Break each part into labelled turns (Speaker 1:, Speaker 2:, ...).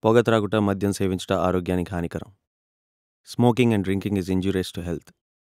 Speaker 1: పొగ త్రాగుట మద్యం సేవించుట ఆరోగ్యానికి హానికరం smoking and drinking is injurious to health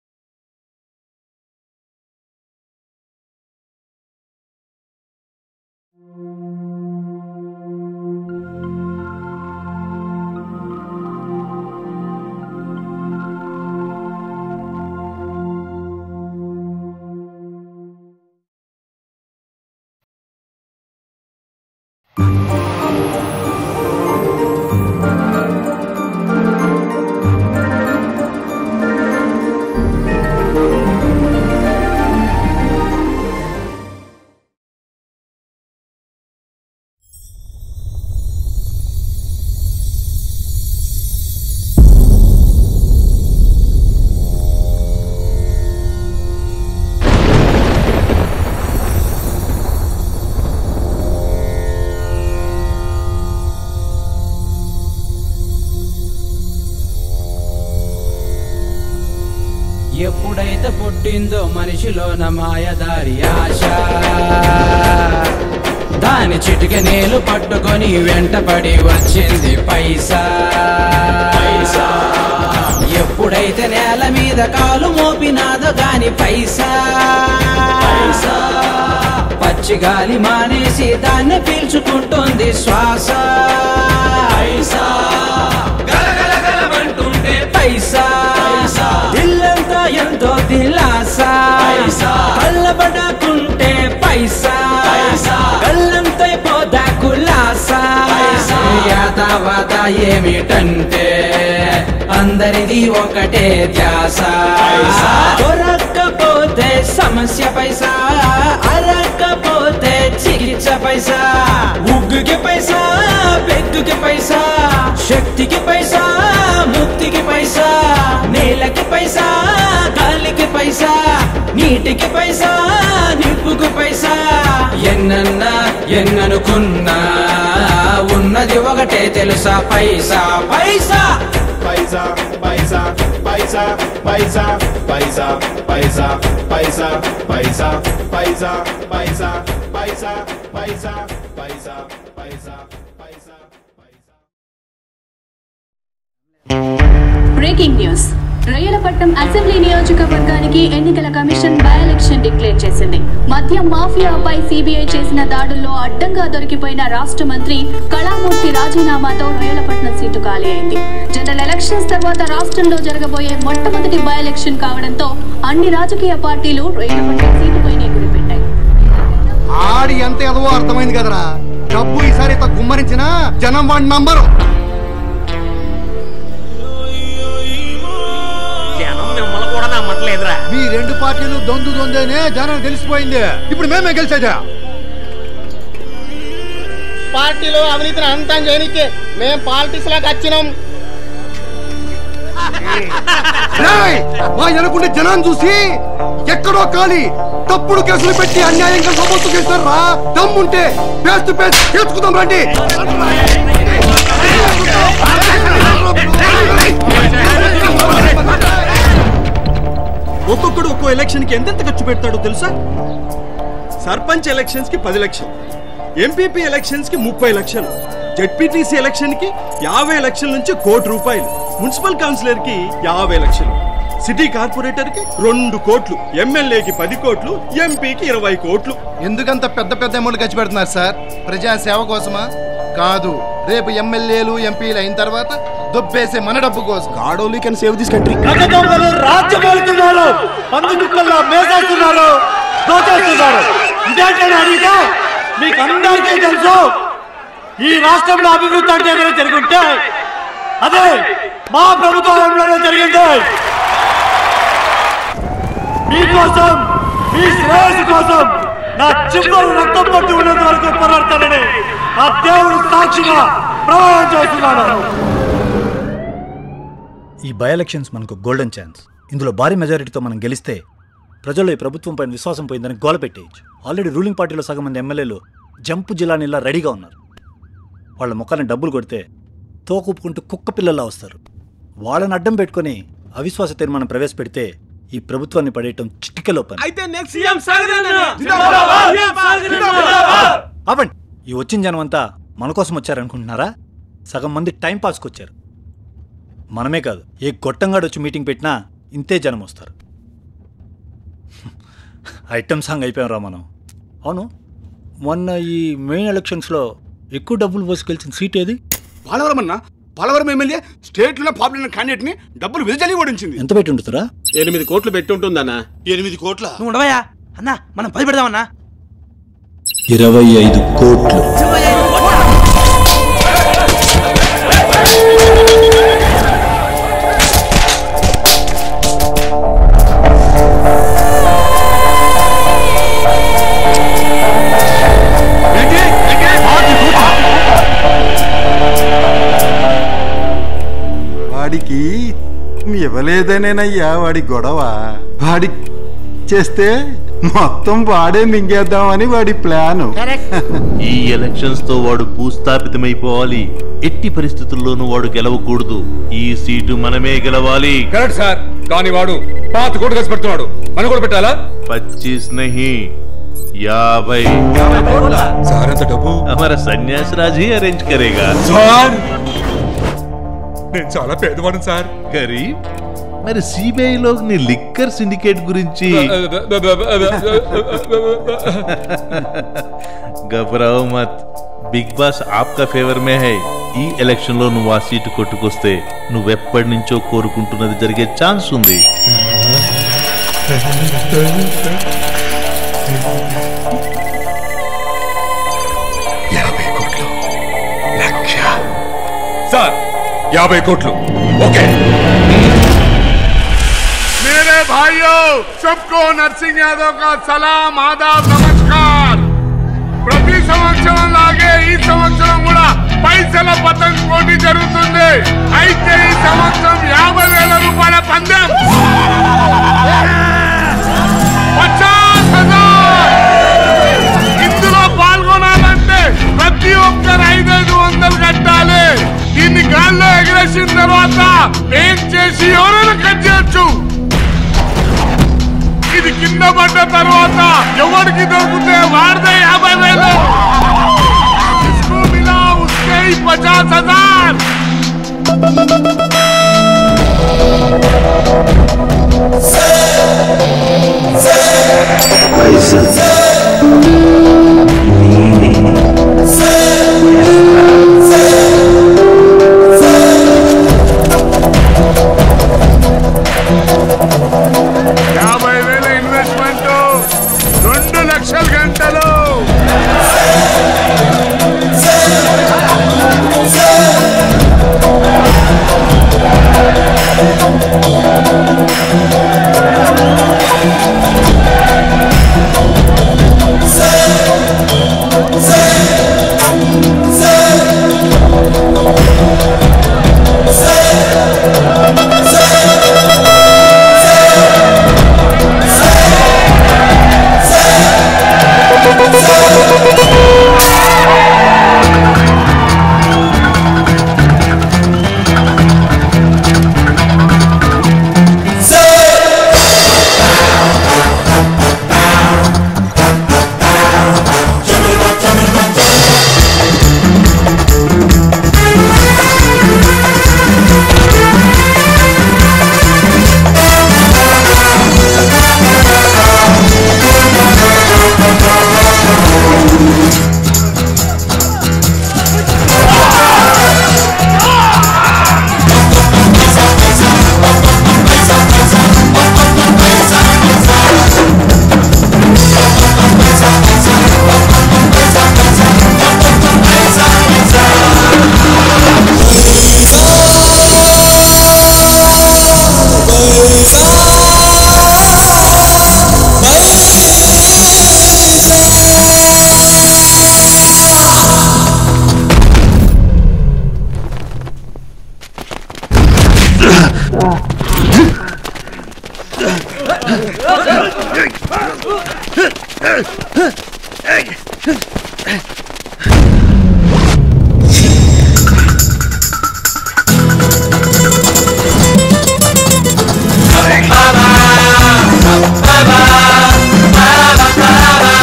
Speaker 2: ఎప్పుడైతే పుట్టిందో మనిషిలోన మాయదారి ఆశ దాని చిటిక నేలు పట్టుకొని వెంటపడి వచ్చింది పైసా పైసా ఎప్పుడైతే నేల మీద కాలు మోపినాదో గాని పైసా పైసా పచ్చి గాలి మానేసి దాన్ని పీల్చుకుంటుంది శ్వాస పైసా గలగలగలమంటుంటే పైసా ఇల్లంతా ఎంతో దిలాసా కళ్ళబడకుంటే పైసా కళ్ళంతైపోదా కులాసా యాతావాత ఏమిటంటే అందరిది ఒకటే ధ్యాస దొరక్కపోతే సమస్య పైసా అరక్కపోతే చికిత్స పైసా ఉగ్గుకి పైసా పెగ్గుకి పైసా శక్తికి పైసా ముక్తికి పైసా నేలకి పైసా గాలికి పైసా నీటికి పైసా నిప్పుకి పైసా ఎన్నన్నా ఎన్ననుకున్నా ఉన్నది ఒకటే తెలుసా paisa paisa
Speaker 3: paisa, paisa, paisa, paisa, paisa, paisa, paisa, paisa, paisa, paisa, paisa, paisa, paisa, paisa, paisa, paisa.
Speaker 4: Breaking news Royyalapatnam assembly నియోజకవర్గానికి ఎన్నికల కమిషన్ బై ఎలక్షన్ డిక్లేర్ చేసింది మద్యం మాఫియాపై సిబిఐ చేసిన దాడుల్లో అడ్డంగా దొరికిపోయిన రాష్ట్ర మంత్రి కళామూర్తి రాజీనామాతో రొయ్యలపట్నం సీటు ఖాళీ అయింది జనరల్ ఎలక్షన్స్ తర్వాత రాష్ట్రంలో జరగబోయే మొట్టమొదటి బై ఎలక్షన్ కావడంతో అన్ని రాజకీయ పార్టీలు రొయ్యలపట్నం సీటుపై గురిపెట్టాయి
Speaker 5: ఆడి ఎంత ఎదవో అర్థమైంది కదరా డబ్బు ఈసారి ఇంత గుమ్మరించిన జనం వాడి నంబరు
Speaker 6: జనం మిమ్మల్ని కూడా నమ్మట్లేదురా
Speaker 5: మీ రెండు పార్టీలు దొందు దొందేనే జనం తెలిసిపోయింది ఇప్పుడు మేమే గెలిచేదా
Speaker 7: పార్టీలో అవినీతిని అంతం చేయనికే మేం పాలిటిక్స్ లాగా వచ్చినాం
Speaker 5: రేయ్! మా ఎనుకుంటే జనాన్ని చూసి ఎక్కడో ఖాళీ తప్పుడు కేసులు పెట్టి అన్యాయంగా సమస్య చేస్తారా దమ్ముంటే పేస్ టు పేస్ చేసుకుందాం రండి
Speaker 8: ఒక్కొక్కడు ఒక్కో ఎలక్షన్ కి ఎంతెంత ఖర్చు పెడతాడో తెలుసా సర్పంచ్ ఎలక్షన్స్ కి పది లక్షలు ఎంపీపీ ఎలక్షన్స్ కి ముప్పై లక్షలు జెడ్పీటీసీ ఎలక్షన్ కి యాభై లక్షల నుంచి కోటి రూపాయలు మున్సిపల్ కౌన్సిలర్ కి యాభై లక్షలు సిటీ కార్పొరేటర్ కి రెండు కోట్లు ఎమ్మెల్యేకి పది కోట్లు ఎంపీకి ఇరవై కోట్లు
Speaker 5: ఎందుకంత పెద్ద పెద్ద అమౌంట్ ఖర్చు పెడుతున్నారు సార్ ప్రజా సేవ కోసమా కాదు రేపు ఎమ్మెల్యేలు ఎంపీలు అయిన తర్వాత దొబ్బేసే మన డబ్బు కోసం
Speaker 8: God only can save this country
Speaker 9: రాజ్యం వెళ్తున్నారు పందు కుక్కల్లా మేసేస్తున్నారు దోచేస్తున్నారు ఇదేంటని అడిగితే మీకు అందరికీ తెలుసు ఈ రాష్ట్రంలో అభివృద్ధి అంటే ఏదైనా జరుగుంటే అదే మా ప్రభుత్వంలోనే జరిగింది మీకోసం మీ శ్రేయస్సు కోసం నా చివరి రక్తం పట్టి ఉన్నంత వరకు పోరాడతానని ఆ దేవుడు సాక్షిగా ప్రమాణం చేస్తున్నాను
Speaker 10: ఈ బై ఎలక్షన్స్ మనకు గోల్డెన్ ఛాన్స్ ఇందులో భారీ మెజారిటీతో మనం గెలిస్తే ప్రజల్లో ఈ ప్రభుత్వం పైన విశ్వాసం పోయిందని గోల పెట్టేయచ్చు ఆల్రెడీ రూలింగ్ పార్టీలో సగం మంది ఎమ్మెల్యేలు జంపు జిల్లానిలా రెడీగా ఉన్నారు వాళ్ళ ముఖాన్ని డబ్బులు కొడితే తోకుప్పుకుంటూ కుక్క పిల్లల్లా వస్తారు వాళ్ళని అడ్డం పెట్టుకొని అవిశ్వాస తీర్మానం ప్రవేశపెడితే ఈ ప్రభుత్వాన్ని పడేయటం చిటికెలో పని
Speaker 6: అయితే నెక్స్ట్ సీఎం సాగరన్న
Speaker 10: ఆపండి ఈ వచ్చిన జనం అంతా మన కోసం వచ్చారనుకుంటున్నారా సగం మంది టైం పాస్కి వచ్చారు మనమే కాదు ఏ గొట్టంగాడు వచ్చి మీటింగ్ పెట్టినా ఇంతే జనం వస్తారు ఐటమ్ సాంగ్ అయిపోయాం రా మనం అవును మొన్న ఈ మెయిన్ ఎలక్షన్స్లో ఎక్కువ డబ్బులు పోసి గెలిచిన సీట్ ఏది
Speaker 5: పోలవరం అన్న పోలవరం ఎమ్మెల్యే స్టేట్ లో పాపులర్ క్యాండిడేట్ ని డబ్బులు విడుదల ఓడించింది
Speaker 10: ఎంత పెట్టి ఉంటుందిరా
Speaker 8: ఎనిమిది కోట్లు పెట్టి ఉంటుందన్నా
Speaker 5: ఎనిమిది కోట్ల
Speaker 2: నువ్వు ఉండవయ్యా అన్నా మనం పది పెడదామన్నా
Speaker 10: ఇరవై ఐదు కోట్లు
Speaker 11: వాడికి ఇవ్వలేదనేనయ్యా వాడి గొడవ వాడి చేస్తే మొత్తం వాడే మింగేద్దామని వాడి ప్లాను
Speaker 12: ఈ ఎలక్షన్స్ తో వాడు భూస్థాపితమైపోవాలి ఎట్టి పరిస్థితుల్లోనూ వాడు గెలవకూడదు ఈ సీటు మనమే గెలవాలి
Speaker 13: కరెక్ట్ సార్ కానీ వాడు పాత కోటు కలిసి పెడుతున్నాడు మనం కూడా పెట్టాలా
Speaker 12: పచ్చీస్ నహి యాభై
Speaker 13: సార్ ఎంత డబ్బు
Speaker 12: हमारा సన్యాస్ రాజ్ ही अरेंज करेगा
Speaker 13: సార్ నేను చాలా పేదవాడు సార్
Speaker 12: గరీబ్ మరి సిబిఐ లో నీ లిక్కర్ సిండికేట్ గురించి घबराओ मत బిగ్ బాస్ ఆప్కా ఫేవర్ మే హై ఈ ఎలక్షన్ లో నువ్వు ఆ సీటు కొట్టుకొస్తే నువ్వెప్పటి నుంచో కోరుకుంటున్నది జరిగే ఛాన్స్ ఉంది
Speaker 5: యాభై కోట్లు లక్ష
Speaker 13: సార్ యాభై కోట్లు ఓకే
Speaker 14: मेरे भाइयों सबको नरसिंह यादव का सलाम आदाब नमस्कार ప్రతి సంవత్సరం లాగే ఈ సంవత్సరం కూడా పైసల పతంగ్ పోటీ జరుగుతుంది అయితే ఈ సంవత్సరం యాభై వేల రూపాయల పందెం పచాస్ హజార్ ఇందులో పాల్గొనాలంటే ప్రతి ఒక్కరు ఐదైదు వందలు కట్టాలి దీన్ని గాల్లో ఎగరేసిన తర్వాత పేక్ చేసి ఎవరైనా కట్ చేయొచ్చు ఇది కింద పడ్డ తర్వాత ఎవరికి దొరికితే వాడితే యాభై వేలు ఇస్కో మిలా ఉస్కే హీ పచాస్ హజార్ యాభై వేల ఇన్వెస్ట్మెంట్ రెండు లక్షల గంటలు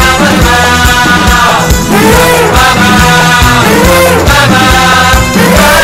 Speaker 2: Baba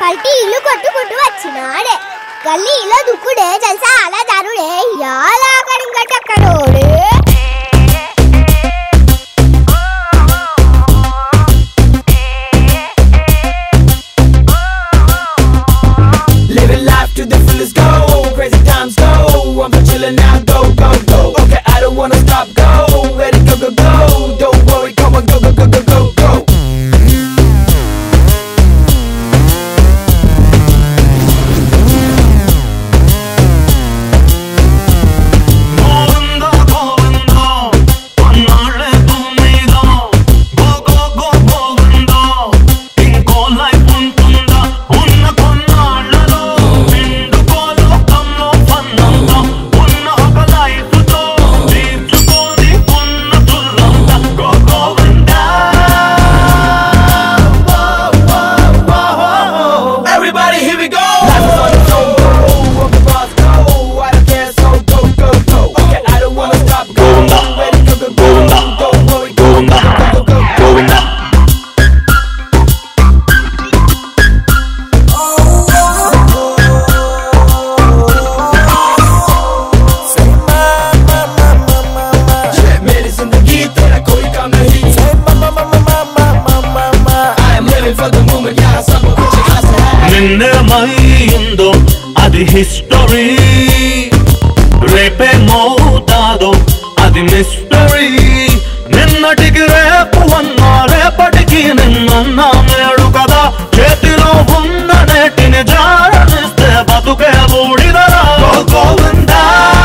Speaker 15: పల్టీ ఇల్లు కొట్టుకుంటూ వచ్చినాడే గల్లీలో దుక్కుడే జల్సా అలా దారుడే యాలా కడింగటక్కడోడే
Speaker 16: Living life to the fullest, go crazy times, go. I'm for chillin' now, go, go, go. Okay, I don't wanna stop, go. Let it go, go, go. Don't worry, come on, go, go, go, go, go, go. Everybody, here we go. Life is on its own, go. Up the bars, go. I don't care, so go, go, go. Okay, I don't wanna stop, go. Let it go, go, go. Don't worry, go, go, go, go, go, go. मेरी जिंदगी तेरा कोई काम नहीं I am living for the moment, yeah, सब कुछ खास है
Speaker 9: నిన్నేమైందో అది హిస్టరీ రేపేమవుతాదో అది మిస్టరీ నిన్నటికి రేపు అన్నా రేపటికి నిన్నన్నా మేడు కదా చేతిలో ఉన్న నేటిని జారనిస్తే బతుకే బూడిదరా go Govinda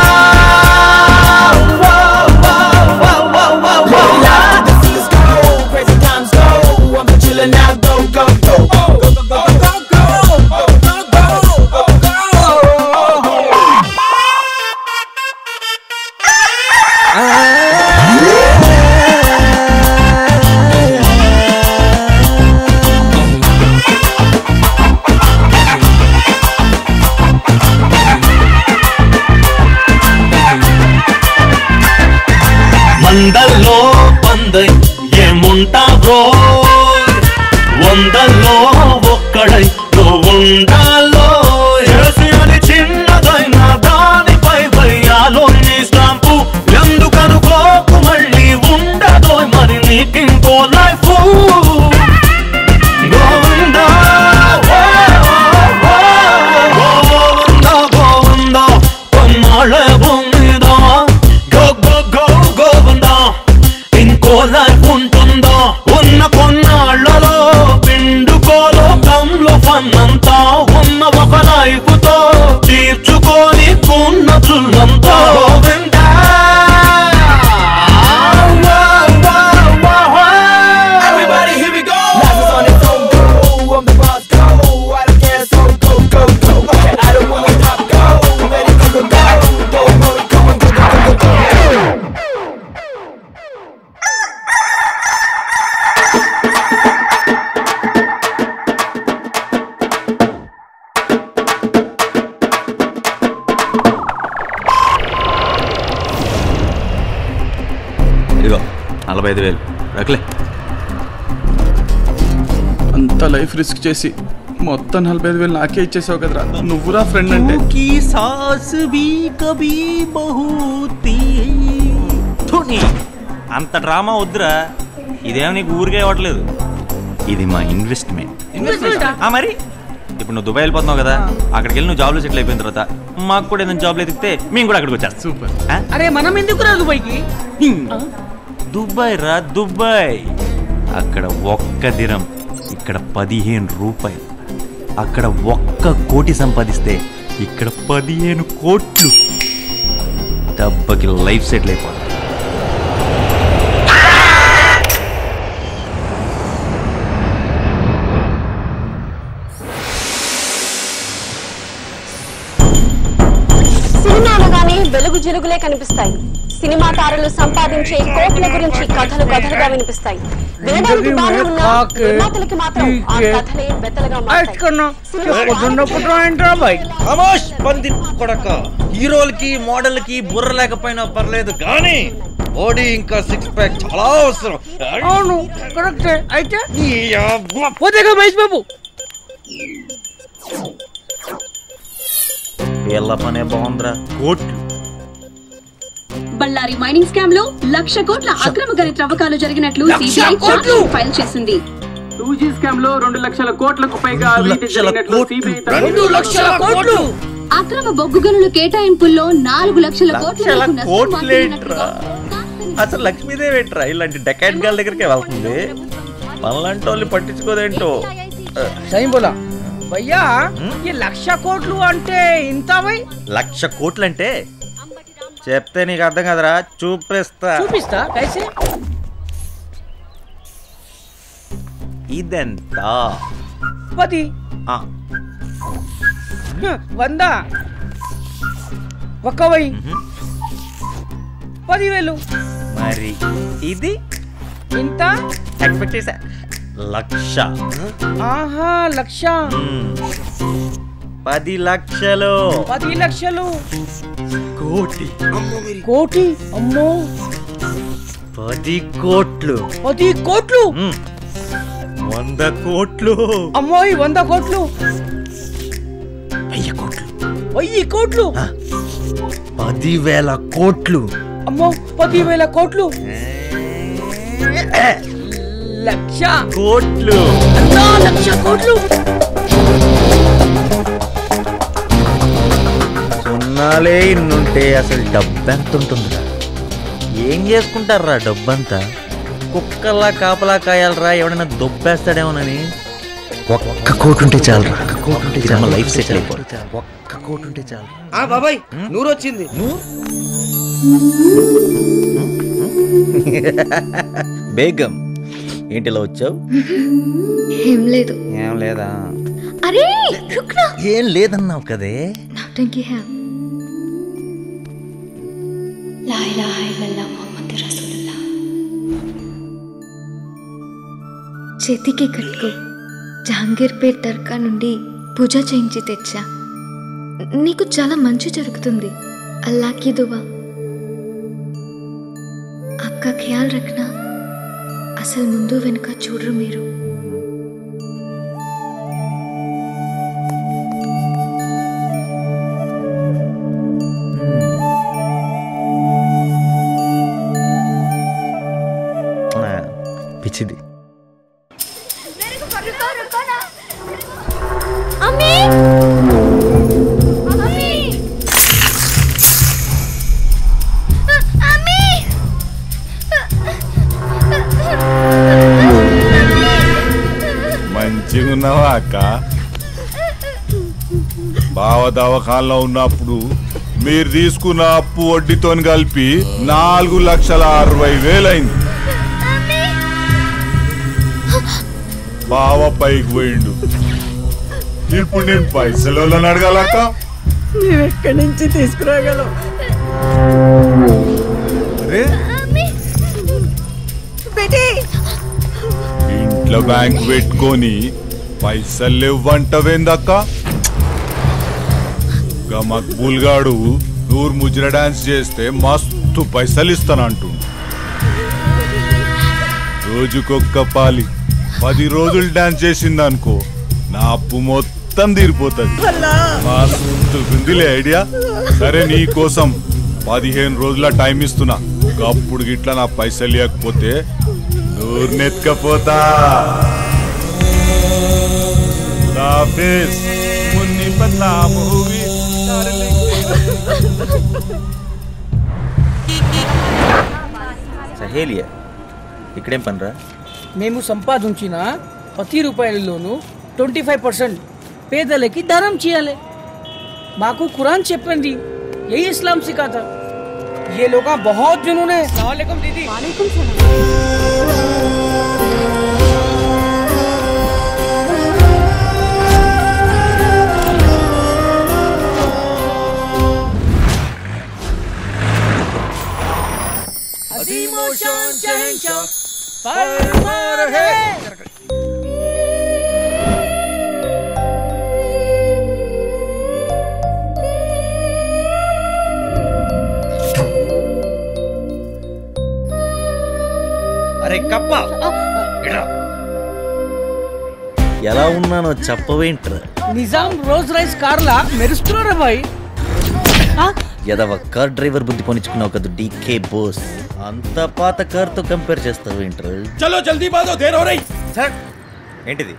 Speaker 16: Living life to the fullest, go. Crazy times, go. I'm for chillin' now, go, go, go. Go, go, go, go, go, go. Go, go, go, go, go.
Speaker 9: మందల్లో పందై ఏముంటా బ్రో వందల్లో ఒక్కడై నువ్వుండాలో ఏసి అని చిన్నదైన దానిపై భయ్యాలో నీ స్టాంపు ఎందుకనుకోకు మళ్ళీ ఉండదో మరి నీకింకో లైఫ్ గోవిందా గోవిందా గోవిందా కొన్నాళ్ళే భూమిదా గో గో గో గోవిందా ఇంకో లైఫ్ ఉంటుందా ఉన్న కొన్నాళ్లలో పిండుకోలో కంలో ఫన్నంతా ఉన్న ఒక లైఫ్ తో తీర్చుకొని ఉన్న చుల్లంతా Govinda
Speaker 16: Everybody, here we go. Life is on its own, go. I'm the boss, go. I don't care, so go, go, go. Okay, I don't wanna stop, go. Let it go, go, go. Don't worry, come on, go, go, go, go, go.
Speaker 1: ఇదిగో నలభై ఐదు వేలు రకలే
Speaker 17: అంత life risk చేసి మొత్తం నలభై ఐదు వేలు నాకే ఇచ్చేసావు కదరా నువ్వురా ఫ్రెండ్ అంటే
Speaker 6: की सास भी कभी बहू थी ధోని అంత డ్రామా వద్దురా ఇదేమో నీకు ఊరికే ఇవ్వట్లేదు ఇది మా ఇన్వెస్ట్మెంట్
Speaker 18: Investment ఆ?
Speaker 6: ఆ మరి ఇప్పుడు నువ్వు దుబాయ్ వెళ్ళిపోతున్నావు కదా అక్కడికి వెళ్ళి నువ్వు జాబ్లో సెటిల్ అయిపోయిన తర్వాత మాకు కూడా ఏదైనా జాబ్లో ఎదిగితే మేము కూడా అక్కడికి వచ్చేస్తాం సూపర్
Speaker 18: అరే మనం ఎందుకు రాదు పైకి
Speaker 6: దుబాయ్ రా దుబాయ్ అక్కడ ఒక్క దినం ఇక్కడ పదిహేను రూపాయలు అక్కడ ఒక్క కోటి సంపాదిస్తే ఇక్కడ పదిహేను కోట్లు దెబ్బకి లైఫ్ సెటిల్ అయిపోతుంది
Speaker 19: సినిమాలుగానే వెలుగు జిలుగులే కనిపిస్తాయి సినిమా తారలు సంపాదించే కోట్ల గురించి కథలు కథలుగా వినిపిస్తాయి వినడానికి బాగానే ఉన్న నిర్మాతలకి మాత్రం ఆ కథలే బెత్తలుగా
Speaker 6: ఖమోష్ పంది కొడక హీరోలకి మోడల్కి బుర్ర లేకపోయినా పర్లేదు కానీ బాడీ ఇంకా సిక్స్ ప్యాక్ చాలా అవసరం
Speaker 18: అవును కరెక్టే అయితే పోతేగా మహేష్ బాబు
Speaker 6: వీళ్ళ పనే బాగుందిరా కోట్లు
Speaker 4: బళ్ళారి మైనింగ్ స్కామ్ లో లక్ష కోట్ల అక్రమ గని త్రవ్వకాలు జరిగినట్లు
Speaker 20: లక్ష
Speaker 4: సిబిఐ
Speaker 20: కోట్లు?
Speaker 4: ఫైల్ చేసింది
Speaker 20: టూ జీ స్కామ్ లో రెండు లక్షల కోట్లకు పైగా అవినీతి జరిగినట్లు సిబిఐ
Speaker 18: రెండు లక్షల కోట్లు
Speaker 4: అక్రమ బొగ్గు గనుల కేటాయింపుల్లో నాలుగు లక్షల కోట్ల
Speaker 6: లక్షల
Speaker 4: వరకు నష్టం
Speaker 6: కోట్లేట్రా అసలు లక్ష్మీదేవి ఏంట్రా ఇలాంటి డెకాట్ గాల దగ్గరికి వెళ్తుంది మనలాంటి వాళ్ళు పట్టించుకోదేంటో
Speaker 18: సైన్ బోలా భయ్యా ఈ లక్ష కోట్లు అంటే ఇంత భయ్
Speaker 6: లక్ష కోట్లంటే చెప్తే నీకు అర్థం కదరా చూపిస్తా
Speaker 18: చూపిస్తా కైసే
Speaker 6: ఇదెంత
Speaker 18: పది
Speaker 6: ఆ,
Speaker 18: హ, వంద ఒక్క వెయ్యి పదివేలు
Speaker 6: మరి ఇది
Speaker 18: ఇంత
Speaker 6: ఎక్స్పెక్ట్ చేసా లక్ష
Speaker 18: ఆహా లక్ష
Speaker 6: మ్మ్. పది లక్షలు
Speaker 18: పది లక్షలు
Speaker 6: కోటి
Speaker 18: కోటి అమ్మో
Speaker 6: పది కోట్లు
Speaker 18: పది కోట్లు
Speaker 6: మ్మ్. వంద కోట్లు
Speaker 18: అమ్మోయ్ వంద కోట్లు
Speaker 6: వెయ్యి కోట్లు
Speaker 18: వెయ్యి కోట్లు
Speaker 6: పదివేల కోట్లు
Speaker 18: అమ్మో పదివేల కోట్లు లక్ష
Speaker 6: కోట్లు
Speaker 18: అన్నా లక్ష కోట్లు
Speaker 6: సున్నాలే ఇన్నుంటే అసలు డబ్బు ఎంత ఉంటుందిరా ఏం చేసుకుంటారా డబ్బంతా కుక్కల్లా కాపలా కాయాలరా ఎవడైనా దొబ్బేస్తాడేమోనని ఒక్క కోటి ఉంటే చాలు ఒక్క కోటి ఉంటే చాలు లైఫ్ సెటిల్ అయిపోతుంది ఒక్క కోటి ఉంటే చాలు
Speaker 18: ఆ బాబాయ్ నూరు వచ్చింది
Speaker 6: బేగం ఏంటి ఇలా వచ్చావు
Speaker 21: ఏం లేదు
Speaker 6: ఏం లేదా
Speaker 21: అరే రుక్నా
Speaker 6: ఏం లేదన్నావు కదే
Speaker 21: నౌటంకి है లా ఇలాహ ఇల్లల్లాహ్ ముహమ్మద్ రసూలుల్లాహ్ చేతికి కట్టుకో జహాంగీర్పేట్ దర్గా నుండి పూజ చేయించి తెచ్చా నీకు చాలా మంచి జరుగుతుంది అల్లాకి దువా అక్క ఖ్యాల్ రఖనా అసలు ముందు వెనుక చూడరు మీరు
Speaker 6: ఆ, పిచ్చిది
Speaker 15: అమ్మి అమ్మి అమ్మి
Speaker 14: మంచిగా ఉన్నావా అక్క బావ దవాఖానలో ఉన్నప్పుడు మీరు తీసుకున్న అప్పు వడ్డీతో కలిపి నాలుగు లక్షల అరవై వేలైంది బావ పైకి పోయిండు ఇప్పుడు నేను పైసలు అడగాలక్క
Speaker 18: మేము ఎక్కడి నుంచి తీసుకురాగలం
Speaker 14: అరే
Speaker 18: బేటీ
Speaker 14: ఇంట్లో బ్యాంక్ పెట్టుకొని పైసలు ఇవ్వంటవేందక్క గా మక్బూల్ గాడు నూరు ముజ్ర డాన్స్ చేస్తే మస్తు పైసలు ఇస్తానంటు రోజుకొక్క పాలి పది రోజులు డాన్స్ చేసింది అనుకో నా అప్పు మొత్తం తీరిపోతుంది మస్తు ఉందిలే ఐడియా సరే నీ కోసం పదిహేను రోజుల టైం ఇస్తున్నా అప్పుడు గిట్లా నా పైసలు ఇవ్వకపోతే దూర్నెత్తుకపోతా हाफिज मुन्नी बदला मूवी
Speaker 6: సహేలియా ఇక్కడేం పనిరా
Speaker 18: మేము సంపాదించిన ప్రతి రూపాయలలోనూ ట్వంటీ ఫైవ్ పర్సెంట్ పేదలకి దానం చేయాలి మాకు ఖురాన్ చెప్పింది ఏ ఇస్లాం సిఖాతా ये लोग बहुत जुनून है सलामकुम दीदी वालेकुम अजीमो शान शहंशाह फरमान है
Speaker 6: అరే కప్ప ఎలా ఉన్నానో చెప్పవేంట్రా
Speaker 18: నిజాం రోజ్ రైస్ కార్లా మెరుస్తున్నారా బాయ్
Speaker 6: ఎదవ కార్ డ్రైవర్ బుద్ధి పొనిచుకున్నావు కదా డీకే బోస్ అంత పాత కార్తో కంపేర్ చేస్తావేంట్రా
Speaker 13: చలో జల్దీ బాదో దేర్ హో రही
Speaker 6: సార్ ఏంటిది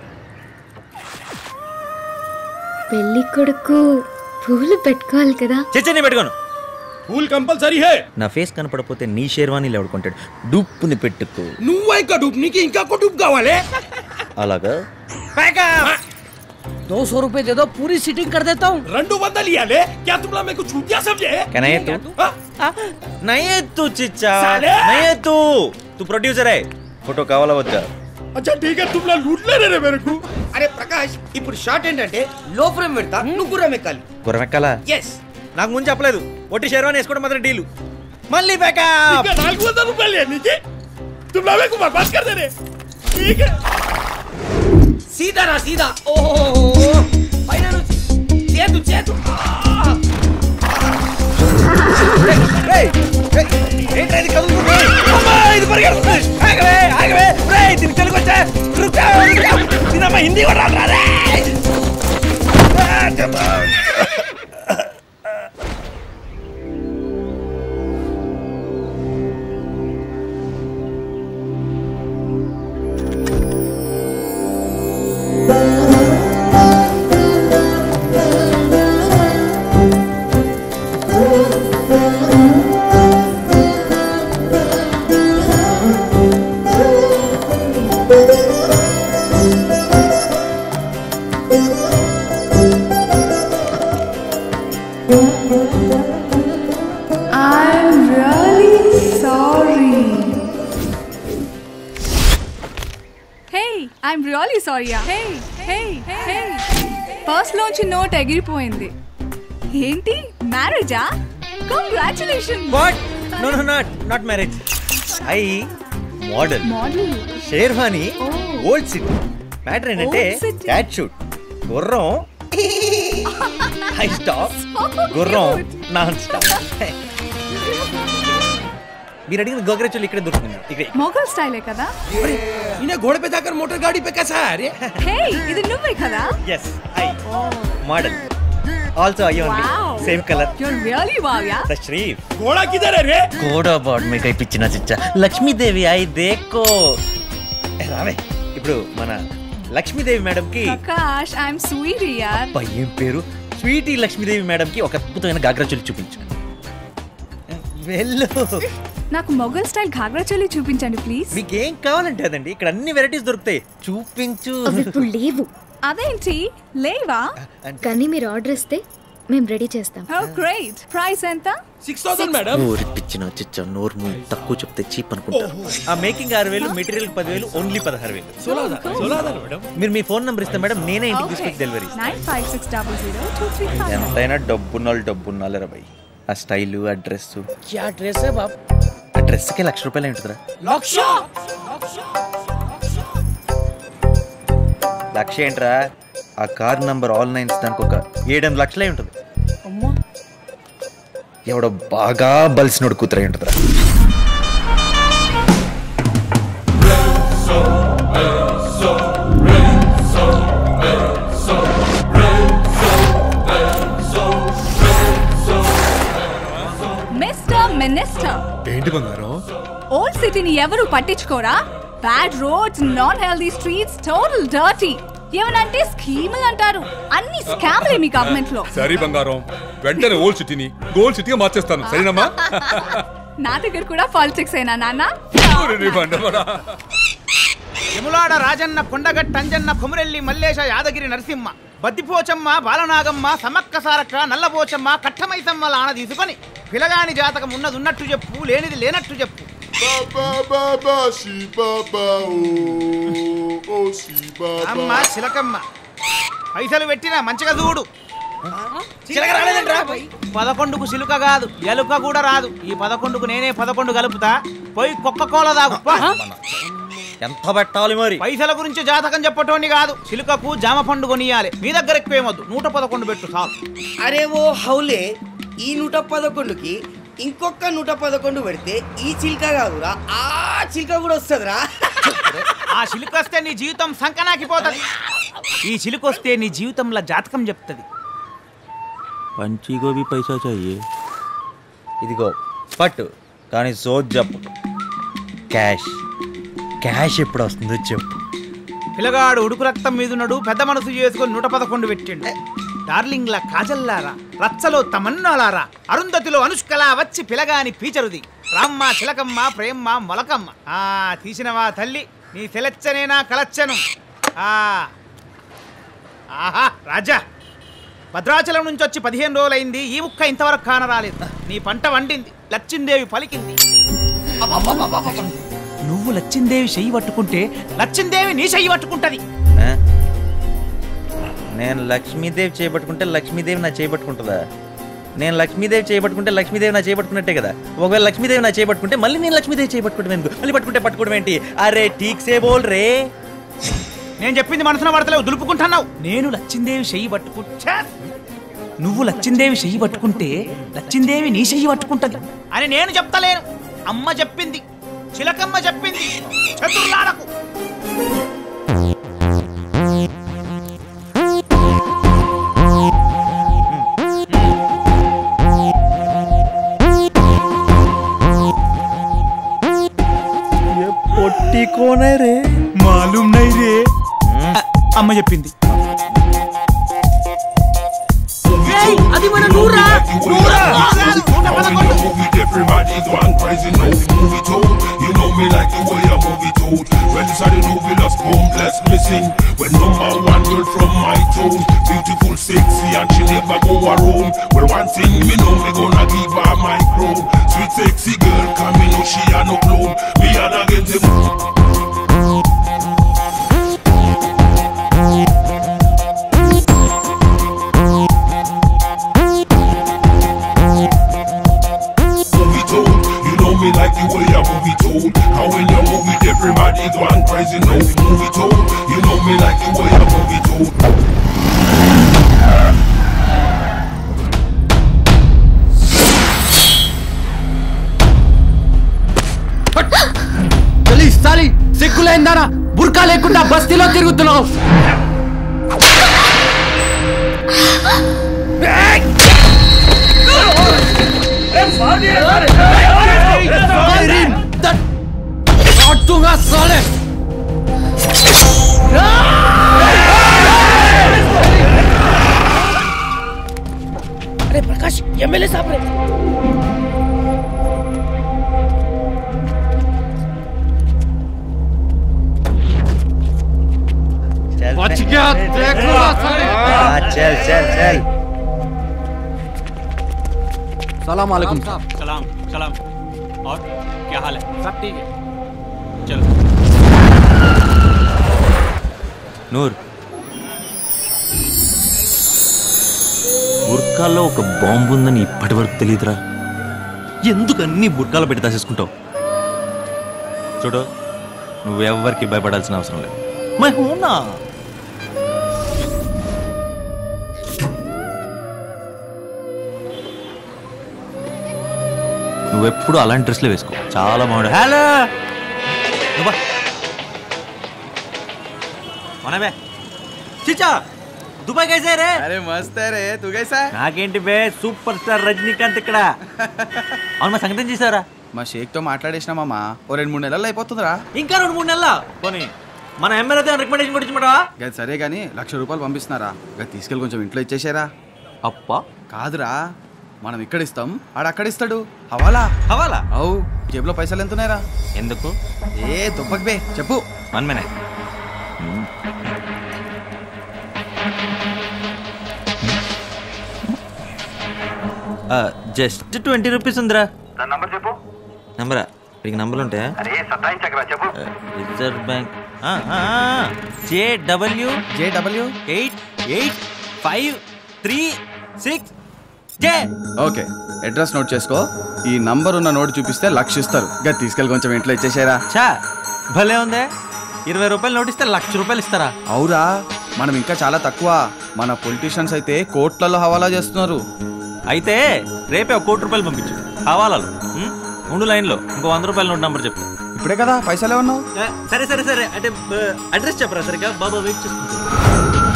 Speaker 21: పెళ్లి కొడుకు పువ్వులు పెట్టుకోవాలి కదా
Speaker 6: చచ్చని పెట్టుకోను
Speaker 13: ఫూల్ కంపల్సరీ హే
Speaker 6: నా ఫేస్ కనపడపోతే నీ షేర్వాణీలు ఎవడుకుంటాడు డూప్పుని పెట్టుకో
Speaker 13: నువ్వు ఇంకా డూప్ నీకు ఇంకా డూప్ కావాలి
Speaker 6: అలాగా
Speaker 18: दो सौ रुपए दे दो पूरी सीटिंग कर देता हूँ
Speaker 13: రెండు వందలు ఇవ్వాలి క్యా తుమ్లా మేకు చూపియా సమझे
Speaker 6: क्या नहीं है तू नहीं है तू चिच्चा
Speaker 13: साले!
Speaker 6: नहीं है तू तू प्रोड्यूसर है ఫోటో కావాలా వద్దా
Speaker 13: అచ్చా ఠీక్ హై తుమ్లా లూట్ లే రే మేరకు
Speaker 2: అరే ప్రకాష్ ఇప్పుడు షార్ట్ ఏంటంటే లో ఫ్రేమ్ పెడతా నువ్వు గుర్రం ఎక్కాలి
Speaker 6: గుర్రమెక్కాలా
Speaker 2: ఎస్
Speaker 6: నాకు ముందు చెప్పలేదు ఒట్టి షేర్వాణి వేసుకోవడం మాత్రం డీలు మళ్ళీ బ్యాకప్
Speaker 13: ఇంకా నాలుగు వందల రూపాయలు ఇవ్వాలి నీకు తుమ్లా మేకు బర్బాద్ కర్ దే రే ఠీక్ హై
Speaker 2: సీదా రా సీదా ఓహో పైన నుంచి చేతు చేతు
Speaker 6: ఏంట్రా ఇది కదులుతుంది అమ్మా ఇది పరిగెడుతుంది ఆగవే ఆగవే రేయ్ దీనికి తెలుగు వచ్చా రుకా రుకా దీనమ్మ హిందీ కూడా రాదురా రేయ్ ఆ, చెప్పు.
Speaker 3: I'm really sorry. Hey, I'm really sorry. Hey, hey, hey. First లోంచి నోట్ ఎగిరిపోయింది ఏంటి మ్యారేజా congratulation
Speaker 6: what no no not not marriage I model
Speaker 3: model
Speaker 6: sherwani old city matter ఏంటంటే
Speaker 3: Old city.
Speaker 6: క్యాట్ షూట్ గుర్రం హై స్టాప్ గుర్రం నాన్ స్టాప్ మీరు అడిగిన గోగ్రచులు ఇక్కడే దొరుకుతుంది ఇక్కడ
Speaker 3: మొఘల్ స్టైలే కదా
Speaker 13: इन्हें घोड़े पे जाकर मोटर गाड़ी पे कैसा है अरे
Speaker 3: హే ఇది నువ్వే కదా
Speaker 6: yes I model also I only
Speaker 3: Wow.
Speaker 6: Same colour
Speaker 3: your really wow ya
Speaker 6: the శ్రీఫ్
Speaker 13: घोड़ा किधर है रे
Speaker 6: కోడా బాడ్ మీకు అయిపించిన చిచ్చా లక్ష్మీదేవి అయి దేకో ఏ రావే ఇప్పుడు మన లక్ష్మీదేవి మేడం కి
Speaker 3: ప్రకాష్ ఐఎమ్ స్వీట్ యార్
Speaker 6: అబ్బా, ఏం పేరు స్వీటీ లక్ష్మీదేవి మేడం కి ఒక అద్భుతమైన గాగ్రా చొలి చూపించు వెళ్ళు
Speaker 3: నాకు మొఘల్ స్టైల్ ఘాగ్రా చోలి చూపించండి ప్లీజ్
Speaker 6: మీకు ఏం కావాలంటే అదండి ఇక్కడ అన్ని వెరైటీస్ దొరుకుతాయి చూపించు
Speaker 21: అవి ఇప్పుడు లేవు
Speaker 3: అదేంటి లేవా
Speaker 21: కానీ మీరు ఆర్డర్ ఇస్తే మేము రెడీ చేస్తాం
Speaker 3: ఓ గ్రేట్ ప్రైస్ ఎంత
Speaker 13: సిక్స్ థౌసండ్ మేడం
Speaker 6: ఊరి పిచ్చిన చిచ్చా నోరు మూయి, తక్కువ చెప్తే చీప్ అనుకుంటా ఆ మేకింగ్ ఆరు వేలు మెటీరియల్ పదివేలు ఓన్లీ పదహారు వేలు
Speaker 13: सोलह हजार सोलह हजार मैडम
Speaker 6: మీరు మీ ఫోన్ నంబర్ ఇస్తే మేడం నేనే ఇంటికి తీసుకొచ్చి delivery
Speaker 3: nine five six double zero two three five
Speaker 6: ఎంతైనా డబ్బున్నాళ్ళు డబ్బున్నాళ్ళు ఇరవై ఆ స్టైలు ఆ డ్రెస్
Speaker 18: क्या ड्रेस है बाप
Speaker 6: ఆ డ్రెస్కి లక్ష రూపాయలు ఉంటుందిరా
Speaker 18: लक्ष
Speaker 6: లక్ష ఏంట్రా ఆ కార్ నంబర్ ఆల్ నైన్స్ దానికి ఒక ఏడెనిమిది లక్షలే ఉంటుంది ఎవడో బాగా బలిసినోడు కూతురై ఉంటుందిరా
Speaker 3: మిస్టర్ మినిస్టర్
Speaker 14: ఏంటి బంగారం
Speaker 3: ఓల్డ్ సిటీని ఎవరు పట్టించుకోరా bad roads non healthy streets total dirty ఏమనంటే స్కీములు అంటారు అన్ని స్కామ్లే మీ గవర్నమెంట్ లో
Speaker 14: సరే బంగారం వెంటనే ఓల్డ్ సిటీని గోల్డ్ సిటీగా మార్చేస్తాను సరేనమ్మా
Speaker 3: నా దగ్గర కూడా పాలిటిక్స్ అయినా నాన్న
Speaker 14: ఒరే నీ బండమరా.
Speaker 2: యములాడ రాజన్న కొండగట్ అంజన్న కొమురెల్లి మల్లేశ యాదగిరి నరసింహ బద్దిపోచమ్మ బాలనాగమ్మ సమక్క సారక్క నల్లపోచమ్మ కట్టమైసమ్మల ఆన తీసుకొని పిలగాని జాతకం ఉన్నది ఉన్నట్టు చెప్పు లేనిది లేనట్టు చెప్పు అమ్మ చిలకమ్మ పైసలు పెట్టినా మంచిగా చూడు చిలక రాలేదంట్రా పదకొండుకు సిలుక కాదు ఎలుక కూడా రాదు ఈ పదకొండుకు నేనే పదకొండు కలుపుతా పోయి కుక్క కోల దాగు పో.
Speaker 6: ఎంత పెట్టాలి మరి
Speaker 2: పైసల గురించి జాతకం చెప్పటోని కాదు చిలుకకు జామ పండు కొనియాలి మీ దగ్గర ఎక్కువేమొద్దు నూట పదకొండు పెట్టు చాలు
Speaker 22: అరే ఓ హౌలే ఈ నూట పదకొండుకి ఇంకొక నూట పదకొండు పెడితే ఈ చిల్క కాదురా ఆ చిల్క కూడా వస్తుందిరా
Speaker 2: ఆ చిలుక వస్తే నీ జీవితం సంకనాకిపోతుంది ఈ చిలుకొస్తే నీ జీవితంలో జాతకం చెప్తుంది
Speaker 1: पंची को भी पैसा चाहिए
Speaker 6: ఇదిగో పట్టు కానీ సోజ్ చెప్పు క్యాష్ క్యాష్ ఎప్పుడు వస్తుందో చెప్పు
Speaker 2: పిల్లగాడు ఉడుకు రక్తం మీదున్నాడు పెద్ద మనసు చేసుకొని నూట పదకొండు పెట్టిండు డార్లింగ్లా కాజల్లారా రచ్చలో తమన్నాలారా అరుంధతిలో అనుష్కలా వచ్చి పిలగాని పీచరుది రామ్మ చిలకమ్మ ప్రేమ్మ మొలకమ్మ ఆ తీసినవా తల్లి నీ తెలచ్చనేనా కలచ్చను ఆ ఆహా రాజా భద్రాచలం నుంచి వచ్చి పదిహేను రోజులైంది ఈ ముక్క ఇంతవరకు కానరాలేదు నీ పంట వండింది లచ్చిందేవి పలికింది నువ్వు లచ్చిందేవి చెయ్యి పట్టుకుంటే లచ్చిందేవి నీ చెయ్యి పట్టుకుంటది
Speaker 6: ఆ? నేను లక్ష్మీదేవి చేయబట్టుకుంటే లక్ష్మీదేవి నా చేయబట్టుకుంటుందా నేను లక్ష్మీదేవి చేయబట్టుకుంటే లక్ష్మీదేవి నా చేయబట్టుకున్నట్టే కదా ఒకవేళ లక్ష్మీదేవి నా చేయబట్టుకుంటే మళ్ళీ నేను లక్ష్మీదేవి చేయబట్టుకుంటాం ఎందుకు మళ్ళీ పట్టుకుంటే పట్టుకోవడం ఏంటి అరే ఠీక్ సే బోల్ రే
Speaker 2: నేను చెప్పింది మనసున పడతలేవు దులుపుకుంటున్నావు నేను లచ్చిందేవి చెయ్యి పట్టుకుంటా నువ్వు లచ్చిందేవి చెయ్యి పట్టుకుంటే లచ్చిందేవి నీ చెయ్యి పట్టుకుంటది అని నేను చెప్తలేను అమ్మ చెప్పింది చిలకమ్మ చెప్పింది చతుర్లాడకు
Speaker 6: పొట్టి కోనే రే
Speaker 2: మాలూమ్ నై రే అమ్మ చెప్పింది
Speaker 18: అది మన నూరా
Speaker 14: Everybody going crazy, no movie told. You know me like the way a movie told. When this are the movie lost homeless missing. When number one girl from my town, beautiful, sexy, and she never go around. Well, one thing me know me gonna give her my crown. Sweet, sexy girl, come me know she a no clone. Me and again them. movie told. You know me like the way a movie told. How when you move it, everybody going crazy. No movie told. You know me like the way a movie told.
Speaker 7: చలి సాలి సిగ్గులేందానా బుర్కా లేకుండా బస్తీలో తిరుగుతున్నావు కాటుగా సాలే
Speaker 18: अरे प्रकाश MLA साहब रे
Speaker 7: बच गया देख लो साले
Speaker 6: हाँ, चल चल चल
Speaker 7: सलाम वालेकुम
Speaker 8: सलाम सलाम और क्या हाल है सब ठीक है चलो
Speaker 1: నూర్ బుర్కాల్లో ఒక బాంబు ఉందని ఇప్పటి వరకు తెలియదురా ఎందుకు అన్ని బుర్కాలు పెట్టి దాచేసుకుంటావు చూడు నువ్వెవ్వరికి భయపడాల్సిన అవసరం లేదు మై హూనా నువ్వెప్పుడు అలాంటి డ్రెస్లే వేసుకో చాలా బాగుండు హలో మనమే చిచా దుబాయ్ కైసే రే
Speaker 17: అరే మస్త్ రే తు గైసా
Speaker 6: నాకేంటి బే సూపర్ స్టార్ రజనీకాంత్ ఇక్కడ అవును మా సంగతం చేశారా
Speaker 17: మా షేక్ తో మాట్లాడేసినామా ఓ రెండు మూడు నెలలు అయిపోతుందిరా
Speaker 6: ఇంకా రెండు మూడు నెలల పోనీ మన ఎమ్మెల్యేతో రికమెండేషన్ కూడా ఇచ్చిమటా
Speaker 17: గది సరే గానీ లక్ష రూపాయలు పంపిస్తున్నారా గది తీసుకెళ్ళి కొంచెం ఇంట్లో ఇచ్చేసారా
Speaker 6: అప్ప
Speaker 17: కాదురా మనం ఇక్కడ ఇస్తాం ఆడ అక్కడ ఇస్తాడు హవాలా
Speaker 6: హవాలా
Speaker 17: అవు జేబులో పైసలు ఎంత ఉన్నాయరా
Speaker 6: ఎందుకు
Speaker 17: ఏ దుబ్బక్ బే చెప్పు
Speaker 6: one minute just twenty rupees ఉందిరా
Speaker 23: నంబర్ చెప్పు
Speaker 6: నంబరా ఇక్కడికి నంబర్లు ఉంటాయా
Speaker 23: అరే సతాయించకరా చెప్పు
Speaker 6: reserve bank J W
Speaker 17: J W
Speaker 6: eight eight five three six J
Speaker 17: okay address note చేసుకో ఈ నంబర్ ఉన్న నోట్ చూపిస్తే లక్ష ఇస్తారు గది తీసుకెళ్ళి కొంచెం ఇంట్లో ఇచ్చేసారా
Speaker 6: చా భలే ఉందే ఇరవై రూపాయలు నోటిస్తే లక్ష రూపాయలు ఇస్తారా
Speaker 17: అవురా మనం ఇంకా చాలా తక్కువ మన పొలిటీషియన్స్ అయితే కోట్లలో హవాలా చేస్తున్నారు
Speaker 6: అయితే రేపే ఒక కోటి రూపాయలు పంపించు హవాలాలు ఉం? ఉండు లైన్లో ఇంకో వంద రూపాయల నోట్ నంబర్ చెప్తా
Speaker 17: ఇప్పుడే కదా పైసలు ఏమన్నావు
Speaker 6: సరే సరే సరే అంటే అడ్రస్ చెప్పరా సరిగా బాబా వెయిట్ చేసుకుంటా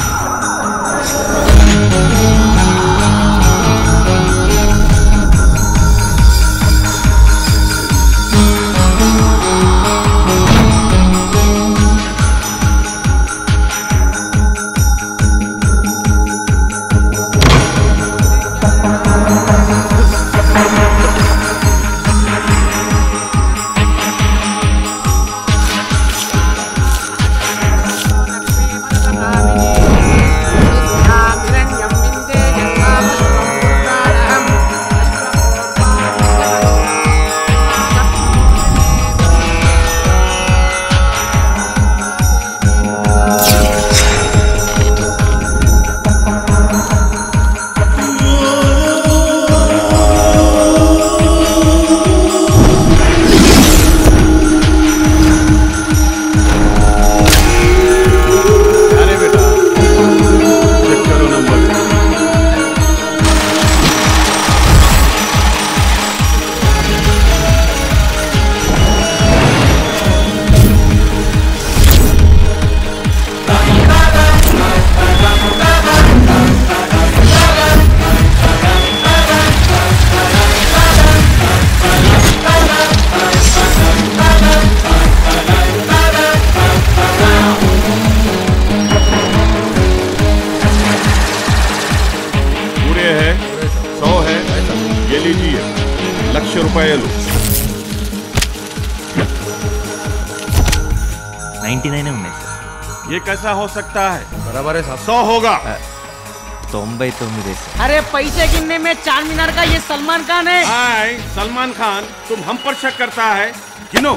Speaker 14: రూపాయలు
Speaker 1: నైన్టీ నైన్ ఉన్నాయి సార్
Speaker 14: ये कैसा हो सकता है बराबर है सौ होगा
Speaker 1: తొంభై తొమ్మిది సార్
Speaker 18: अरे पैसे गिनने में चार मीनार का ये सलमान खान है
Speaker 14: हाय सलमान खान तुम हम पर शक करता है गिनो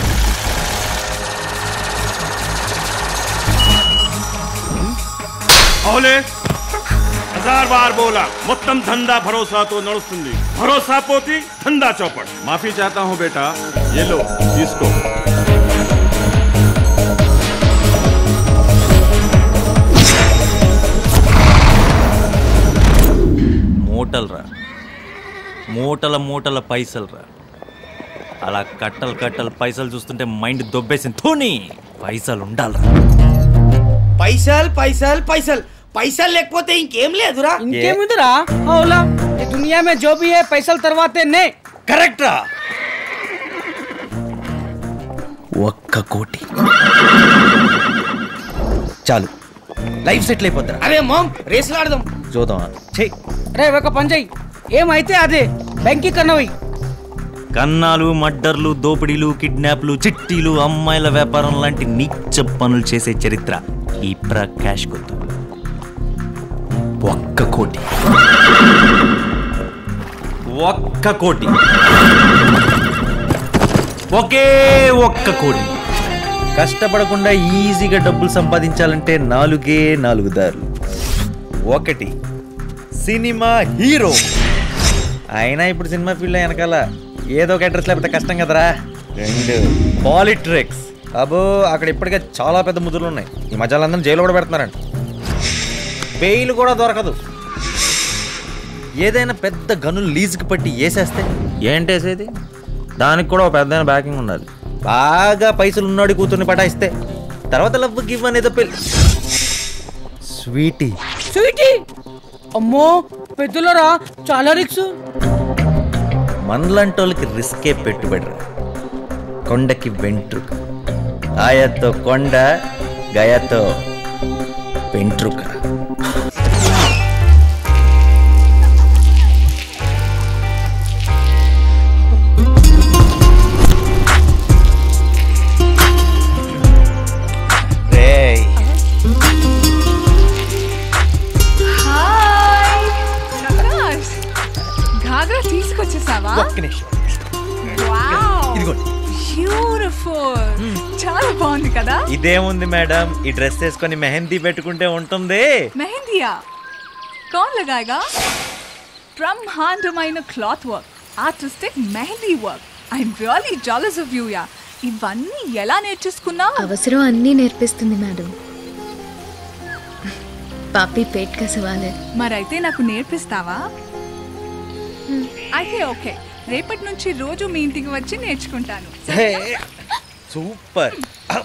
Speaker 14: అవులే హజార్ బార్ బోలా మొత్తం ధందా భరోసాతో నడుస్తుంది భరోసా పోతి ధందా చౌపట్ మాఫీ చాతా హూ బేటా ये लो తీసుకో
Speaker 1: మూటలు రా మూటల మూటల పైసలు రా అలా కట్టలు కట్టలు పైసలు చూస్తుంటే మైండ్ దొబ్బేసింది ధోని పైసలు ఉండాలిరా
Speaker 22: పైసలు పైసలు పైసలు పైసలు లేకపోతే ఇంకేం లేదురా
Speaker 18: ఇంకేముందిరా అవులా ఈ దునియా में जो भी है पैसल तरवाते ने
Speaker 6: కరెక్ట్ రా ఒక్క కోటి చాలు లైఫ్ సెటిల్ అయిపోద్దా
Speaker 22: అరే మామ్ రేసులు ఆడదాం
Speaker 6: చూద్దాం చెయ్యి
Speaker 18: రే ఒక పని చెయ్యి ఏమైతే అదే బ్యాంక్కి కన్నవి
Speaker 1: కన్నాలు మడ్డర్లు దోపిడీలు కిడ్నాప్లు చిట్టీలు అమ్మాయిల వ్యాపారం లాంటి నీచ పనులు చేసే చరిత్ర ఈ ప్రకాష్ కొద్దు ఒక్క కోటి ఒక్క కోటి ఒకే ఒక్క కోటి
Speaker 6: కష్టపడకుండా ఈజీగా డబ్బులు సంపాదించాలంటే నాలుగే నాలుగు దారులు ఒకటి సినిమా హీరో అయినా ఇప్పుడు సినిమా ఫీల్డ్ వెనకాల ఏదో ఒక అడ్రస్ లేకపోతే కష్టం కదరా రెండు పాలిట్రిక్స్ అబో అక్కడ ఇప్పటికే చాలా పెద్ద ముద్దులు ఉన్నాయి ఈ మధ్యలో అందరం జైలు కూడా పెడుతున్నారంట బెయిల్ కూడా దొరకదు ఏదైనా పెద్ద గనులు లీజుకి పట్టి వేసేస్తే ఏంటేసేది దానికి కూడా ఒక పెద్ద బ్యాకింగ్ ఉండాలి బాగా పైసలు ఉన్నాడు కూతుర్ని పటాయిస్తే తర్వాత లవ్ గివ్ అనేదో పెళ్ళి స్వీటీ
Speaker 18: స్వీటీ అమ్మో పెద్దలరా చాలా రిక్స్
Speaker 6: మనలాంటి వాళ్ళకి రిస్కే పెట్టుబడి రా కొండకి వెంట్రుక ఆయతో కొండ గయతో వెంట్రుక రేయ్
Speaker 3: హాయ్ ప్రకాష్ ఘాగ్రా తీసుకొచ్చేసావా
Speaker 6: ఒక్క నిమిషం
Speaker 3: వావ్
Speaker 6: ఇదిగోండి.
Speaker 3: బ్యూటిఫుల్ చాలా బాగుంది కదా
Speaker 6: ఇదేముంది మేడం ఈ డ్రెస్ వేసుకొని మెహందీ పెట్టుకుంటే ఉంటుంది
Speaker 3: మెహందియా కౌన్ లగాయగా బ్రహ్మాండమైన cloth work artistic mehndi work I'm really jealous of you ya ఇవన్నీ ఎలా నేర్చేసుకున్నావు
Speaker 21: అవసరం అన్నీ నేర్పిస్తుంది మేడం పాపి పేట్ కా సవాల్ హై
Speaker 3: మరైతే నాకు నేర్పిస్తావా అయితే ఓకే రేపటి నుంచి రోజు మీ ఇంటికి వచ్చి నేర్చుకుంటాను
Speaker 6: సూపర్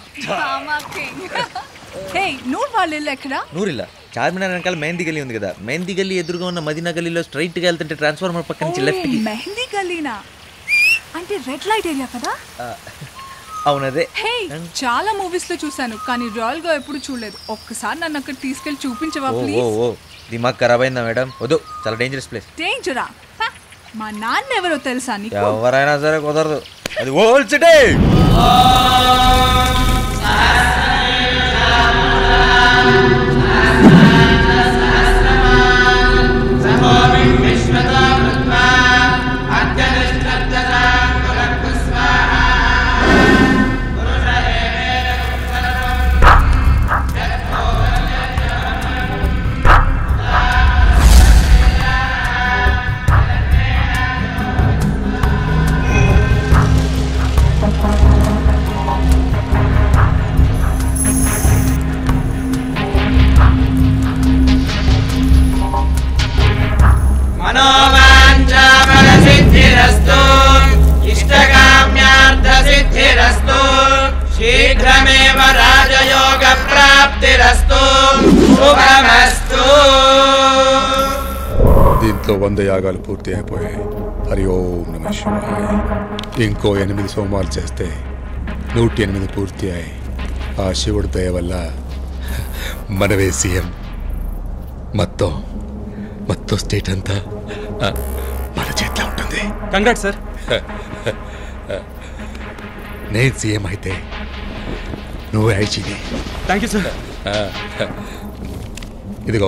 Speaker 3: హే నువ్వు వాళ్ళ ఇల్లు ఎక్కడా
Speaker 6: నూరిల్లా చార్మినార్ వెనకాల మెహందీ గల్లీ ఉంది కదా మెహందీ గల్లీ ఎదురుగా ఉన్న మదీనా గల్లీలో స్ట్రైట్ గా వెళ్తుంటే ట్రాన్స్ఫార్మర్ పక్క నుంచి లెఫ్ట్ కి
Speaker 3: మెహందీ గల్లీనా అంటే రెడ్ లైట్ ఏరియా కదా
Speaker 6: ఆ, అవునదే
Speaker 3: హే చాలా మూవీస్ లో చూసాను కానీ రాయల్ గా ఎప్పుడు చూడలేదు ఒక్కసారి నన్ను అక్కడ తీసుకెళ్లి చూపించవా
Speaker 6: ఓ ఓ
Speaker 3: ప్లీజ్
Speaker 6: ఓ దిమాగ్ ఖరాబ్ అయిందా మేడం వద్దు చాలా డేంజరస్ ప్లేస్
Speaker 3: డేంజరా హ, మా నాన్న ఎవరో తెలుసా నీకు
Speaker 6: ఎవరైనా సరే కుదరదు అది ఓల్డ్ సిటీ
Speaker 16: మనోవాంఛాఫలసిద్ధిరస్తు ఇష్టకామ్యార్థసిద్ధిరస్తు శీఘ్రమేవ రాజయోగ ప్రాప్తిరస్తు శుభమస్తు
Speaker 14: దీంతో వంద యాగాలు పూర్తి అయిపోయాయి హరి ఓం నమ శివాయ ఇంకో ఎనిమిది సోమాలు చేస్తే నూటి ఎనిమిది పూర్తి అయ్యాయి ఆ శివుడి దయ వల్ల మనవే సీఎం మొత్తం మొత్తం స్టేట్ అంతా ఆ, మన చేతిలో ఉంటుంది
Speaker 10: వచ్చింది
Speaker 8: కంగ్రాట్ సార్
Speaker 10: నేను సీఎం అయితే నువ్వే ఐజీని
Speaker 8: థ్యాంక్ యూ సార్
Speaker 10: ఇదిగో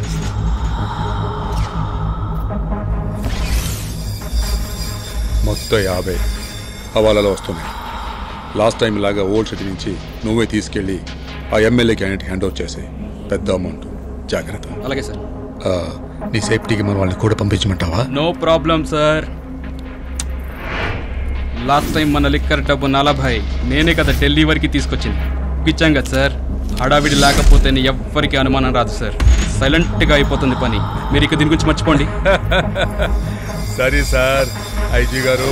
Speaker 10: మొత్తం యాభై హవాలాలో వస్తున్నాయి లాస్ట్ టైం ఇలాగా ఓల్డ్ సిటీ నుంచి నువ్వే తీసుకెళ్ళి ఆ ఎమ్మెల్యే క్యాండిడేట్ హ్యాండ్ ఓవర్ చేసాయి పెద్ద అమౌంట్ జాగ్రత్త
Speaker 8: అలాగే సార్
Speaker 10: ఆ, నీ సేఫ్టీకి మన వాళ్ళని కూడా పంపించమంటావా
Speaker 8: no problem sir last time మన లిక్కర్ డబ్బు నలభై నేనే కదా ఢిల్లీ వరకు తీసుకొచ్చింది పిచ్చాం కదా సార్ హడావిడి లేకపోతే ఎవ్వరికి అనుమానం రాదు సార్ సైలెంట్గా అయిపోతుంది పని మీరు ఇక దీని గురించి మర్చిపోండి
Speaker 10: సరే సార్ ఐజీ గారు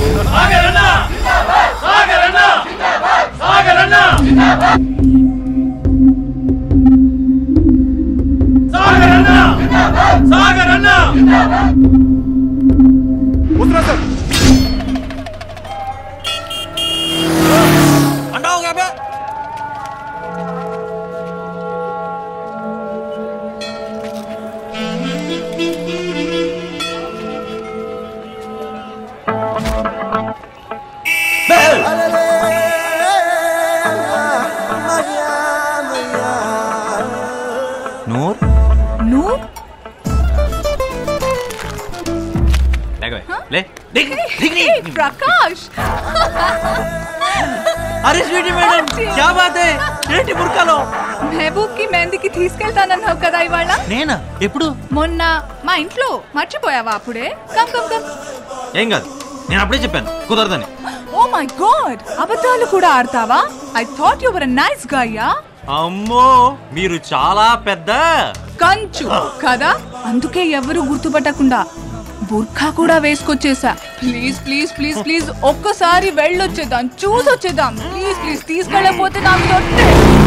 Speaker 1: నూర్
Speaker 3: నువ్వు
Speaker 1: లేకవే. లే దిగ్, దిగ్ నీ.
Speaker 3: Hey, ప్రకాష్
Speaker 1: అరే స్వీటీ మేడం క్యా బాత్ హై ఏంటి బుర్కాలో
Speaker 3: మెహబూబ్ కి మెహందీకి తీసుకెళ్తానన్నావు కదా ఇవాళ
Speaker 1: నేనా ఎప్పుడు
Speaker 3: మొన్న మా ఇంట్లో మర్చిపోయావా అప్పుడే కమ్ కమ్ కమ్
Speaker 1: ఏం కాదు నేను అప్పుడే చెప్పాను కుదరదని
Speaker 3: ఓ మై గాడ్ అబద్ధాలు కూడా ఆడతావా I thought you were nice గాయ్యా
Speaker 1: అమ్మో మీరు చాలా పెద్ద
Speaker 3: కంచు కదా అందుకే ఎవరు గుర్తుపట్టకుండా బుర్ఖా కూడా వేసుకొచ్చేసా ప్లీజ్ ప్లీజ్ ప్లీజ్ ప్లీజ్ ఒక్కసారి వెళ్ళొచ్చేద్దాం చూసి వచ్చేద్దాం ప్లీజ్ ప్లీజ్ తీసుకెళ్ళకపోతే నా మీద ఒట్టే.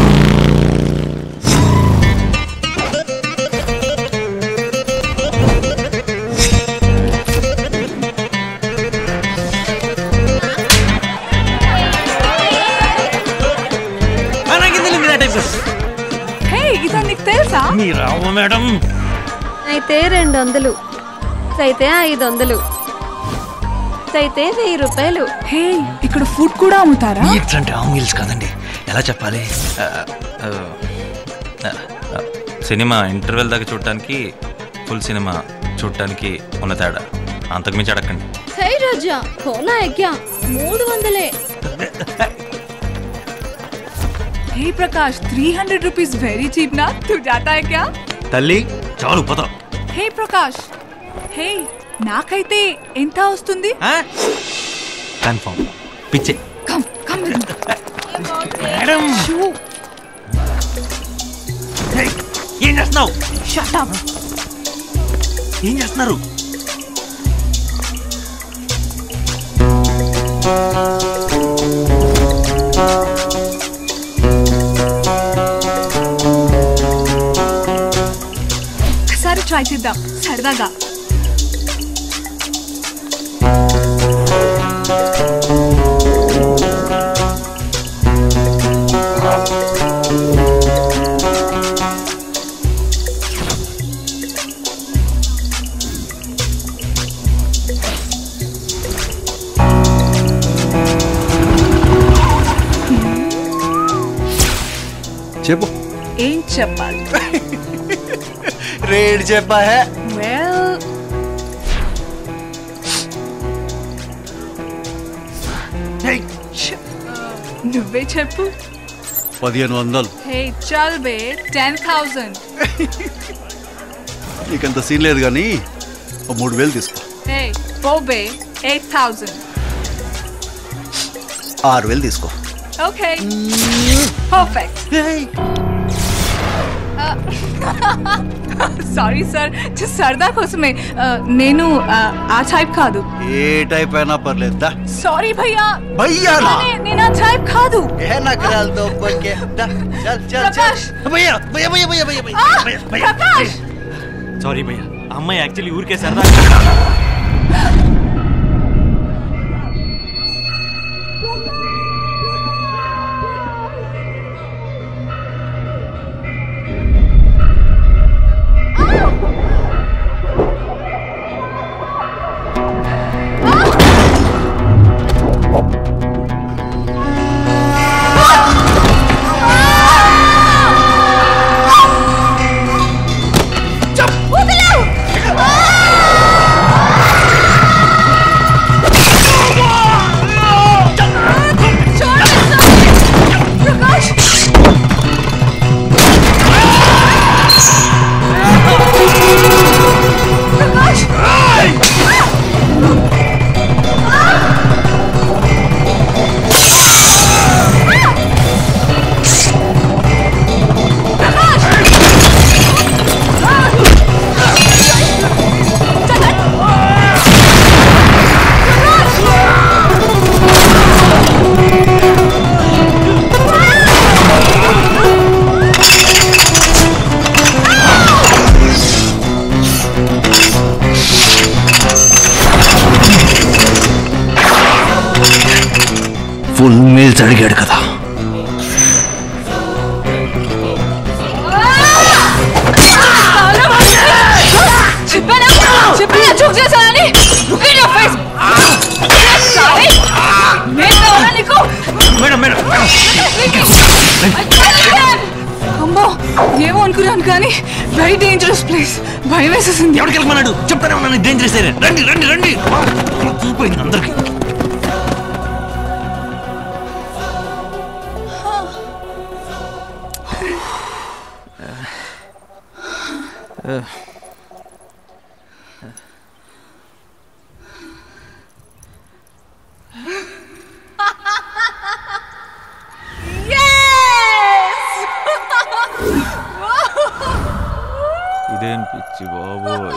Speaker 3: హే ఇదా నీకు తెలుసా
Speaker 1: మీరావు మేడం
Speaker 11: అయితే రెండు వందలు అయితే ఐదు వందలు అయితే వెయ్యి రూపాయలు
Speaker 3: హే ఇక్కడ ఫుడ్ కూడా అమ్ముతారా
Speaker 1: మీట్స్ అంటే ఆంగిల్స్ కాదండి ఎలా చెప్పాలి ఆ, ఆ, ఆ, ఆ, సినిమా ఇంటర్వెల్ దాకా చూడటానికి ఫుల్ సినిమా చూడటానికి ఉన్న తేడా అంతకుమించి అడగండి
Speaker 11: హై రోజా కోనా ఎగ్యా మూడు వందలే
Speaker 3: hey Prakash 300 rupees very cheap ना तू जाता है क्या
Speaker 1: తల్లి చాలు పద
Speaker 3: హే ప్రకాష్ హే నాకైతే ఎంత వస్తుంది
Speaker 1: కన్ఫర్మ్ పిచ్చే
Speaker 3: కమ్ కమ్
Speaker 1: మేడం ఏం చేస్తున్నావు
Speaker 3: షట్ అప్
Speaker 1: ఏం చేస్తున్నారు
Speaker 3: ఒకసారి ట్రై చేద్దాం సరదాగా
Speaker 5: చెప్పు
Speaker 3: ఏం చెప్పాలి
Speaker 5: రేట్ చెప్పా హే
Speaker 3: వెల్ నువ్వే చెప్పు
Speaker 5: పదిహేను వందలు
Speaker 3: హే చల్ బే టెన్ థౌసండ్
Speaker 5: నీకంత సీన్ లేదు కానీ ఓ మూడు వేలు తీసుకో
Speaker 3: హే ఓ బే ఎయిట్ థౌసండ్
Speaker 5: ఆరు వేలు తీసుకో
Speaker 3: ఓకే పర్ఫెక్ట్ సారీ సార్ సరదా కోసమే Uh, నేను uh, ఆ టైప్ కాదు
Speaker 5: ఏ టైప్ అయినా పర్లేదు దా
Speaker 3: సారీ భయ్యా
Speaker 5: భయ్యానా?
Speaker 3: నే- నేను ఆ టైప్ కాదు
Speaker 5: ఏ నకరాలతో బొక్కే దా చల్ చల్ చల్
Speaker 3: ప్రకాష్!
Speaker 5: భయ్యా భయ్యా భయ్యా భయ్యా భయ్యా భయ్యా
Speaker 3: ఆ,
Speaker 5: భయ్యా భయ్యా
Speaker 3: ప్రకాష్
Speaker 1: సారీ భయ్య అమ్మాయి యాక్చువల్లీ ఊరికే సరదా
Speaker 3: ఆ
Speaker 9: ఫుల్ మీల్స్ అడిగాడు కదా
Speaker 3: చెప్పానా చెప్పానా చూక్ చేశానని Look at your face. Sorry. నేను కావాలా నీకు
Speaker 9: మేడం మేడం
Speaker 3: అమ్మో ఏమో అనుకున్నాను కానీ వెరీ డేంజరస్ ప్లేస్ భయం వేసేసింది
Speaker 9: ఎవరికి వెళ్ళమన్నాడు చెప్తానే ఉన్నాను డేంజరస్ ఏరియా రండి రండి రండి చూపోయింది అందరికి
Speaker 1: ఇదేం పిచ్చి బాబోయ్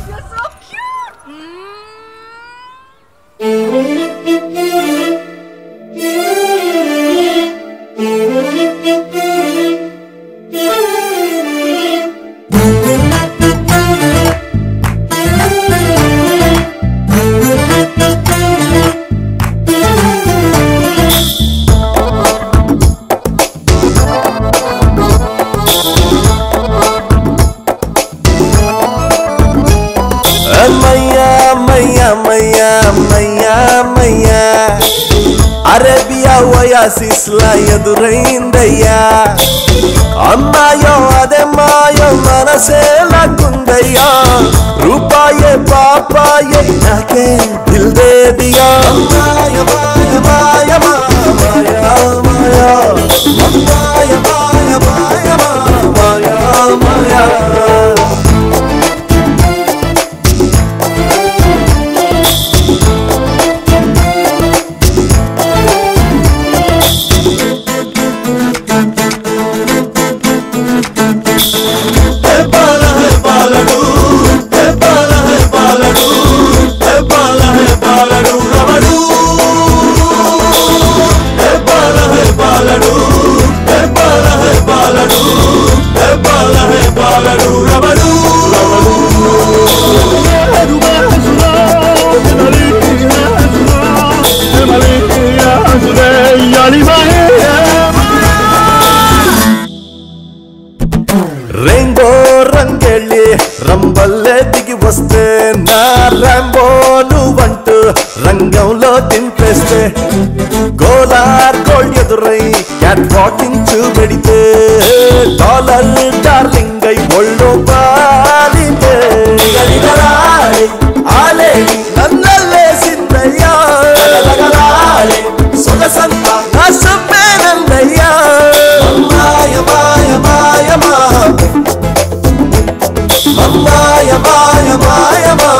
Speaker 16: అమ్మయ్యా అమ్మయ్యా అమ్మయ్యా అమ్మయ్యా అమ్మయ్యా అరేబియా ఓయాసిస్ లా ఎదురైందయ్యా అమ్మాయో అదే మాయో మనసే లాక్కుందయ్యా రూపాయే పాపాయే నాకే దిల్ దే దియా మాయ మాయ మాయ మాయ మాయ మాయ మాయ మాయ మాయ మాయ రెయిన్బో రంగెళ్ళి రంబల్లే దిగి వస్తే నా రంబో నువ్వంటూ రంగంలో దింపేస్తే గోలార్ గోల్డ్ ఎదురై క్యాట్ వాకింగ్ చూపెడితే డాలర్ డార్లింగ్ అయి ఒళ్ళో పాలితే ఆలే నన్నల్లేసిందయ్యా సొగసంతా నా సమ్మేనందయ్యా మాయ మాయ మాయ మాయ మాయ మాయ మా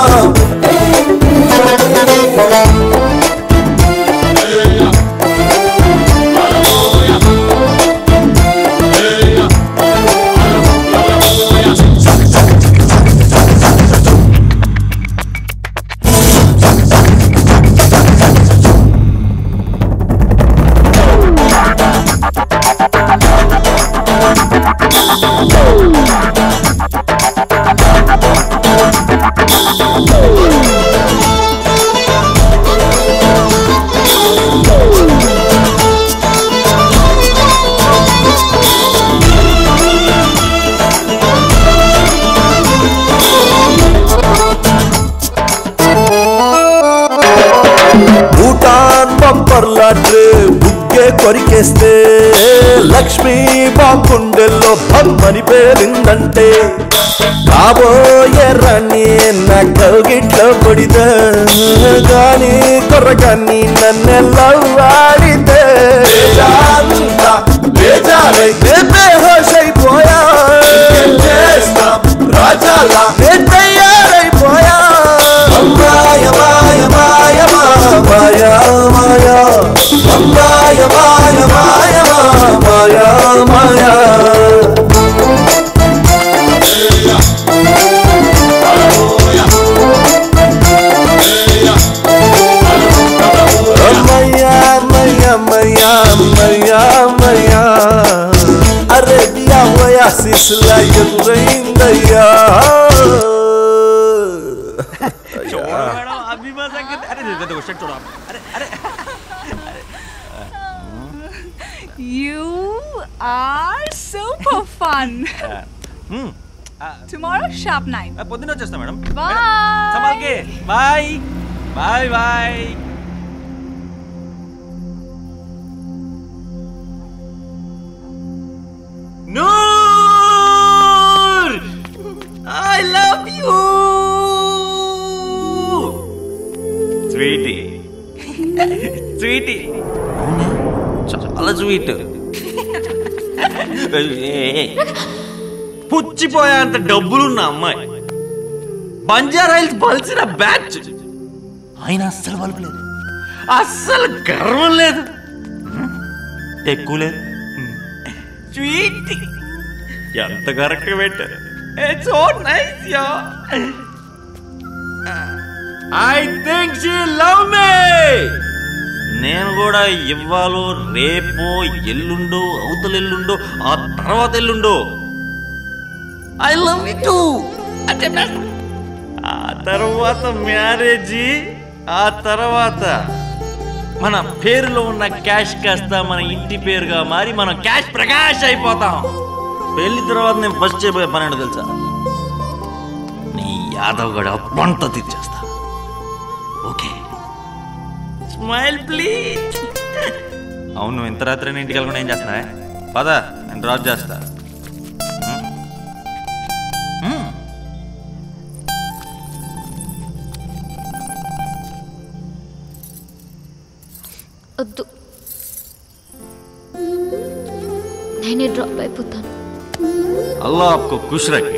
Speaker 16: భూటాన్ బంపర్లాట్రే బుగ్గే కొరికేస్తే లక్ష్మీ బాగుండెల్లో బొమ్మని పేరిందంటే కాబోయే రాణి నా కౌగిట్లో పొడిద గాని కొర్రగాని నన్నెల్లవాడితే బేజారైతే బేహోష్ అయిపోయా రాజాలా నే తయారైపోయా మాయ మాయ మాయ మాయ మాయ మాయ మాయ మాయ మాయ మాయ అమ్మయ్యా అమ్మయ్యా అమ్మయ్యా అమ్మయ్యా అమ్మయ్యా అరేబియా ఓయాసిస్లా ఎదురైందయ్యా
Speaker 6: అభిమా సంగతి అరే షర్ట్ చూడ అరే అరే
Speaker 3: You are super fun.
Speaker 1: హ్మ్.
Speaker 3: Tomorrow, sharp nine.
Speaker 1: పొద్దున్న వచ్చేస్తా మేడం
Speaker 3: Bye.
Speaker 1: సమాల్కే bye bye bye
Speaker 9: Noor I love you
Speaker 1: sweety sweety చాలా స్వీట్
Speaker 9: పుచ్చిపోయేంత డబ్బులున్న అమ్మాయి బంజారా హిల్స్ బలిసిన బ్యాచ్ ఆయన అస్సలు బలపలేదు అస్సలు గర్వం లేదు ఎక్కువ లేదు స్వీట్ ఎంత కరెక్ట్ పెట్టారు it's so nice ya I think she love me
Speaker 1: నేను కూడా ఇవ్వాలో రేపో ఎల్లుండో అవతల ఎల్లుండో ఆ తర్వాత ఎల్లుండో
Speaker 9: ఐ లవ్ యూ టూ
Speaker 1: ఆ తర్వాత మ్యారేజీ ఆ తర్వాత మన పేరులో ఉన్న క్యాష్ కాస్త మన ఇంటి పేరుగా మారి మనం క్యాష్ ప్రకాష్ అయిపోతాం పెళ్లి తర్వాత నేను ఫస్ట్ చేయబోయే పని ఏంటో తెలుసా నీ యాదవ్ గడ పంట తెచ్చేస్తా ఓకే స్మైల్ ప్లీజ్ అవును నువ్వు ఇంత రాత్రి ఇంటికి వెళ్ళకుండా ఏం చేస్తున్నావే పద నేను డ్రాప్ చేస్తా హ్మ్? హ్మ్.
Speaker 21: వద్దు నేనే డ్రాప్ అయిపోతాను
Speaker 1: अल्लाह आपको खुश रखे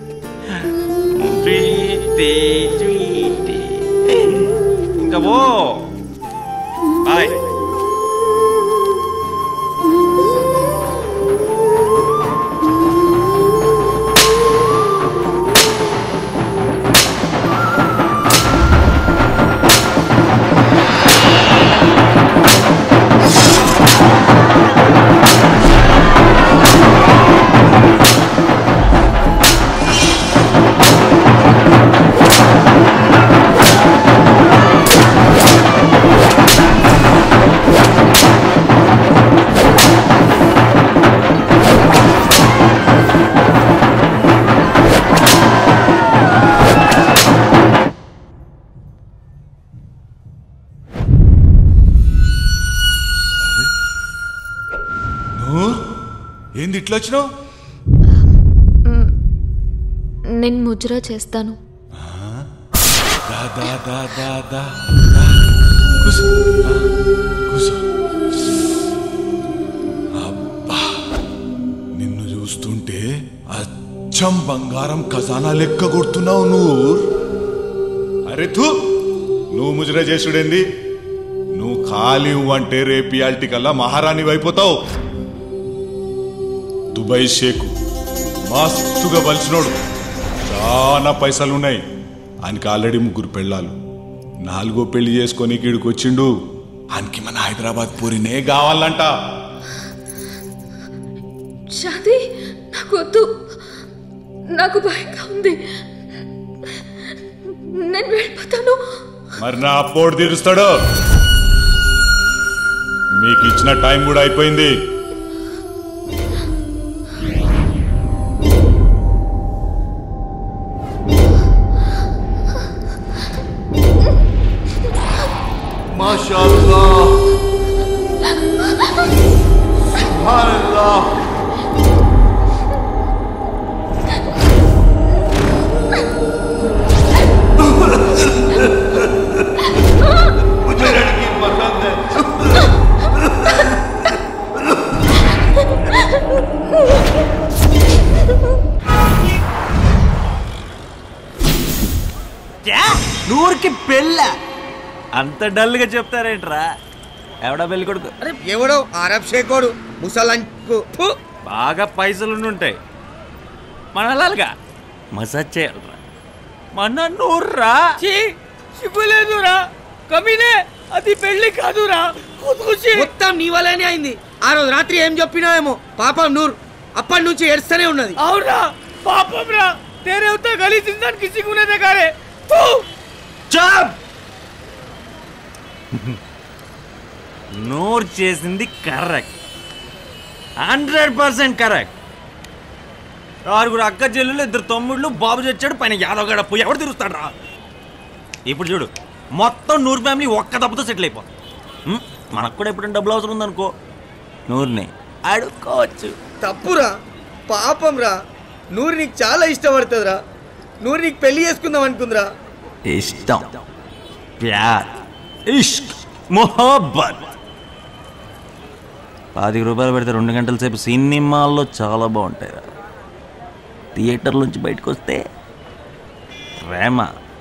Speaker 1: స్వీటీ స్వీటీ ఇంకా పో బాయ్
Speaker 12: నూర్ ఏంది ఇట్లా వచ్చినావు
Speaker 21: నేను ముజ్రా చేస్తాను
Speaker 12: దా దా దా దా దా కూసో ఆ, కూసో అబ్బా నిన్ను చూస్తుంటే అచ్చం బంగారం ఖజానా లెక్క కొడుతున్నావు నూర్ అరే తూ నువ్వు ముజరా చేసుడేంది నువ్వు ఖాళీ అంటే రేపు ఇయాల్టి కల్లా మహారాణి అయిపోతావు దుబాయ్ షేకు మస్తుగా బలిసినోడు చాలా పైసలున్నాయి ఆయనకి ఆల్రెడీ ముగ్గురు పెళ్ళాలు నాలుగో పెళ్లి చేసుకొని ఇక్కడికి వచ్చిండు ఆయనకి మన హైదరాబాద్ పూరినే కావాలంట
Speaker 21: షాది నాకు వద్దు నాకు భయంగా ఉంది నేను వెళ్ళిపోతాను
Speaker 12: మరి నా అప్పోడు తీరుస్తాడు మీకు ఇచ్చిన టైం కూడా అయిపోయింది
Speaker 9: మాషాల్లాహ్ సుబ్హానల్లాహ్ मुझे लड़की पसंद है
Speaker 1: నూరికి పెళ్ళ అంత డల్గా చెప్తారేంట్రా ఎవడా పెళ్లి కొడుకు
Speaker 22: ఎవడో అరబ్ షేకోడు ముసలంకు ఫు.
Speaker 1: బాగా పైసలు ఉంటాయి మనలాగా మసాజ్ చేయాలరా మన నూర్రా
Speaker 18: సిగ్గులేదురా కమీనే అది పెళ్లి కాదురా ఖుద్కుషి మొత్తం నీ వల్లనే అయింది ఆ రోజు రాత్రి ఏం చెప్పినావేమో పాపం నూర్ అప్పటి నుంచి ఏడుస్తూనే ఉన్నది అవునా పాపం రా तेरे उतना गलीज इंसान किसी को नहीं देखा रे
Speaker 1: చాప్ నోరు చేసింది కరెక్ట్
Speaker 6: హండ్రెడ్ పర్సెంట్ కరెక్ట్ ఆరుగురు అక్క చెల్లెలు ఇద్దరు తమ్ముళ్ళు బాబు చచ్చాడు పైన యాదవ్ గడ పోయి ఎవడు తిరుగుతాడు రా ఇప్పుడు చూడు మొత్తం నూరు ఫ్యామిలీ ఒక్క దెబ్బతో సెటిల్ అయిపో ఉం? మనకు కూడా ఎప్పుడైనా డబ్బులు అవసరం ఉందనుకో నూరుని అడుక్కోవచ్చు
Speaker 22: తప్పురా పాపం రా నూరు నీకు చాలా ఇష్టపడుతుందిరా నూరు నీకు పెళ్లి చేసుకుందాం అనుకుందిరా
Speaker 6: ఇష్టం ప్యార్ ఇష్క్ మొహబ్బత్ పాతిక రూపాయలు పెడితే రెండు గంటల సేపు సినిమాల్లో చాలా బాగుంటాయి రా థియేటర్ నుంచి బయటకు వస్తే ప్రేమ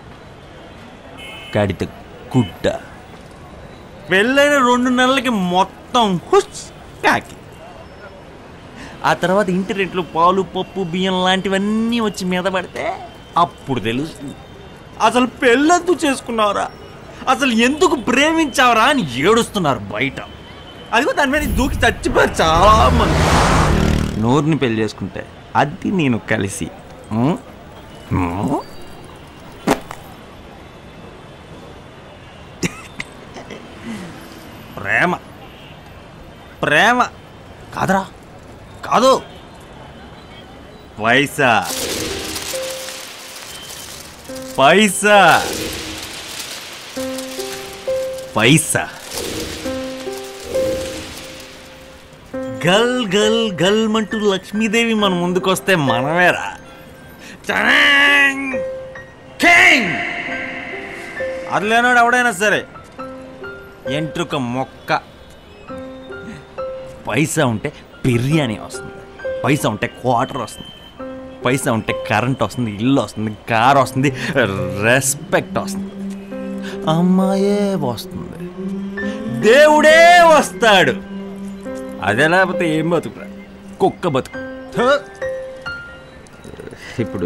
Speaker 6: కడిత గుడ్డ పెళ్ళైన రెండు నెలలకి మొత్తం హుస్ ప్యాకి ఆ తర్వాత ఇంటి రెంట్లు పాలు పప్పు బియ్యం లాంటివన్నీ వచ్చి మీద పడితే అప్పుడు తెలుస్తుంది అసలు పెళ్ళెందుకు చేసుకున్నావురా అసలు ఎందుకు ప్రేమించావురా అని ఏడుస్తున్నారు బయట అదిగో దాని మీద దూకి చచ్చిపోయారు చాలా మంది నూరుని పెళ్లి చేసుకుంటే అది నేను కలిసి ఉం? ఉం? ప్రేమ ప్రేమ కాదరా కాదు పైసా పైసా పైసా గల్ గల్ గల్ మంటూ లక్ష్మీదేవి మన ముందుకొస్తే మనమేరా చడాంగ్! కింగ్! అది లేనాడు ఎవడైనా సరే ఎంట్రుక మొక్క పైసా ఉంటే బిర్యానీ వస్తుంది పైసా ఉంటే క్వార్టర్ వస్తుంది పైసా ఉంటే కరెంట్ వస్తుంది ఇల్లు వస్తుంది కార్ వస్తుంది రెస్పెక్ట్ వస్తుంది అమ్మాయే వస్తుంది దేవుడే వస్తాడు అదే లేకపోతే ఏం బతుకురా కుక్క బతుకు థు. ఇప్పుడు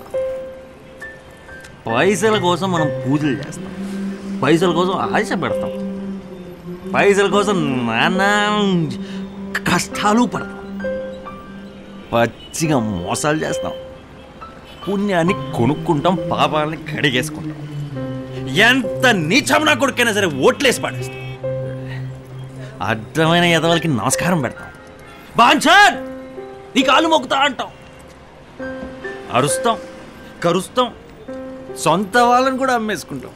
Speaker 6: పైసల కోసం మనం పూజలు చేస్తాం పైసల కోసం ఆశ పెడతాం పైసల కోసం నానా కష్టాలు పడతాం పచ్చిగా మోసాలు చేస్తాం పుణ్యాన్ని కొనుక్కుంటాం పాపాలని కడిగేసుకుంటాం ఎంత నీచమనా కొడుకైనా సరే ఓట్లేసి పాడేస్తాం అడ్డమైన ఎదవలకి నమస్కారం పెడతాం బాంఛన్ నీ కాలు మొక్కుతా అంటాం అరుస్తాం కరుస్తాం సొంత వాళ్ళని కూడా అమ్మేసుకుంటాం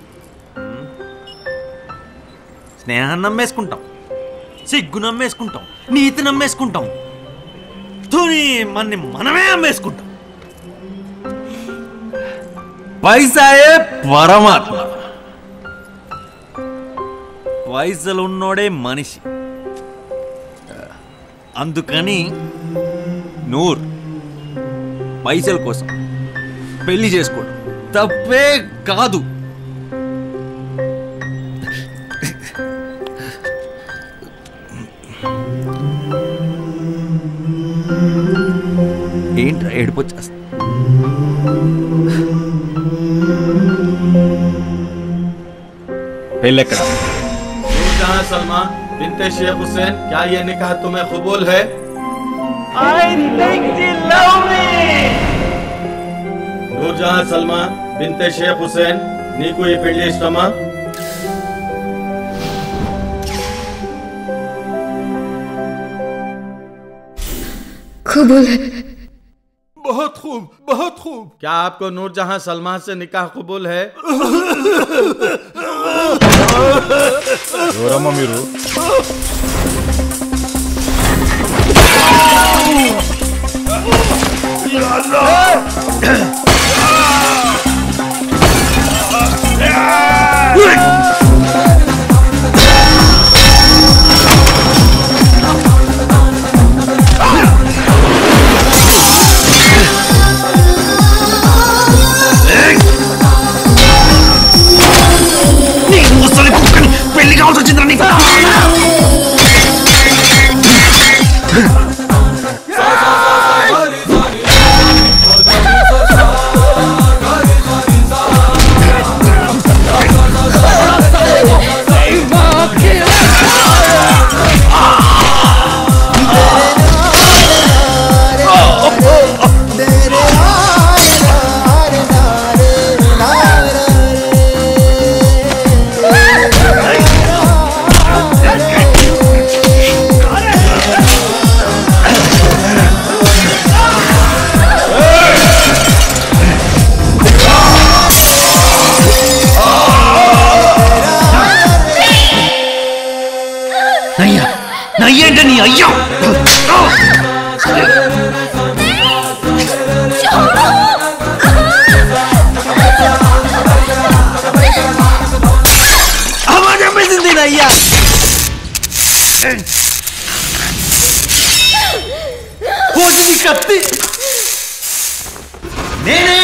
Speaker 6: స్నేహాన్ని నమ్మేసుకుంటాం సిగ్గు నమ్మేసుకుంటాం నీతి నమ్మేసుకుంటాం తుని మన్ని మనమే అమ్మేసుకుంటాం పైసాయే పరమాత్మ పైసలు ఉన్నోడే మనిషి అందుకని నూర్ పైసల కోసం పెళ్లి చేసుకోవడం తప్పే కాదు ఏంట్రా ఏడిపోచ్చేస్తా పెళ్ళెక్కడ
Speaker 17: नूरजहां सलमा बिनते शेख हुसैन क्या ये निकाह तुम्हें कबूल है నూర్జహాన్ సల్మా బింతే షేక్ హుసేన్ నీకు ఈ పెళ్లి ఇష్టమా
Speaker 21: कबूल है
Speaker 17: बहुत खूब बहुत खूब क्या आपको नूरजहां सलमा से निकाह कबूल है
Speaker 12: ఎవరమ్మా మీరు
Speaker 9: పెళ్లి కావాల్సి వచ్చిందిరా నీకు నీ అయ్యా
Speaker 6: అమ్మా చంపేసింది నా అయ్యా పోసింది కత్తి నేనే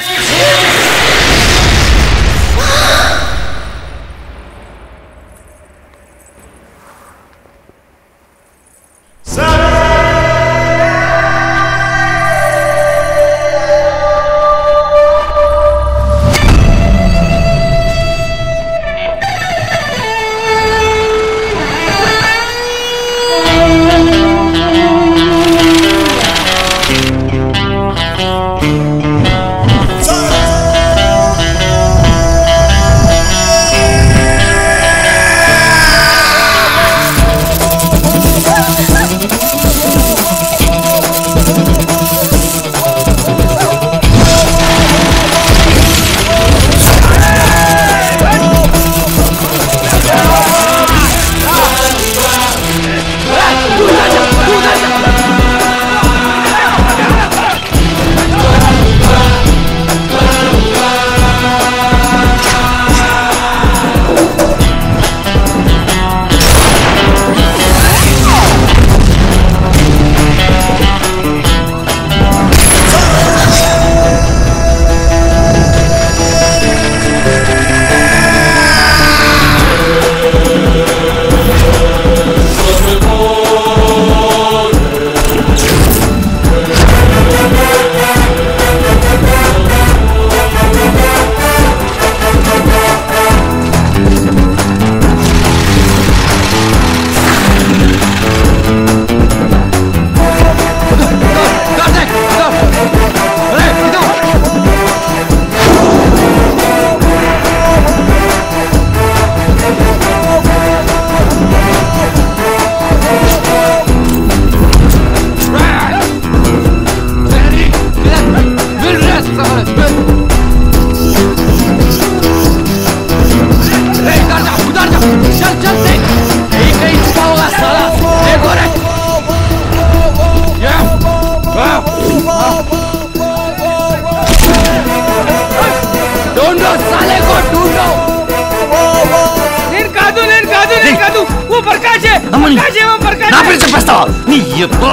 Speaker 18: నేను కాదు నేను కాదు నేను కాదు ఓ ప్రకాశే
Speaker 9: అమ్మని.
Speaker 18: ప్రకాశే ఓ ప్రకాశే
Speaker 9: నా పేరు చెప్పేస్తావా నీ ఎప్ప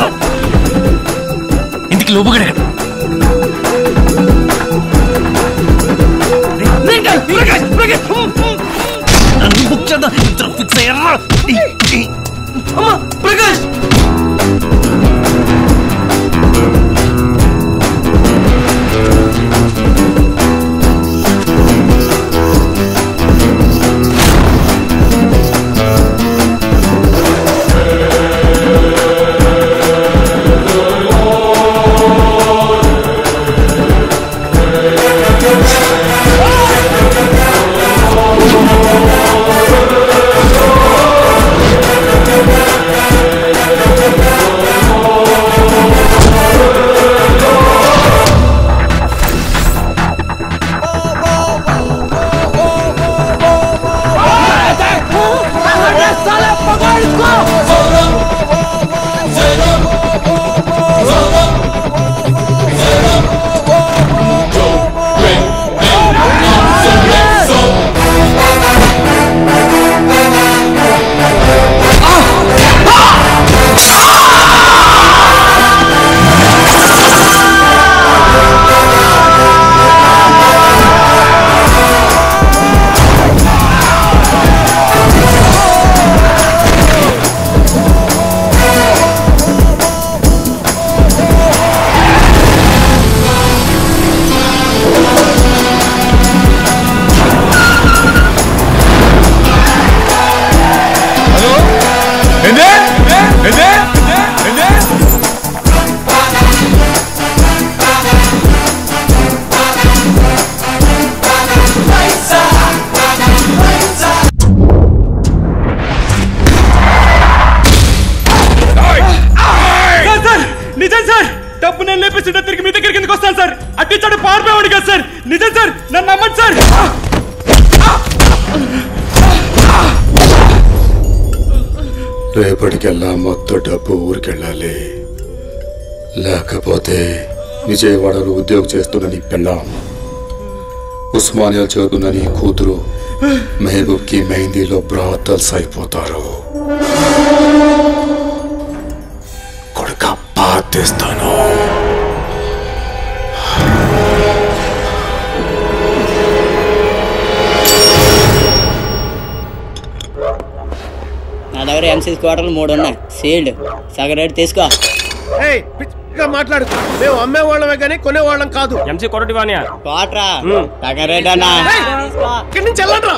Speaker 9: ఇంటికి లోపుగడ
Speaker 18: నేను కాదు ప్రకాశ్ ప్రకాశ్
Speaker 9: నన్ను బుక్ చేద్దాం ఇద్దరు ఫిక్స్ అయ్యారా
Speaker 18: అమ్మా ప్రకాశ్
Speaker 16: Oh
Speaker 10: రేపటికెల్లా మొత్తం డబ్బు ఊరికెళ్ళాలి లేకపోతే విజయవాడలో ఉద్యోగం చేస్తున్న నీ పెళ్ళాం ఉస్మానియా చదువుతున్న నీ కూతురు మెహబూబ్కి మెహందీలో బ్రాతల్స్ అయిపోతారు కొడుక పాతిస్తాను
Speaker 4: నా దగ్గర ఎంసీ క్వార్టర్లు మూడు ఉన్నాయి సీల్డ్ సగం రేటు తీసుకో
Speaker 13: ఏయ్ పిచ్చిగా మాట్లాడు మేము అమ్మే వాళ్ళమే కానీ కొనేవాళ్ళం కాదు
Speaker 4: ఎంసీ కొరటి వాణ్యా క్వార్టరా సగం రేట్ అన్నా
Speaker 13: ఇక్కడి నుంచి వెళ్ళండి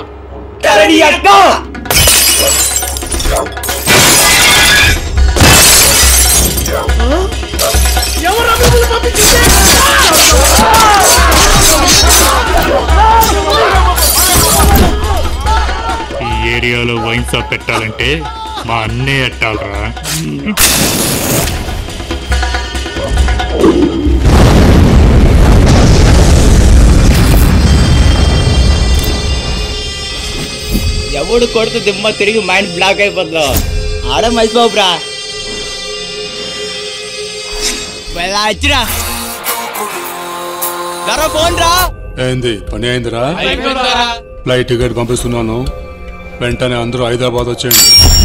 Speaker 13: ఎవరు మిమ్మల్ని పంపించింది
Speaker 19: ఈ ఏరియాలో వైన్ షాప్ పెట్టాలంటే మా అన్నే ఎట్టాలరా
Speaker 4: ఎవడు కొడుతూ దిమ్మ తిరిగి మైండ్ బ్లాక్ అయిపోతుందో ఆడ మర్చిపోవు బ్రా వెళ్ళా వచ్చిరా గర ఫోన్ రా
Speaker 10: ఏంది పని అయిందిరా
Speaker 4: అయిపోయిందిరా.
Speaker 10: ఫ్లైట్ టికెట్ పంపిస్తున్నాను వెంటనే అందరూ హైదరాబాద్ వచ్చేయండి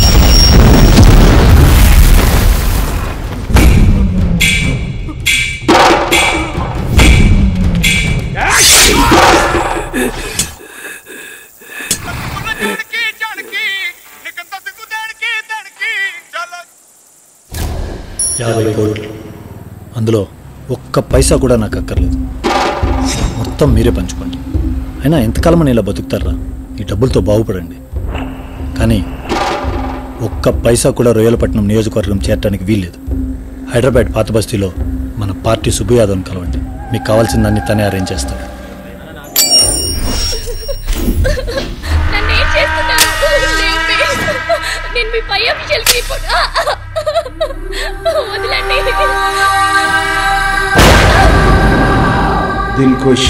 Speaker 20: యాభై కోట్లు అందులో ఒక్క పైసా కూడా నాకు అక్కర్లేదు మొత్తం మీరే పంచుకోండి అయినా ఎంతకాలమని ఇలా బతుకుతారా ఈ డబ్బులతో బాగుపడండి కానీ ఒక్క పైసా కూడా రొయ్యలపట్నం నియోజకవర్గం చేరడానికి వీల్లేదు హైదరాబాద్ పాత బస్తీలో మన పార్టీ సుబ్బు యాదవ్ని కలవండి మీకు కావాల్సిందాన్ని తనే అరేంజ్ చేస్తాడు
Speaker 11: నన్ను ఏం చేస్తున్నారు లేపి. నేను మీ పై అఫీషియల్ రిపోర్ట్ వదలండి
Speaker 24: దిల్కుష్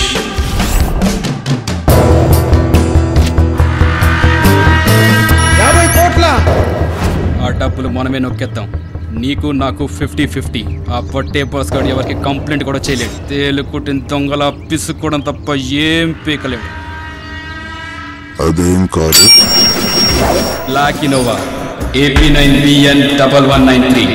Speaker 13: యాభై కోట్ల
Speaker 8: ఆ డబ్బులు మనమే నొక్కేద్దాం నీకు నాకు ఫిఫ్టీ ఫిఫ్టీ ఆ పట్టే బాస్ గారు ఎవరికి కంప్లైంట్ కూడా చేయలేడు తేలు కుట్టిన దొంగల పిసుక్కోవడం తప్ప ఏం పీకలేడు
Speaker 25: అదేం కాదు
Speaker 8: black Innova AP nine BN double one nine three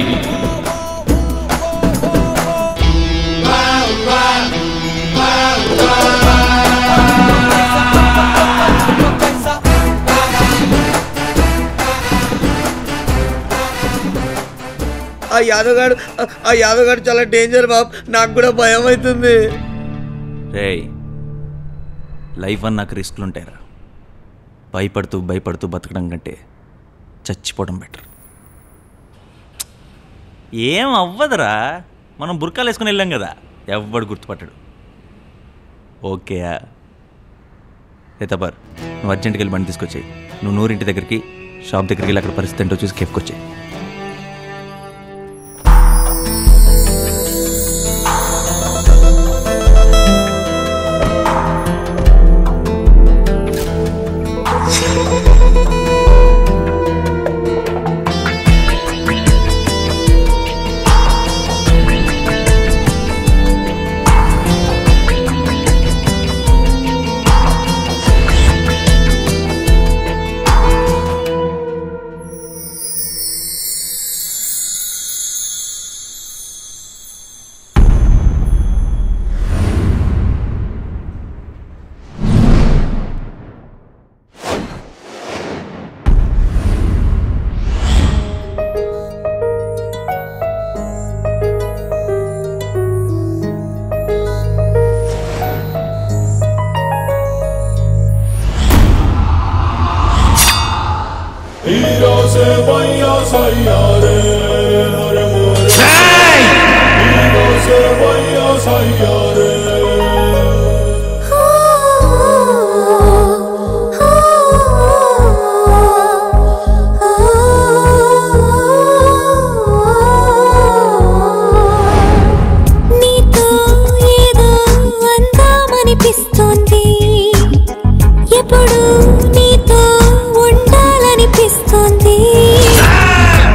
Speaker 22: ఆ యాదవ్ గారు ఆ యాదవ్ గారు చాలా డేంజర్ బాబు నాకు కూడా భయం అవుతుంది
Speaker 1: రేయ్ లైఫ్ అన్నాక రిస్క్లు ఉంటాయిరా భయపడుతూ భయపడుతూ బతకడం కంటే చచ్చిపోవడం బెటర్ ఏం అవ్వదురా మనం బుర్కాలు వేసుకుని వెళ్ళాం కదా ఎవ్వడు గుర్తుపట్టాడు ఓకేయా రేతబార్ నువ్వు అర్జెంట్కి వెళ్ళి బండి తీసుకొచ్చాయి నువ్వు నూరింటి దగ్గరికి షాప్ దగ్గరికి వెళ్ళి అక్కడ పరిస్థితి ఏంటో చూసి కేఫ్కొచ్చాయి
Speaker 14: हीरो से भैया सैयारे हरे मोरे हीरो से भैया सैयारे
Speaker 26: నీతో ఏదో అందామనిపిస్తోంది ఎప్పుడు నీతో ఉండాలనిపిస్తోంది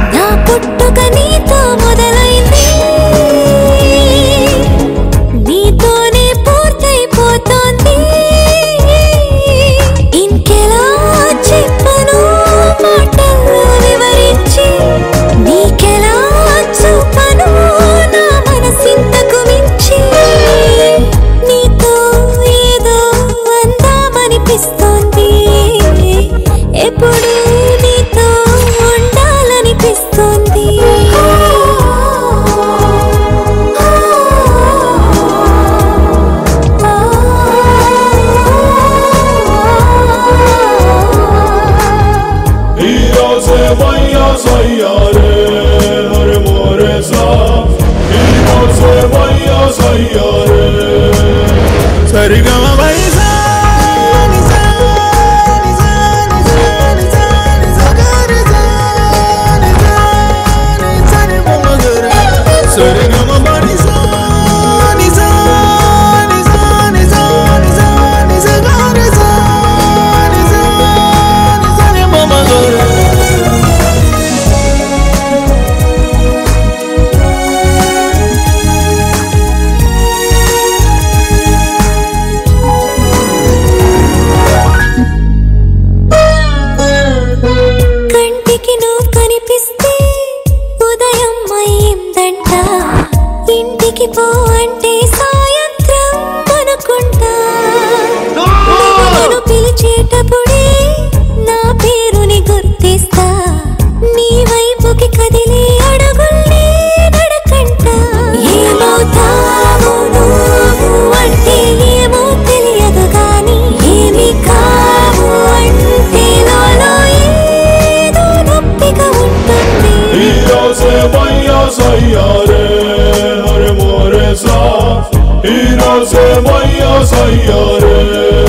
Speaker 2: vaya sayare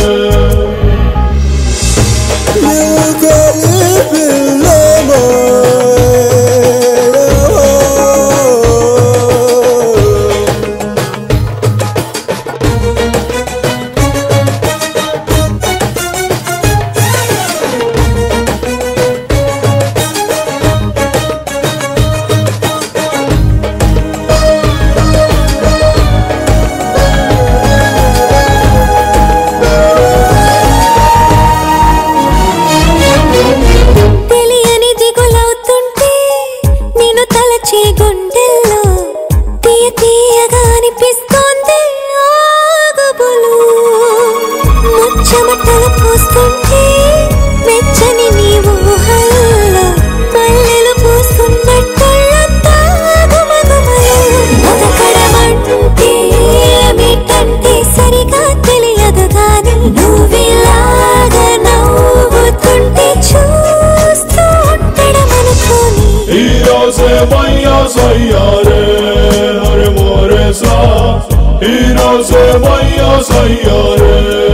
Speaker 26: తెలియని దిగులవుతుంటే నేను తలచే గుండెల్లో తీయ తీయగా అనిపిస్తోంది ఆగబులు ముచ్చమట్టలు పోస్తుంటే మెచ్చని నీ ఊహల్లో మల్లెలు పూస్తున్నట్టుళ్ళంతా గుమగుమలు బతకడమంటే ఏమిటంటే సరిగా తెలియదు గాని నువ్విలాగా నవ్వుతుంటే చూస్తూ ఉండడమనుకోని
Speaker 2: Ira se vaya sayare Hare more sa Ira se vaya sayare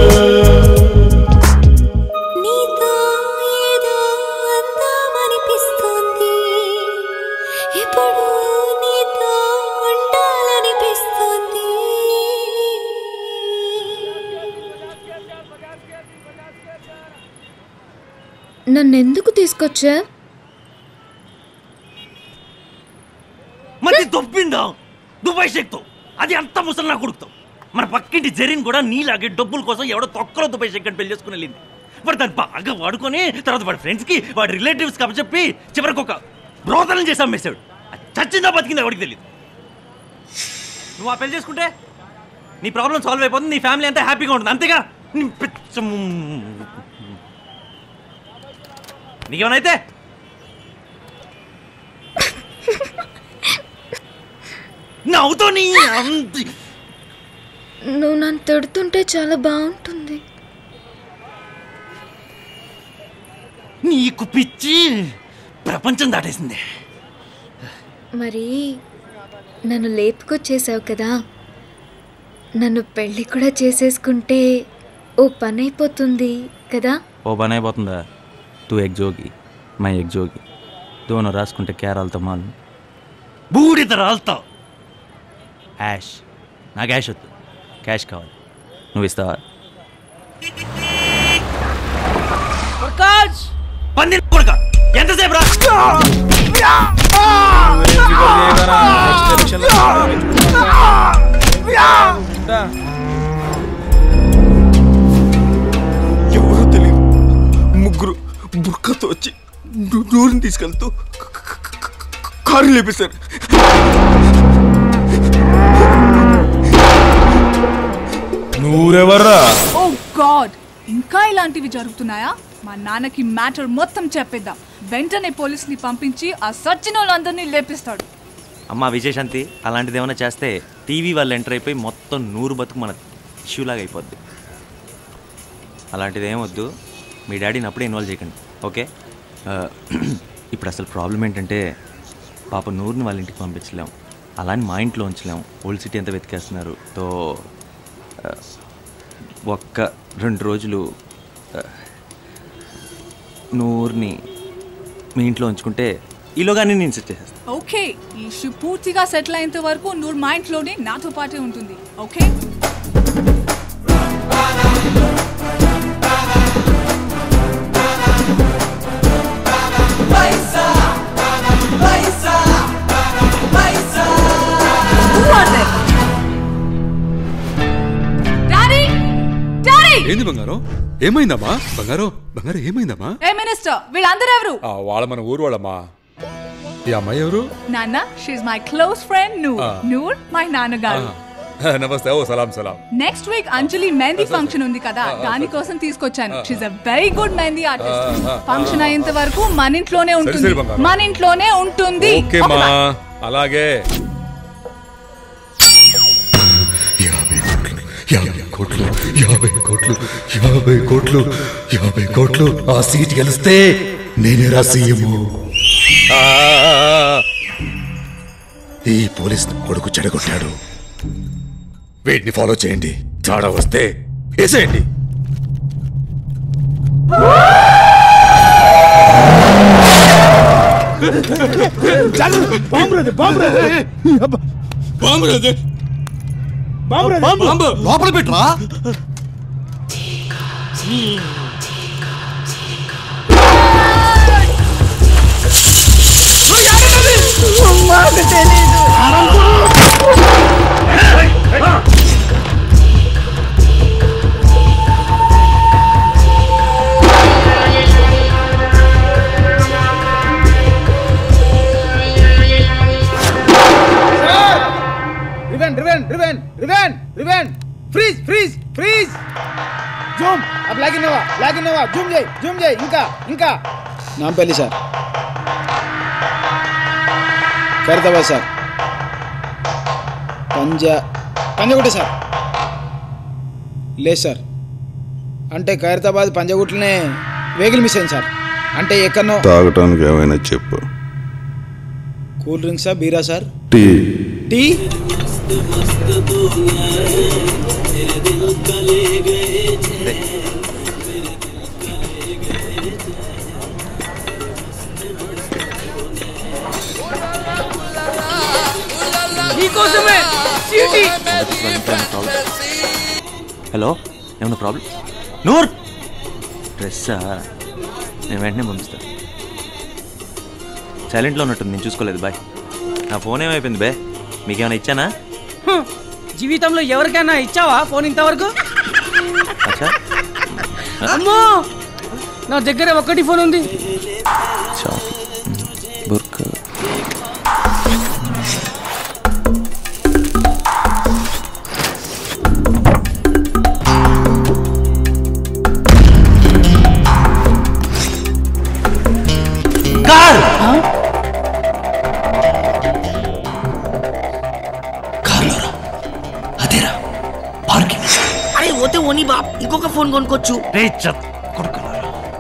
Speaker 26: నీతో ఏదో అందామనిపిస్తోంది ఎప్పుడు నీతో ఉండాలనిపిస్తోంది
Speaker 21: నన్నెందుకు తీసుకొచ్చా
Speaker 9: మరి దొబ్బిందా దుబాయ్ షేక్తో అది అంత ముసలినా కొడుకుతాం మన పక్కింటి జరీన్ కూడా నీలాగే డబ్బుల కోసం ఎవడో తొక్కలో దుబాయ్ షేక్ అని పెళ్లి చేసుకుని వెళ్ళింది మరి దాన్ని బాగా వాడుకొని తర్వాత వాడి ఫ్రెండ్స్కి వాడి రిలేటివ్స్ చెప్పి చివరికి ఒక బ్రోతనం చేసి అమ్మేశాడు అది చచ్చిందా బతికిందా ఎవరికి తెలియదు నువ్వు ఆ పెళ్లి చేసుకుంటే నీ ప్రాబ్లం సాల్వ్ అయిపోతుంది నీ ఫ్యామిలీ అంతా హ్యాపీగా ఉంటుంది అంతేగా నీ పిచ్చ ము- నీకేమైనా నవ్వుతో నీ అంత
Speaker 21: నువ్వు నన్ను తిడుతుంటే చాలా బాగుంటుంది
Speaker 9: నీకు పిచ్చి ప్రపంచం దాటేసింది
Speaker 21: మరి నన్ను లేపుకొచ్చేసావు కదా నన్ను పెళ్లి కూడా చేసేసుకుంటే ఓ పని అయిపోతుంది కదా
Speaker 1: ఓ పని అయిపోతుందా తూ ఎగ్ జోగి మై ఎగ్ జోగి దోను రాసుకుంటే కేరాలతో మాలు
Speaker 9: బూడిద రాల్తావు
Speaker 1: యాష్ నాకు యాష్ వద్దు క్యాష్ కావాలి నువ్వు ఇస్తావా
Speaker 18: ప్రకాష్
Speaker 9: పంది కొడుక ఎంతసేపు రా
Speaker 7: ఎవరో తెలియదు ముగ్గురు బుర్కతో వచ్చి నూ- నూరుని తీసుకెళ్తూ క- క- క- కారు లేపేశారు
Speaker 12: నూరెవర్రా
Speaker 3: ఓ గాడ్ ఇంకా ఇలాంటివి జరుగుతున్నాయా మా నాన్నకి మ్యాటర్ మొత్తం చెప్పేద్దాం వెంటనే పోలీస్ని పంపించి ఆ సచ్చిన వాళ్ళందరినీ లేపిస్తాడు
Speaker 1: అమ్మా విజయశాంతి అలాంటిది ఏమైనా చేస్తే టీవీ వాళ్ళు ఎంటర్ అయిపోయి మొత్తం నూరు బతుకు మన ఇష్యూలాగా అయిపోద్ది అలాంటిది ఏమొద్దు మీ డాడీని అప్పుడే ఇన్వాల్వ్ చేయకండి ఓకే ఆ, ఇప్పుడు అసలు ప్రాబ్లం ఏంటంటే పాప నూరుని వాళ్ళ ఇంటికి పంపించలేం అలాని మా ఇంట్లో ఉంచలేం ఓల్డ్ సిటీ అంతా వెతికేస్తున్నారు తో ఆ, ఒక్క రెండు రోజులు ఆ, నూరుని మీ ఇంట్లో ఉంచుకుంటే ఈలోగానే నేను సెట్ చేసేస్తాను
Speaker 3: ఓకే ఈ ఇష్యూ పూర్తిగా సెటిల్ అయ్యేంత వరకు నూరు మా ఇంట్లోనే నాతో పాటే ఉంటుంది ఓకే డాడీ డాడీ
Speaker 10: ఏంది బంగారం ఏమైందమ్మా బంగారం బంగారం ఏమైందమ్మా
Speaker 3: ఏ మినిస్టర్ వీళ్ళందరూ ఎవరు
Speaker 10: ఆ, వాళ్ళ మన ఊరు వాళ్ళమ్మా ఈ అమ్మాయి ఎవరు
Speaker 3: నాన్న she my close friend Noor
Speaker 10: ఆ.
Speaker 3: నూర్ మై నాన్నగారు
Speaker 10: ఆ, నమస్తే ఓ సలాం సలాం
Speaker 3: next week Anjali mehndi function ఉంది కదా దానికోసం తీసుకొచ్చాను she a very good mehndi artist
Speaker 10: ఆ, ఆ,
Speaker 3: ఫంక్షన్ అయ్యేంత వరకు మన ఇంట్లోనే ఉంటుంది
Speaker 10: సరే బంగారం.
Speaker 3: మన ఇంట్లోనే ఉంటుంది
Speaker 10: ఓకే
Speaker 3: Okay,
Speaker 10: మా
Speaker 3: bye.
Speaker 10: అలాగే
Speaker 20: యాభై కోట్లు యాభై కోట్లు యాభై కోట్లు యాభై కోట్లు ఆ సీట్ గెలిస్తే నేనే రా సీఎం ఈ పోలీస్ కొడుకు చెడగొట్టాడు వీటిని ఫాలో చేయండి
Speaker 12: తేడా వస్తే వేసేయండి
Speaker 13: బాంబు రాదు బాంబు రాదు
Speaker 12: బాంబు రాదు
Speaker 13: బాంబు రాదు
Speaker 12: బాంబు లోపల పెట్టరా
Speaker 26: మాకు తెలీదు
Speaker 5: रिवेन रिवेन रिवेन रिवेन रिवेन फ्रीज फ्रीज फ्रीज జూమ్ अब లాగిన్ నవా లాగిన్ నవా జూమ్ చేయి జూమ్ చేయి ఇంకా ఇంకా నాంపల్లి సార్ ఖైరతాబాద్ సార్ పంజ పంజగుట్ట సార్ లేదు సార్ అంటే ఖైరతాబాద్ పంజగుట్లనే వెహికల్ మిస్ అయింది సార్ అంటే ఎక్కడనో
Speaker 15: తాగటానికి ఏమైనా చెప్పు
Speaker 5: కూల్ డ్రింక్సా బీరా సార్
Speaker 15: టీ
Speaker 5: టీ
Speaker 18: నీకోసమే సీటీ
Speaker 1: హలో ఏమన్నా ప్రాబ్లం నూర్ డ్రెస్సా నేను వెంటనే పంపిస్తా సైలెంట్లో ఉన్నట్టుంది నేను చూసుకోలేదు బాయ్ నా ఫోన్ ఏమైపోయింది బే మీకేమైనా ఇచ్చానా
Speaker 18: హ్మ్. జీవితంలో ఎవరికైనా ఇచ్చావా ఫోన్ ఇంతవరకు
Speaker 1: అచ్చా
Speaker 18: అమ్మో నా దగ్గర ఒక్కటి ఫోన్ ఉంది
Speaker 1: బుర్క
Speaker 9: కార్ అదేరా పార్కింగ్
Speaker 22: అరే పోతే ఓని బాప్ ఇంకొక ఫోన్ కొనుక్కోవచ్చు
Speaker 9: రే చత్ కొడుకులారా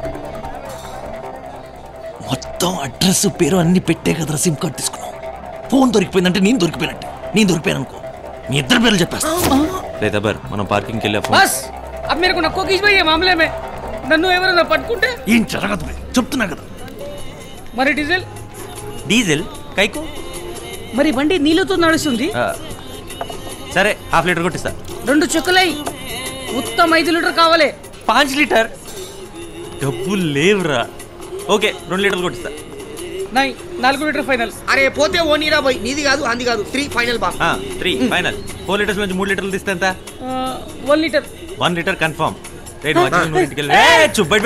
Speaker 9: మొత్తం అడ్రస్ పేరు అన్ని పెట్టే కదరా సిమ్ కార్డ్ తీసుకున్నాం ఫోన్ దొరికిపోయిందంటే నేను దొరికిపోయినట్టు నేను దొరికిపోయాను అనుకో మీ ఇద్దరు పేర్లు చెప్పేస్తా
Speaker 1: రే దబర్ మనం పార్కింగ్కి వెళ్ళే ఫోన్
Speaker 18: బస్ अब मेरे को नक्को खींच भाई ये मामले में నన్ను ఎవరైనా పట్టుకుంటే
Speaker 9: ఏం జరగదు బే. చెప్తున్నా కదా
Speaker 18: మరి డీజిల్
Speaker 1: డీజిల్ కైకో
Speaker 18: మరి బండి నీళ్ళతో నడుస్తుంది
Speaker 1: ఆ, సరే హాఫ్ లీటర్ కొట్టిస్తా
Speaker 18: రెండు చుక్కలై మొత్తం ఐదు లీటర్ కావాలి
Speaker 1: పాంచ్ లీటర్ డబ్బులు లేవురా ఓకే రెండు లీటర్లు కొట్టిస్తా
Speaker 18: నై నాలుగు లీటర్ ఫైనల్
Speaker 22: అరే పోతే ఓనీరా పోయి నీది కాదు అంది కాదు త్రీ ఫైనల్ బాప్
Speaker 1: త్రీ ఫైనల్ ఫోర్ లీటర్స్ నుంచి మూడు లీటర్లు తీస్తే ఎంత
Speaker 18: one litre
Speaker 1: one litre confirm rate వచ్చి నువ్వు ఇంటికి వెళ్ళి ఏ, చుప్ బయట బే.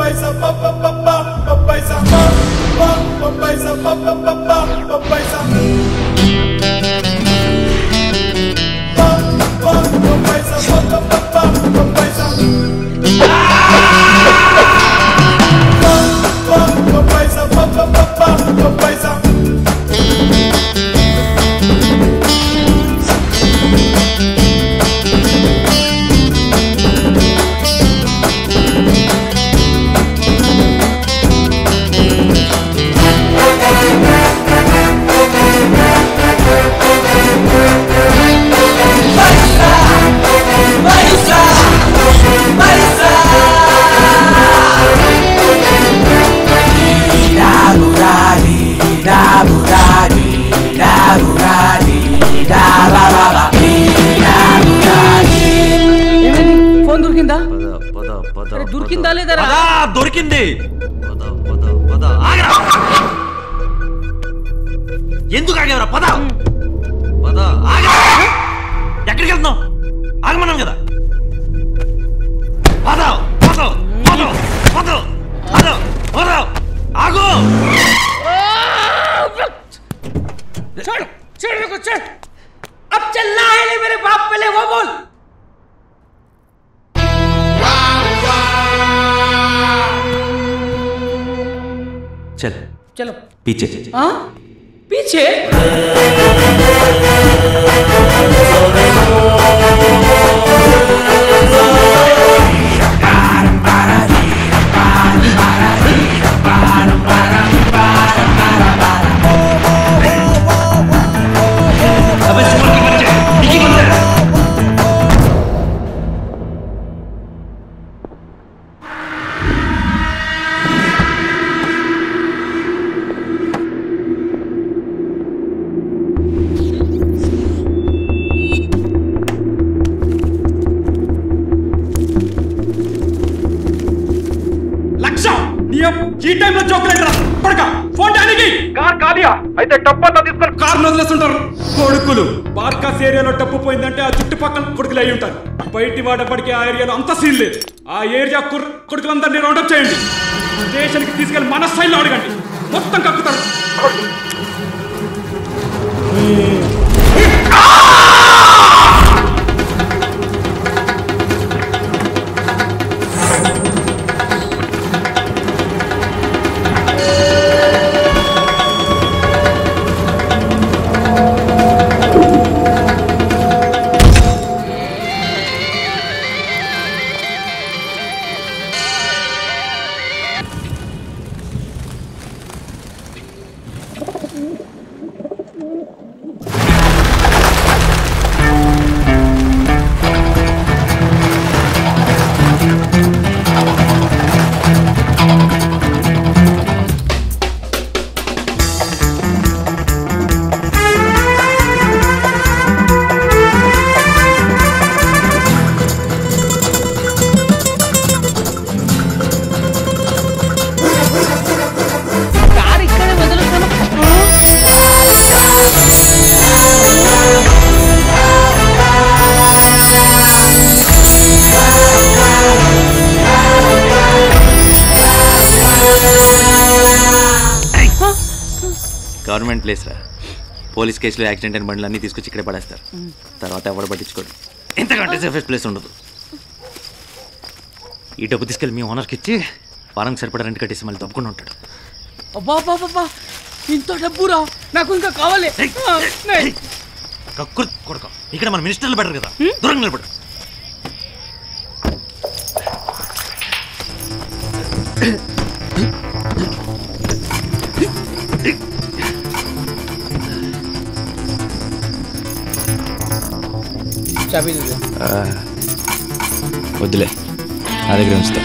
Speaker 2: papaisa pa pa pa pa papaisa pa pa papaisa pa pa pa pa papaisa pa pa papaisa pa pa pa pa papaisa pa pa papaisa pa pa pa pa papaisa
Speaker 18: ఏమైంది phone దొరికిందా
Speaker 9: పద పద
Speaker 18: అరే, దొరికిందా లేదా రా?
Speaker 9: పద దొరికింది పద పద పద ఆగరా ఎందుకు ఆగేవరా పద పద ఆగరా ఎక్కడికి వెళ్తున్నావు ఆగమన్నాను కదా పద పద పద పద పద పద ఆగు
Speaker 18: चढ़ चढ़ रुको चढ़ अब चलना है ले मेरे बाप पहले वो बोल
Speaker 9: चल
Speaker 18: चलो
Speaker 9: पीछे
Speaker 18: हाँ पीछे
Speaker 8: లక్ష నీ అప్- ఈ టైంలో జోకులేంటి రా పడక ఫోన్ డానికి కార్ కాలియా అయితే డబ్బు అంతా తీసుకొని కార్ వదిలేస్తుంటారు కొడుకులు బార్కాస్ ఏరియాలో డబ్బు పోయిందంటే ఆ చుట్టుపక్కల కొడుకులు అయి ఉంటారు బయటి వాడప్పటికి ఆ ఏరియాలో అంత సీన్ లేదు ఆ ఏరియా కుర్ర కొడుకులందరినీ రౌండప్ చేయండి స్టేషన్కి తీసుకెళ్లి మన స్టైల్లో అడగండి మొత్తం కక్కుతారు
Speaker 18: కార్ ఇక్కడే వదులుతాను
Speaker 9: గవర్నమెంట్ ప్లేస్ రా పోలీస్ కేసులో యాక్సిడెంట్ అయిన బండ్లు అన్నీ తీసుకొచ్చి ఇక్కడే పడేస్తారు తర్వాత ఎవరు పట్టించుకోడు ఎంతకంటే సేఫెస్ట్ ప్లేస్ ఉండదు ఈ డబ్బు తీసుకెళ్ళి మీ ఓనర్కి ఇచ్చి వారానికి సరిపడా రెంట్ కట్టేసి మళ్ళీ తప్పకుండా ఉంటాడు
Speaker 18: అబ్బా అబ్బా అబ్బా ఇంత డబ్బురా నాకు ఇంకా కావాలి ఆ, నే.
Speaker 9: కక్కుర్ కొడక ఇక్కడ మన మినిస్టర్లు బెటర్ కదా దూరంగా నిలబడు
Speaker 18: చాబీ దे
Speaker 9: వద్దులే నా దగ్గర ఉంచుతా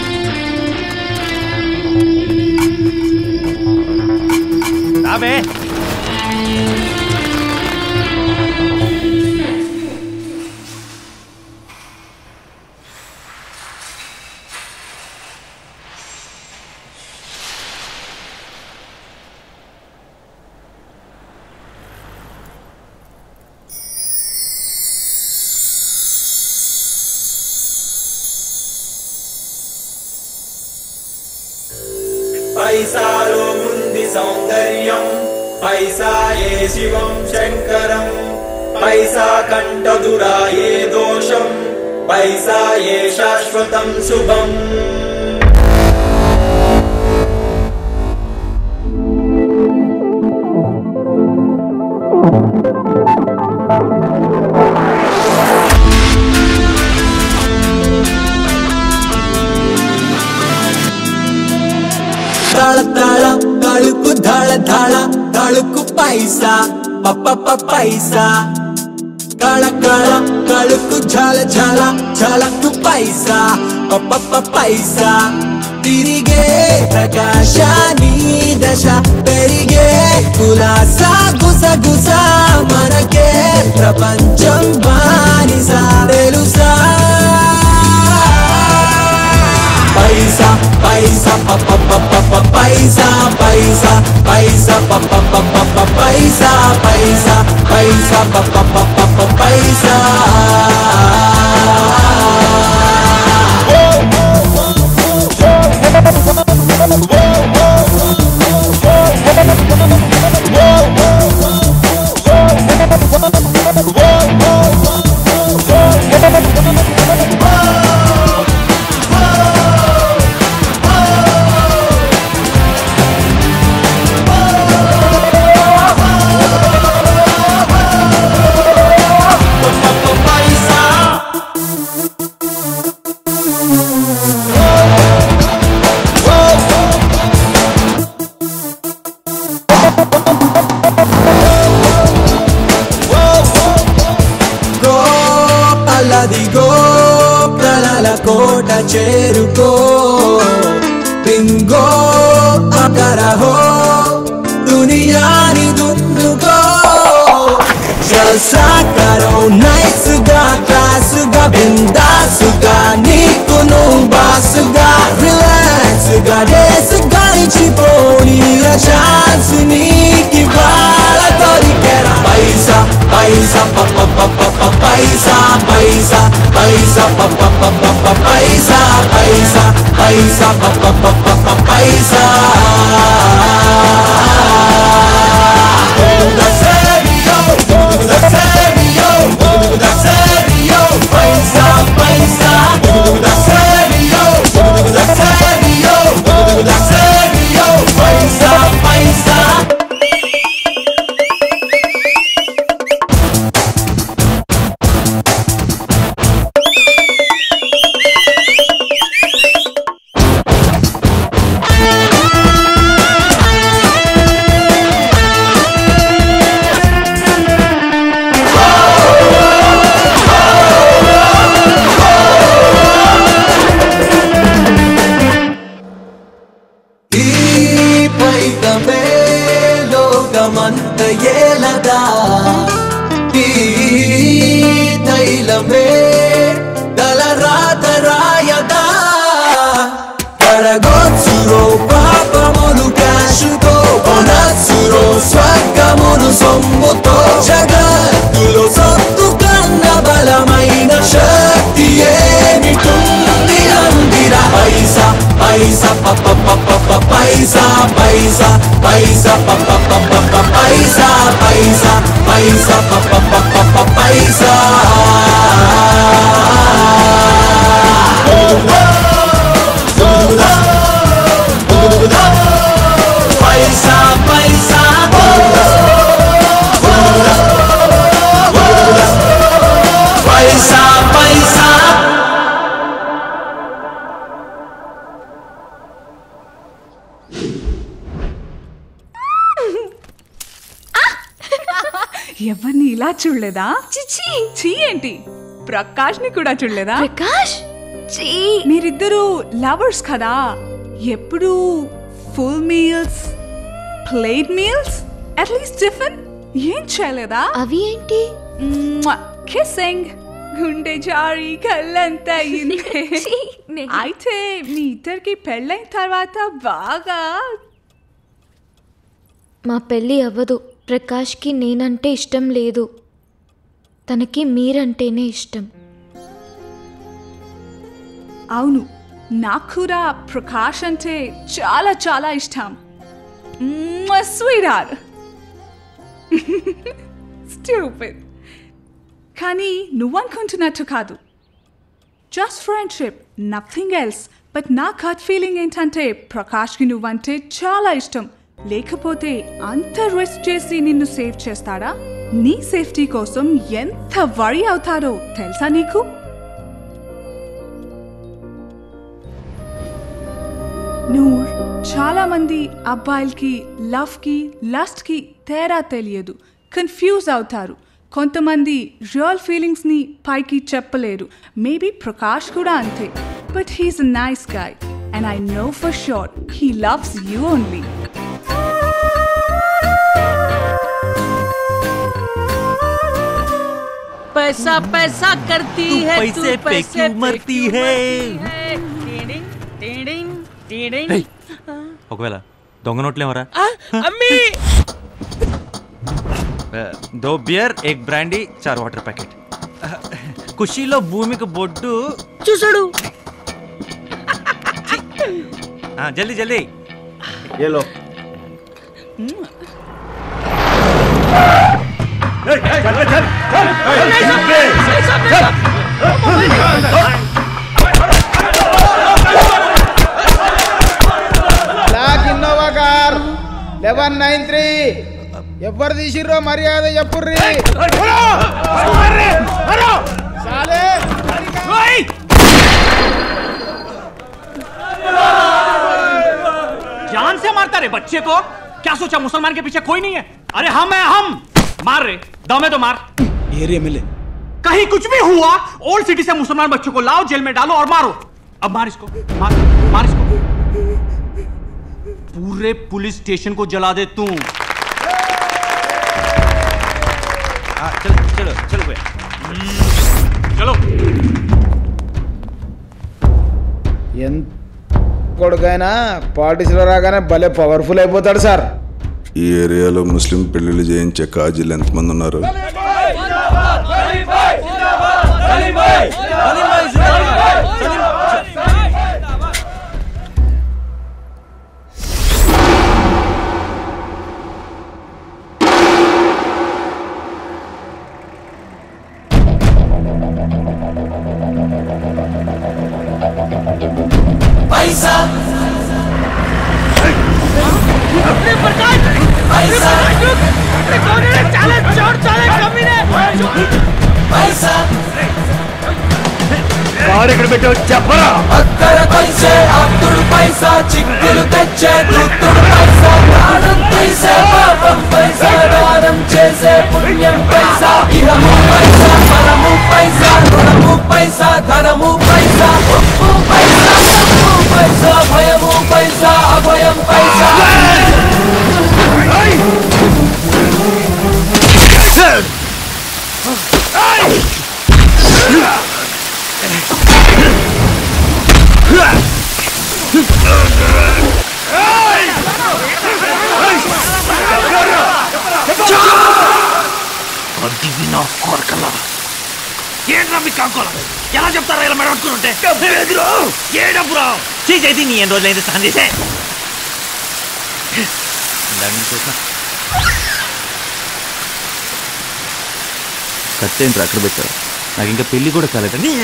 Speaker 9: రాబే
Speaker 16: పైసాలో ఉంది సౌందర్యం పైసాయే శివం శంకరం పైసా కంటదురా ఏ దోషం పైసాయే శాశ్వతం శుభం
Speaker 6: తాళ తాళ తళుకు ధాళ ధాళ తళుకు పైసా పప్ప పైసా కళ కళ కళుకు ఝాల ఝాల ఝాలకు పైసా పప్ప పైసా తిరిగే ప్రకాశాని దశ పెరిగే కులాసా గుస గుస మనకే ప్రపంచం బానిస తెలుసా పైసా పైసా పప్ప పప్ప పైసా పైసా పైసా పప్ప పప్ప పైసా పైసా పైసా పప్ప పప్ప పైసా గో అల్లదిగో కలల కోట చేరుకో పింగో అకరహో దునియాని దున్నుకో జల్సా కరో నైస్ గా క్లాస్ గా బిందాసుగా నీకు నువ్వు బాసుగా రిలాక్స్ గా డేస్ గడిచిపోని ఛాన్స్ నీకి వాళ్ళ దొరికెరా పైసా పైసా పప్ప పప్ప పైసా పైసా పైసా పప్ప పప్ప పైసా పైసా పైసా పప్ప పప్ప పైసా పైసా పైసా పైసా పైసా ఈ పైతమే లోకమంత ఏలదా ఈ తైలమే తలరాత రాయదా కడగొచ్చురో పాపములు కాశుతో కొనచ్చురో స్వర్గమును సొమ్ముతో జగత్తులో సొత్తు కన్న బలమైన శక్తి ఏమిటుంది అందిరా పైసా పైసా పప్ప పప్ప పైసా పైసా పైసా పప్ప పప్ప పైసా పైసా పైసా పప్ప పప్ప పైసా పైసా పైసా పైసా పైసా
Speaker 3: ఎవరిని ఇలా చూడలేదా చిచి చీ ఏంటి ప్రకాష్ ని కూడా చూడలేదా
Speaker 21: ప్రకాష్ చీ
Speaker 3: మీరిద్దరు లవర్స్ కదా ఎప్పుడు full meals plate meals at least tiffin ఏం చేయలేదా
Speaker 21: అవి ఏంటి
Speaker 3: కిస్సింగ్ గుండె జారి కళ్ళంతా ఇంతే
Speaker 21: ఛీ, నే-
Speaker 3: అయితే మీ ఇద్దరికి పెళ్ళైన తర్వాత బాగా
Speaker 21: మా పెళ్ళి అవ్వదు ప్రకాష్కి నేనంటే ఇష్టం లేదు తనకి మీరంటేనే ఇష్టం
Speaker 3: అవును నాకు కూడా ప్రకాష్ అంటే చాలా చాలా ఇష్టం స్వీట్ స్టూపిడ్ కానీ నువ్వనుకుంటున్నట్టు కాదు just friendship nothing else but నా కట్ ఫీలింగ్ ఏంటంటే ప్రకాష్కి నువ్వంటే చాలా ఇష్టం లేకపోతే అంత రిస్క్ చేసి నిన్ను సేవ్ చేస్తాడా నీ సేఫ్టీ కోసం ఎంత వరి అవుతాడో తెలుసా నీకు నూర్ చాలా మంది అబ్బాయిలకి లవ్కి లస్ట్కి తేడా తెలియదు కన్ఫ్యూజ్ అవుతారు కొంతమంది రియల్ ఫీలింగ్స్ని పైకి చెప్పలేరు మేబీ ప్రకాష్ కూడా అంతే but he's a nice guy and I know for sure he loves you only
Speaker 18: पैसा पैसा करती
Speaker 9: तू
Speaker 18: है
Speaker 9: पैसे
Speaker 18: तू
Speaker 9: पे
Speaker 18: पैसे
Speaker 9: क्यों
Speaker 18: पे
Speaker 9: मरती
Speaker 18: क्यों
Speaker 9: है?
Speaker 18: मरती है? टीडिंग, टीडिंग,
Speaker 1: Hey.
Speaker 18: टीडिंग।
Speaker 1: ఒకవేళ దొంగ నోట్లేమరా
Speaker 18: ఆ, అమ్మీ
Speaker 1: దో బియర్ ఎగ్ బ్రాండీ చార్ వాటర్ ప్యాకెట్ ఖుషీలో భూమికి బొడ్డు
Speaker 18: చూసాడు
Speaker 1: ఆ, జల్దీ జల్దీ
Speaker 5: ఏలో black Innova car eleven nine three ఎవరు తీసిర్రో మర్యాద చెప్పుర్రి చాలే
Speaker 8: जान से मारता रे बच्चे को क्या सोचा मुसलमान के पीछे कोई नहीं है अरे हम है हम मार रे दमे तो मार
Speaker 5: ఏరియా ఎమ్మెల్యే
Speaker 8: कहीं कुछ भी हुआ ओल्ड सिटी से मुसलमान बच्चों को लाओ जेल में डालो और मारो अब मार इसको मार मार इसको पूरे पुलिस स्टेशन को जला दे तू
Speaker 1: చలో చలో చలో పోయా
Speaker 8: चलो
Speaker 5: ఎంత కొడుకైనా పార్టీస్లో రాగానే భలే పవర్ఫుల్ అయిపోతాడు సార్
Speaker 15: ఈ ఏరియాలో ముస్లిం పెళ్లిళ్ళు చేయించే కాజీలు ఎంతమంది ఉన్నారు
Speaker 6: पैसा पैसा
Speaker 16: ఎక్కడ పెట్టావు చెప్పరా
Speaker 6: అక్కర పైసే అప్పుడు పైసా చిక్కులు తెచ్చే దుత్తుడు పైసా ప్రాణం తీసే పాపం పైసా దానం చేసే పుణ్యం పైసా ఇహము పైసా పరము పైసా రుణము పైసా ధనము పైసా ఉప్పు పైసా ఉప్పు పైసా భయము పైసా అభయం పైసా
Speaker 9: అది వినా కోరకల్లా ఏంట్రా మీ కాకోల ఎలా చెప్తారా ఇలా మెడవట్టుకుంటే ఏ డబ్బురా చేసేది నీ ఎన్ని రోజులైంది స్నానం చేసే
Speaker 1: ఇందాక నుంచి చూసిన
Speaker 9: కట్టేంట్రా అక్కడ పెట్టారు నాకు ఇంకా పెళ్లి కూడా కాలేదు నీ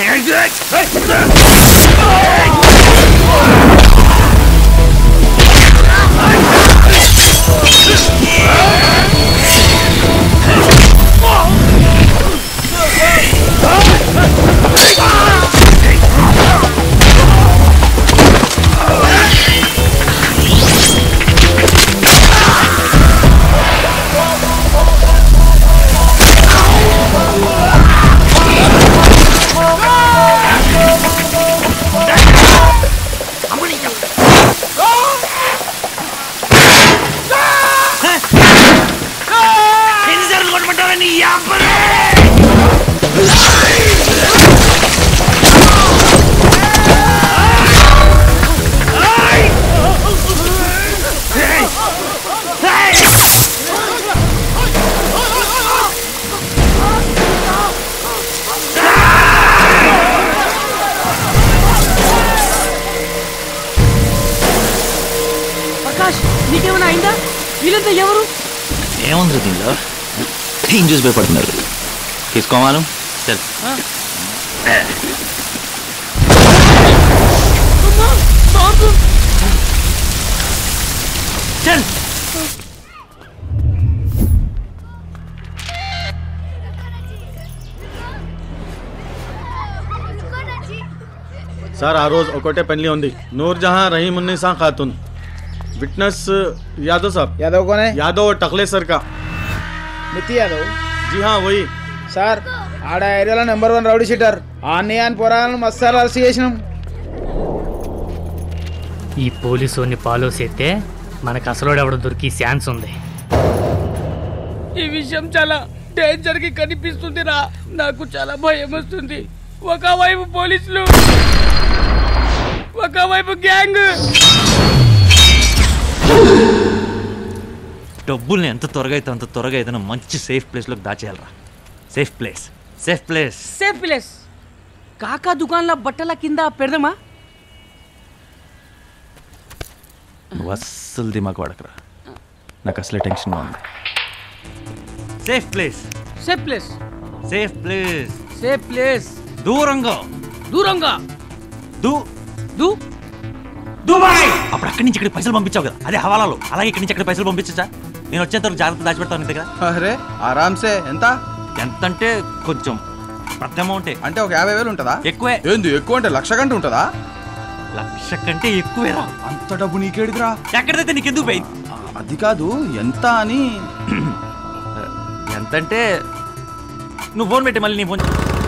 Speaker 9: ఎన్నిసార్లు కొట్టమంటారా నీ అబ్బరే
Speaker 1: ఏముంది దీనిలో ఏం చూసి భయపడుతున్నారు తీసుకోమాను చల్ చల్
Speaker 5: సార్ ఆ రోజు ఒకటే పెళ్లి ఉంది నూర్ జహాं రहीम उन्नीसा खातून विटनेस यादव साहब
Speaker 4: यादव कौन है
Speaker 5: यादव टकले सर का
Speaker 4: నిత్య యాదవ్
Speaker 5: जी हाँ वही
Speaker 4: సార్ ఆడ ఏరియాలో నెంబర్ వన్ రౌడీ షీటర్ ఆ అని పోరాలను మస్తాలు అరెస్ట్ చేసినాం
Speaker 17: ఈ పోలీసుని ఫాలో చేస్తే మనకు అసలోడెవడ దొరికి ఛాన్స్ ఉంది
Speaker 18: ఈ విషయం చాలా డేంజర్ కి కనిపిస్తుంది రా నాకు చాలా భయం వస్తుంది ఒకవైపు పోలీసులు ఒకవైపు గ్యాంగ్
Speaker 9: డబ్బుల్ని ఎంత త్వరగా అయితే అంత త్వరగా అయితే మంచి సేఫ్ ప్లేస్లోకి దాచేయాలరా safe place safe place
Speaker 18: safe place కాకా దుకాణంలో బట్టల కింద పెడదామా
Speaker 1: నువ్వు అస్సలు దిమాగ్ వాడకరా నాకు అసలే టెన్షన్గా ఉంది
Speaker 9: safe place
Speaker 18: safe place
Speaker 9: safe place
Speaker 18: safe place
Speaker 9: దూరంగా
Speaker 18: దూరంగా
Speaker 9: దూ
Speaker 18: దూ
Speaker 9: దుబాయ్ అప్పుడు అక్కడి నుంచి ఇక్కడికి పైసలు పంపించావు కదా అదే హవాలాలో అలాగే ఇక్కడి నుంచి అక్కడ పైసలు పంపించచ్చా నేను వచ్చేంత వరకు జాగ్రత్త దాచిపెడతాను నీ దగ్గర
Speaker 19: అరే ఆరామ్సే ఎంత
Speaker 9: ఎంత అంటే కొంచెం పెద్ద అమౌంటే
Speaker 19: అంటే ఒక యాభై వేలు ఉంటుందా
Speaker 9: ఎక్కువే
Speaker 19: ఏంది ఎక్కువ అంటే లక్ష కంటే ఉంటుందా
Speaker 9: లక్ష కంటే ఎక్కువేరా
Speaker 19: అంత డబ్బు నీకేడిదిరా
Speaker 9: ఎక్కడైతే నీకెందుకు పోయింది
Speaker 19: అది కాదు ఎంత అని
Speaker 9: ఎంతంటే నువ్వు ఫోన్ పెట్టి మళ్ళీ నీ ఫోన్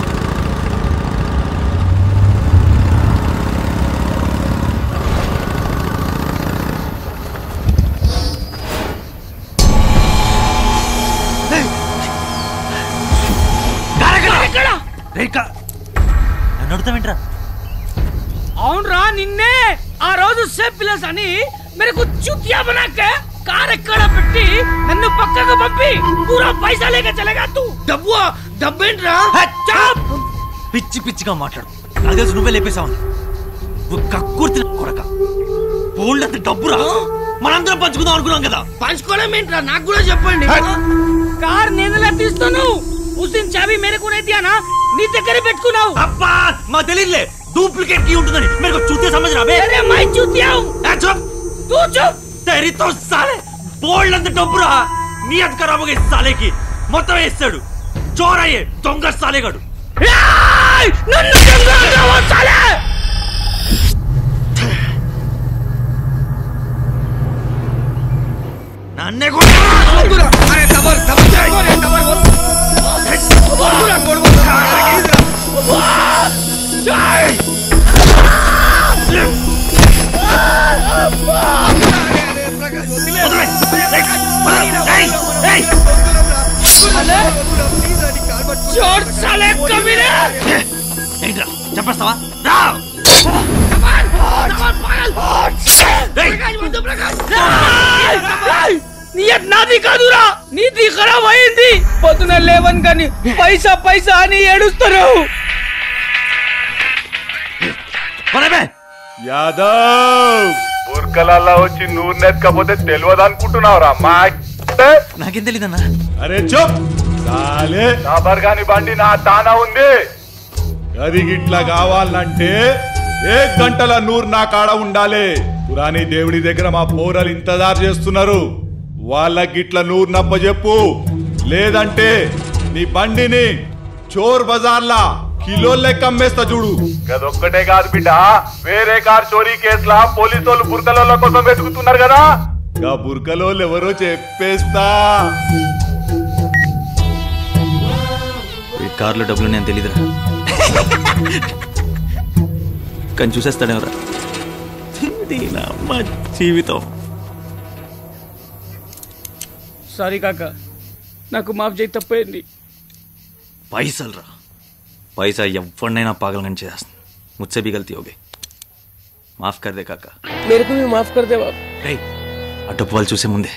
Speaker 9: రేఖ నన్ను అడుగుతావేంట్రా
Speaker 18: అవునరా నిన్నే ఆ రోజు సేఫ్ ప్లేస్ అని మెరకు చుట్టియా బనాకే కార్ ఎక్కడ పెట్టి నన్ను పక్కకు పంపి పూరా పైసా లేక చలేగా తూ డబ్బు డబ్బేంట్రా చాప్
Speaker 9: పిచ్చి పిచ్చిగా మాట్లాడు నాకు తెలుసు నువ్వే లేపేశావని నువ్వు కక్కుర్తి కొడక బోల్డ్ డబ్బురా మనందరం పంచుకుందాం అనుకున్నాం కదా
Speaker 18: పంచుకోవడం నాకు కూడా చెప్పండి కార్ నేనలా తీస్తాను ఉసిన్ చాబీ మేరకు దియానా నీ దగ్గర పెట్టుకున్నావు
Speaker 9: అబ్బా మా తెలియదులే డూప్లికేట్ కీ ఉంటుందని మీరు చూస్తే సమझ రావే
Speaker 18: अरे मैं चूतिया हूँ
Speaker 9: चुप
Speaker 18: तू चुप
Speaker 9: तेरी तो साले బోల్డ్ అంత డబ్బురా నియత్ ఖరాబ్ గా సాలే కి మొత్తం వేస్తాడు చోరయ్యే దొంగ సాలేగాడు
Speaker 18: నన్ను దొంగ సాలే
Speaker 9: నన్నే
Speaker 18: చోర్ సాలే కమీనే
Speaker 9: ఏంట్రా చెప్పేస్తావా రా
Speaker 18: నియత్ నాది కాదురా నీది ఖరాబ్ అయింది పొద్దున లేవన్ కానీ పైసా పైసా అని ఏడుస్తారు
Speaker 14: యాదవ్ బుర్కలల్లా వచ్చి నూరు నెత్కపోతే తెలియదు అనుకుంటున్నావురా మా
Speaker 9: నాకేం తెలీదన్నా
Speaker 14: అరే చూప్ సాలే నా బర్గాని బండి నా తానా ఉంది అది గిట్లా కావాలంటే ఏ గంటల నూరు నా కాడ ఉండాలి పురాణి దేవుడి దగ్గర మా పోరలు ఇంతదారు చేస్తున్నారు వాళ్ళ గిట్ల నూరు నప్ప చెప్పు లేదంటే నీ బండిని చోర్ బజార్లా కిలో లెక్క అమ్మేస్తా చూడు గదొక్కటే కాదు బిడ్డ వేరే కార్ చోరీ కేసులా పోలీసు వాళ్ళు బుర్కల కోసం వెతుకుతున్నారు కదా గా బుర్కలోళ్ళు ఎవరో చెప్పేస్తా
Speaker 1: ఈ కార్లో డబ్బులు నేను తెలీదురా కానీ చూసేస్తాడేమరా దీని అమ్మ జీవితం
Speaker 18: సారీ కాక నాకు మాఫ్ చేయి తప్పైంది
Speaker 1: పైసలు రా పైసా ఎవరినైనా పాగలని చేస్తుంది ముచ్చే भी गलती हो गई మాఫ్ कर दे కాక
Speaker 18: मेरे को भी माफ कर दे बाप
Speaker 1: రేయ్ ఆ డబ్బు వాళ్ళు చూసే ముందే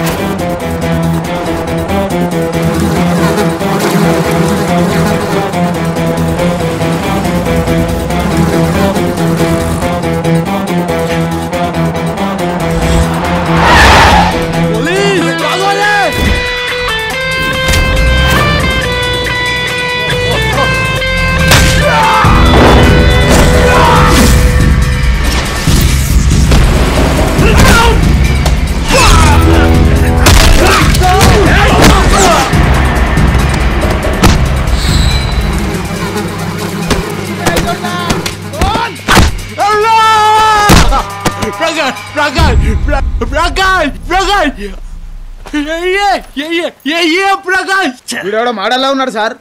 Speaker 14: ప్రకాష్ ప్రకాష్ ప్రకాష్ ప్రకాష్ ఏ ఏ ఏ ఏ ప్రకాష్
Speaker 5: వీడెవడో మాడల్లా ఉన్నాడు సార్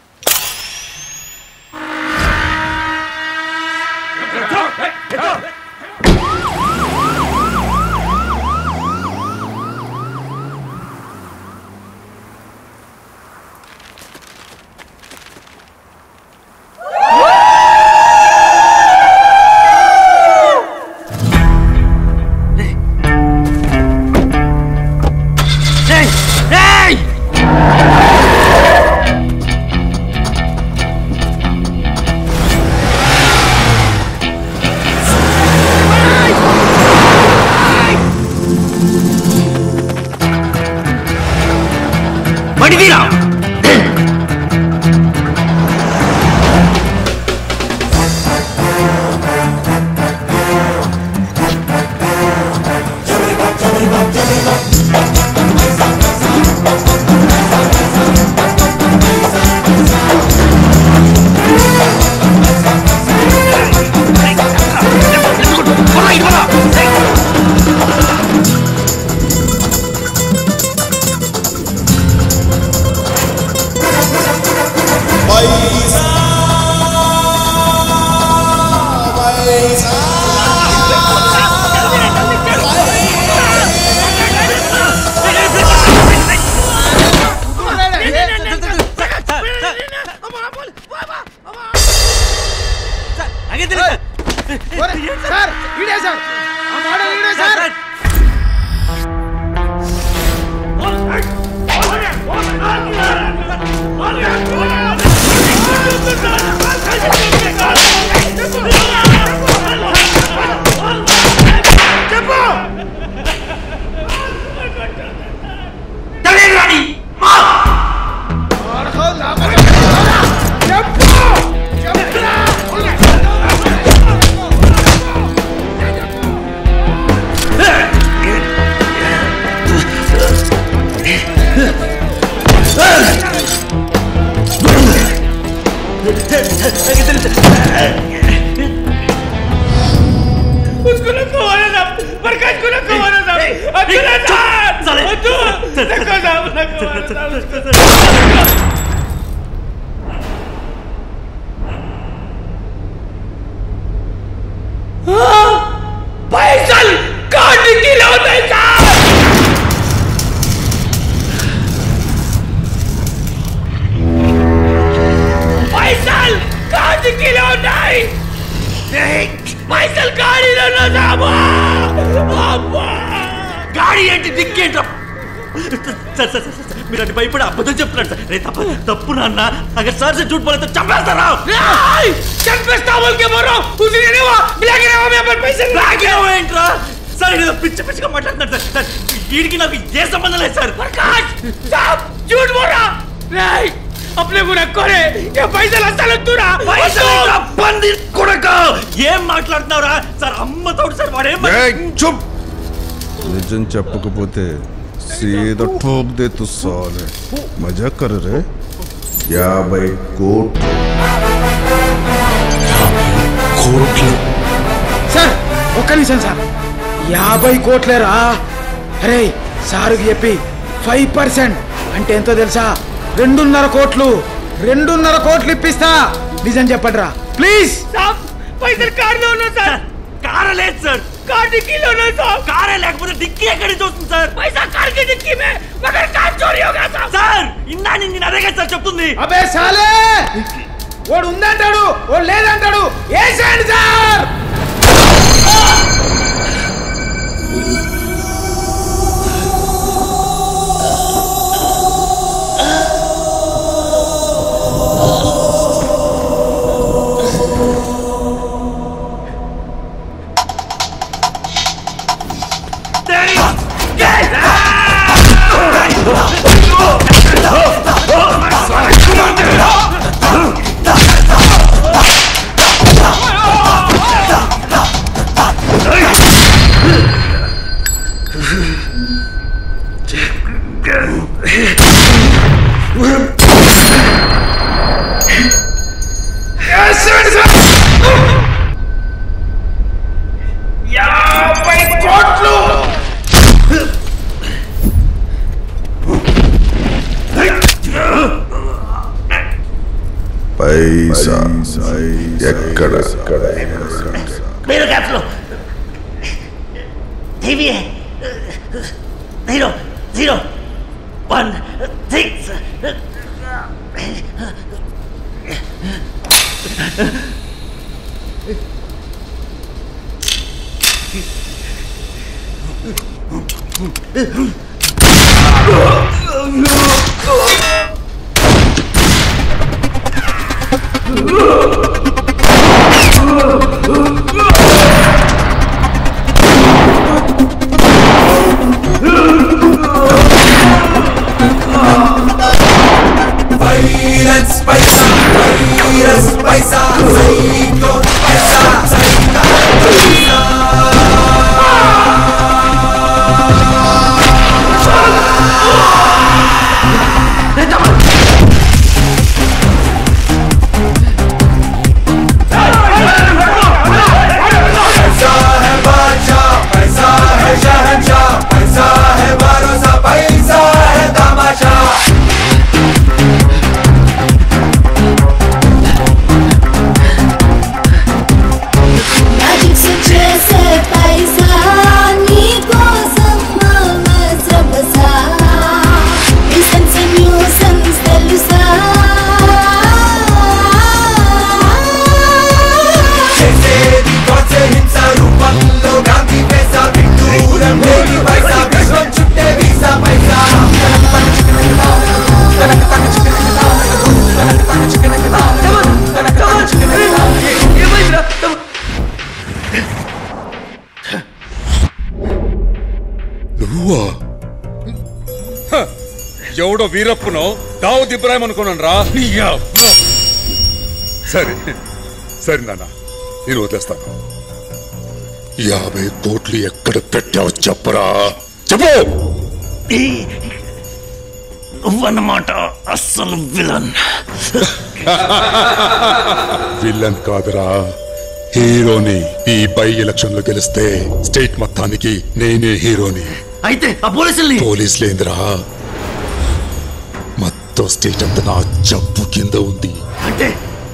Speaker 9: మడిదీరా
Speaker 5: సార్ ఈడే సార్ ఆ మోడల్ ఈడే సార్
Speaker 14: उसको नको मारा साहब प्रकाश को नको मारा साहब अकेला साहब अतु नको साहब नको मारा साहब उसको पैसल काट किलो नहीं साहब पैसल काट किलो नहीं పైసలు గాడిలో
Speaker 9: గాడి ఏంటి దిక్కేంట్రా సార్ సార్ సార్ సార్, మీరు అంటే భయపడి అబద్ధం చెప్తున్నాడు సార్ రే తప్పు తప్పు నాన్న అगर सर से झूठ बोले तो चंपेస్తారా
Speaker 14: చంపేస్తా బోల్కే మరో ఉసిరి రేవా బ్లాక్ రేవా మే అప్పర్ పైసలు
Speaker 9: బ్లాక్ ఏంట్రా సార్ ఇది పిచ్చి పిచ్చిగా మాట్లాడుతున్నాడు సార్ సార్ వీడికి నాకు ఏ సంబంధం లేదు సార్
Speaker 14: ప్రకాష్ సాబ్ झूठ बोल रहा नहीं अपने को रखो रे ये पैसा అసలు तुरा
Speaker 9: పైసలు పంది కొడక ఏం మాట్లాడుతున్నావురా సార్ అమ్మతోడు సార్ వాడేం
Speaker 15: ఏయ్, చుప్ నిజం చెప్పకపోతే సీదా ठोक दे तू साले मजा कर रे యాభై కోట్లు
Speaker 5: కోట్లు సార్ ఒక్క నిమిషం సార్ యాభై కోట్లేరా అరే సారుకి చెప్పి ఫైవ్ పర్సెంట్ అంటే ఎంతో తెలుసా రెండున్నర కోట్లు రెండున్నర కోట్లు ఇప్పిస్తా నిజం చెప్పండిరా ప్లీజ్
Speaker 14: साहब पैसा कार लो ना सर
Speaker 9: कार లేదు సార్
Speaker 14: कार डिक्की लो ना साहब
Speaker 9: కారే లేకపోతే డిక్కీ ఎక్కడి నుంచి వస్తుంది సార్
Speaker 14: पैसा कार की डिक्की में मगर कार चोरी हो गया साहब
Speaker 9: సార్ ఇందా నుంచి నేను అదే కదా సార్ చెప్తుంది
Speaker 5: అబే సాలే వాడు ఉందంటాడు వాడు లేదంటాడు వేసేయండి సార్
Speaker 2: యాభై కోట్లు
Speaker 15: పైసా ఎక్కడ
Speaker 9: మీరు క్యాప్స్లో TV zero zero one six
Speaker 6: virus paisa virus paisa psycho paisa సైకా పైసా पैसा है बादशाह पैसा है शहंशाह पैसा है भरोसा पैसा है तमाशा
Speaker 2: Magic చేసే పైసా నీ కోసం మజబసా డిసెన్స్ న్యూసెన్స్ తెలుసా
Speaker 6: చేసేది కోసే హింస రూపంలో గాంధీ పైసా విడ్డూరం లేని పైసా విశ్వం చుట్టే వీసా పైసా
Speaker 14: నువ్వా హ, ఎవడో వీరప్పునో దావుద్ ఇబ్రాహిం అనుకున్నాను రా సరే సరే నాన్న నేను వదిలేస్తాను యాభై కోట్లు ఎక్కడ పెట్టావు చెప్పరా చెప్పు
Speaker 9: నువ్వన్నమాట అస్సలు విలన్
Speaker 14: విల్లన్ కాదురా హీరోని ఈ బై ఎలక్షన్ లో గెలిస్తే స్టేట్ మొత్తానికి నేనే హీరోని
Speaker 9: అయితే ఆ పోలీసుల్ని
Speaker 14: పోలీసులేంద్రా మొత్తం స్టేట్ అంతా నా జబ్బు కింద ఉంది
Speaker 9: అంటే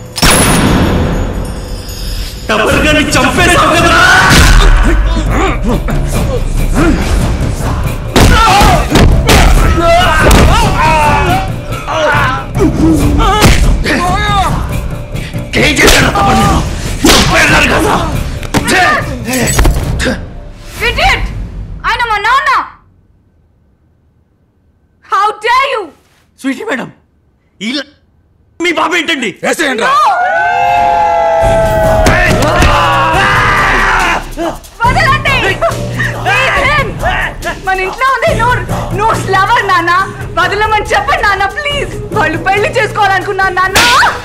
Speaker 9: టబ్బర్ గారిని చంపేశావు కదరా ఏం చేశాడు తప్పని నేను? చంపేశాడు కదా
Speaker 3: Idiot! ఆయన మా నాన్న how dare you
Speaker 9: sweety madam ఇలా మీ బాబు ఏంటండి
Speaker 3: వదలండి Leave him! మన ఇంట్లో ఉంది నూర్ నూర్ లవర్ నాన్న వదలమని చెప్పండి నాన్న ప్లీజ్ వాళ్ళు పెళ్లి చేసుకోవాలనుకున్నారు నాన్న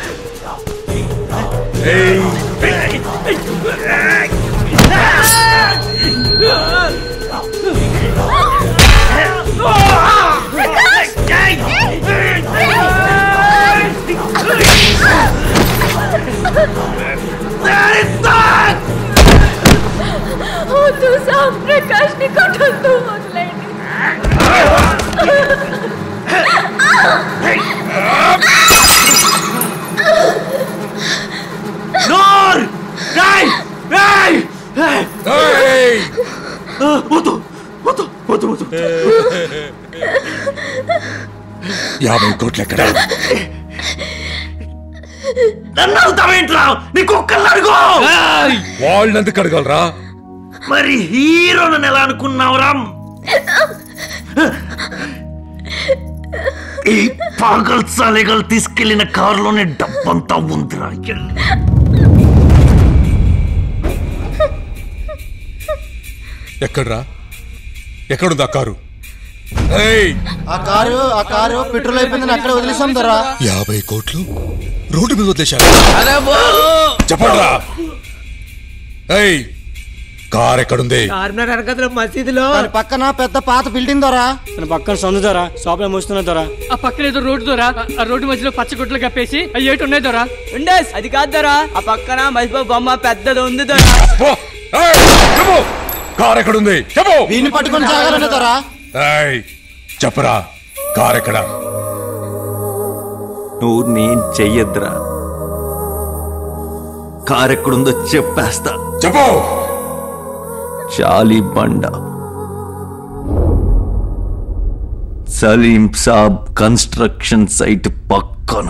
Speaker 3: వద్దు సామ్ ప్రకాష్ ని కొట్టొద్దు వదిలేండి
Speaker 9: నూర్ రేయ్ రేయ్ వద్దు వద్దు వద్దు వద్దు
Speaker 14: యాభై కోట్లు ఎక్కడ
Speaker 9: నన్ను అవుతావేంట్రా నీ కుక్కల్ని అడుగు
Speaker 14: వాళ్ళెందుకు అడగలరా
Speaker 9: మరి హీరో నన్ను ఎలా అనుకున్నావురా ఈ పాగల్ సాలేగలు తీసుకెళ్లిన కారులోనే డబ్బంతా ఉందిరా
Speaker 14: ఎక్కడ్రా ఎక్కడుంది ఆ కారు ఏయ్
Speaker 7: ఆ కారు ఆ కారు పెట్రోల్ అయిపోయిందని అక్కడ వదిలేసాం ధర
Speaker 14: యాభై కోట్లు రోడ్డు మీద వదిలేశారు చెప్పండిరా ఏయ్
Speaker 12: కార్ ఎక్కడుంది
Speaker 10: చార్మినార్ వెనకతల మసీదులో
Speaker 7: దాని పక్కన పెద్ద పాత బిల్డింగ్ దొరా
Speaker 10: మన పక్కన సందు దొరా షాప్ లో మూస్తున్నా దొరా ఆ పక్కన ఏదో రోడ్డు దొరా ఆ రోడ్డు మధ్యలో పచ్చ గుట్లు కప్పేసి అవి ఏటి ఉన్నాయి దొరా
Speaker 26: ఉండేస్ అది కాదు దొరా ఆ పక్కన మసిపో బొమ్మ పెద్దది ఉంది దొరా
Speaker 12: కార్ ఎక్కడుంది చెప్పు
Speaker 7: వీడిని పట్టుకొని సాగాలనే దొరా
Speaker 12: ఏయ్, చెప్పరా కార్ ఎక్కడ
Speaker 9: నువ్వు నేను చెయ్యొద్దురా కార్ ఎక్కడుందో చెప్పేస్తా
Speaker 12: చెప్పు
Speaker 9: చాలీ బండ సలీం సాబ్ కన్స్ట్రక్షన్ సైట్ పక్కన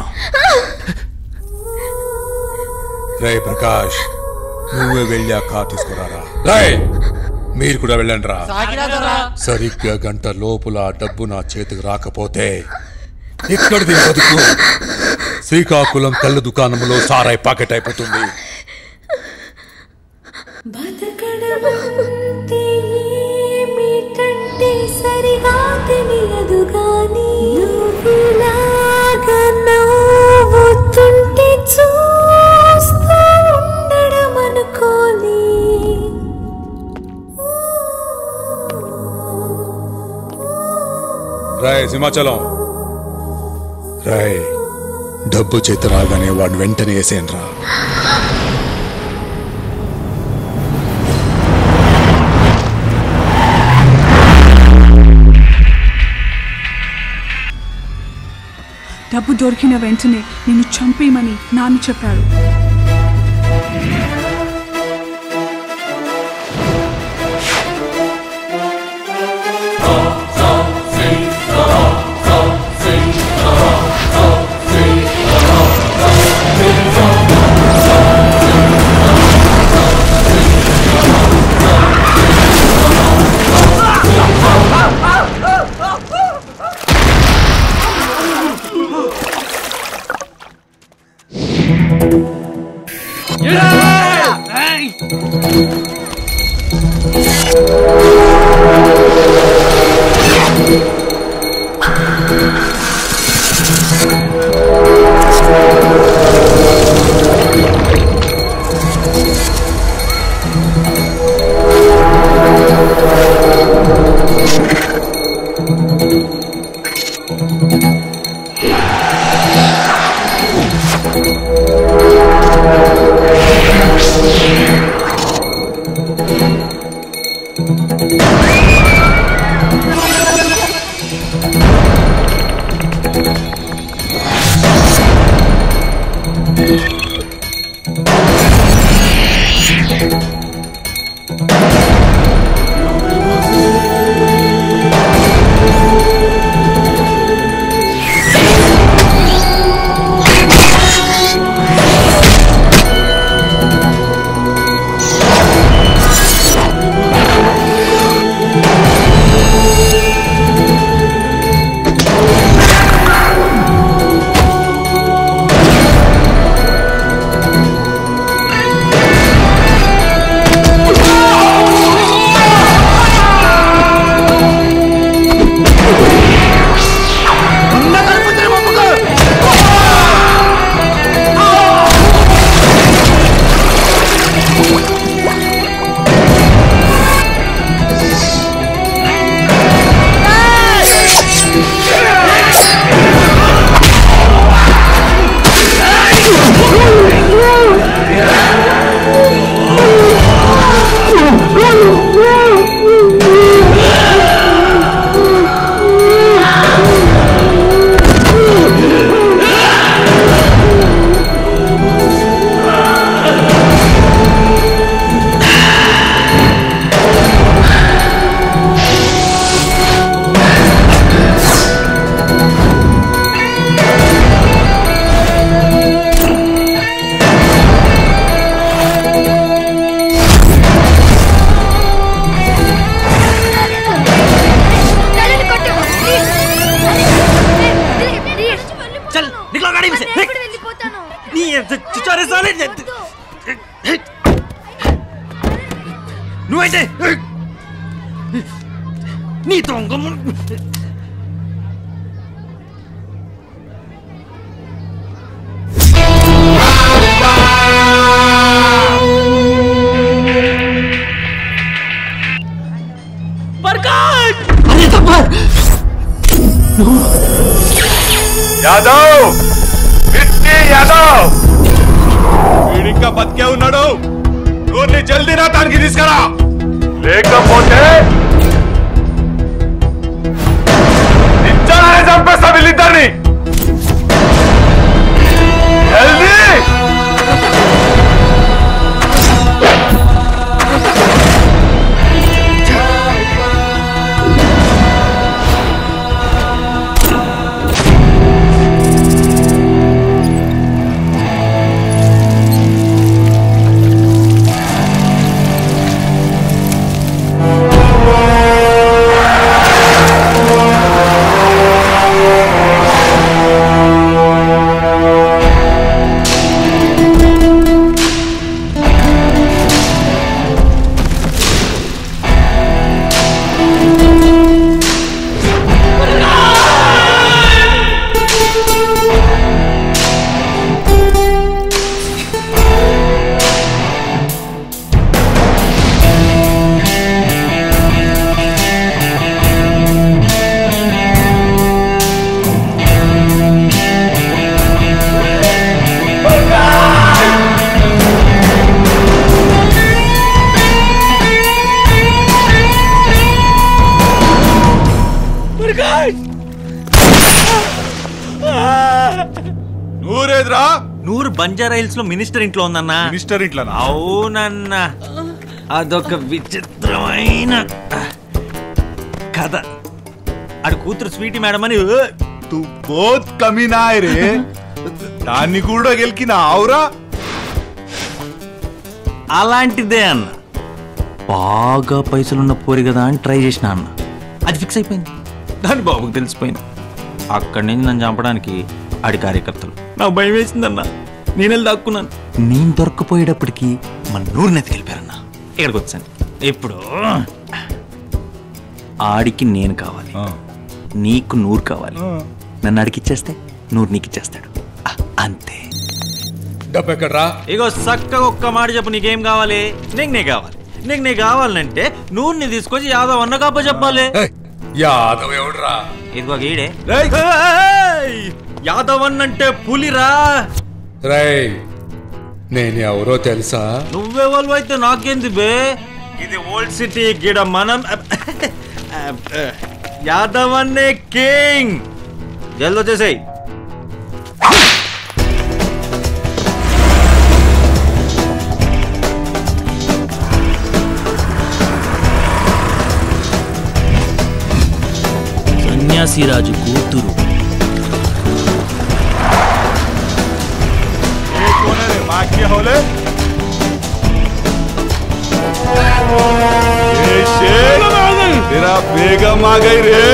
Speaker 12: రే ప్రకాష్ నువ్వే వెళ్ళి ఆ కార్ తీసుకురారా రేయ్, మీరు కూడా వెళ్ళండి రా
Speaker 7: సాగిరా దొరా
Speaker 12: సరిగ్గా గంట లోపల ఆ డబ్బు నా చేతికి రాకపోతే ఎక్కడిది బతుకు శ్రీకాకుళం కళ్ళు దుకాణంలో సారాయి పాకెట్ అయిపోతుంది
Speaker 11: బతకడమంటే ఏమిటంటే సరిగా తెలియదు గాని నువ్వులాగా నవ్వుతుంటే చూస్తూ ఉండడం అనుకోని
Speaker 12: రాయ్ సింహాచలం రాయ్ డబ్బు చేతి రాగానే వాడిని వెంటనే వేసేయండి రా
Speaker 3: డబ్బు దొరికిన వెంటనే నిన్ను చంపేయమని నాన్న చెప్పారు
Speaker 9: चल निकलो गाड़ी में से नहीं ये चिचोरे साले నువ్వైతే నీ దొంగ ము-
Speaker 14: యాదవ్ మిస్టీ యాదవ్ వీడింకా బతికే ఉన్నాడు నూర్ని జల్దీ నా తానికి తీసుకురా లేకపోతే నిచ్చానే చంపేస్తా వీళ్ళిద్దరిని జల్దీ నూరేదిరా
Speaker 1: నూరు బంజారా హిల్స్ లో మినిస్టర్ ఇంట్లో ఉందన్నా
Speaker 14: మినిస్టర్ ఇంట్లో
Speaker 1: అవునన్నా అదొక విచిత్రమైన కథ ఆడు కూతురు స్వీటీ మేడం అని ఏ,
Speaker 14: తు బోత్ కమీనాయ్ రే దాన్ని కూడా గెలికిన ఆవురా
Speaker 1: అలాంటిదే అన్న బాగా పైసలున్న పోరి కదా అని ట్రై చేసిన అన్న అది ఫిక్స్ అయిపోయింది దాని బాబుకి తెలిసిపోయింది అక్కడి నుంచి నన్ను చంపడానికి ఆడి కార్యకర్తలు నాకు భయం వేసిందన్న నేను వెళ్ళి దాక్కున్నాను నేను దొరకపోయేటప్పటికి మన నూరు నెత్తి వెళ్ళిపోయారన్న ఇక్కడికి వచ్చాను ఇప్పుడు ఆడికి నేను కావాలి నీకు నూరు కావాలి నన్ను ఆడికి ఇచ్చేస్తే నూరు నీకు ఇచ్చేస్తాడు ఆ, అంతే
Speaker 14: డబ్బు ఎక్కడ్రా
Speaker 1: ఇగో చక్కగా ఒక్క మాట చెప్పు నీకేం కావాలి నీకు నే కావాలి నీకు నే కావాలంటే నూనె తీసుకొచ్చి యాదవ్ అన్న కాప చెప్పాలి
Speaker 14: యాదవ్ ఎవడ్రా
Speaker 1: ఇదిగో గీడే ఏయ్! యాదవ్ అన్నంటే పులిరా
Speaker 14: రై నేను ఎవరో తెలుసా
Speaker 1: నువ్వెవరు అయితే నాకేంది బే ఇది ఓల్డ్ సిటీ గిడ మనం యాదవ్ అన్నే కింగ్ జల్ది వచ్చేసాయి
Speaker 13: సన్యాసిరాజు కూతురు
Speaker 14: ये कौन है रे माँ के होले ये शेर तेरा बेगम आ गई रे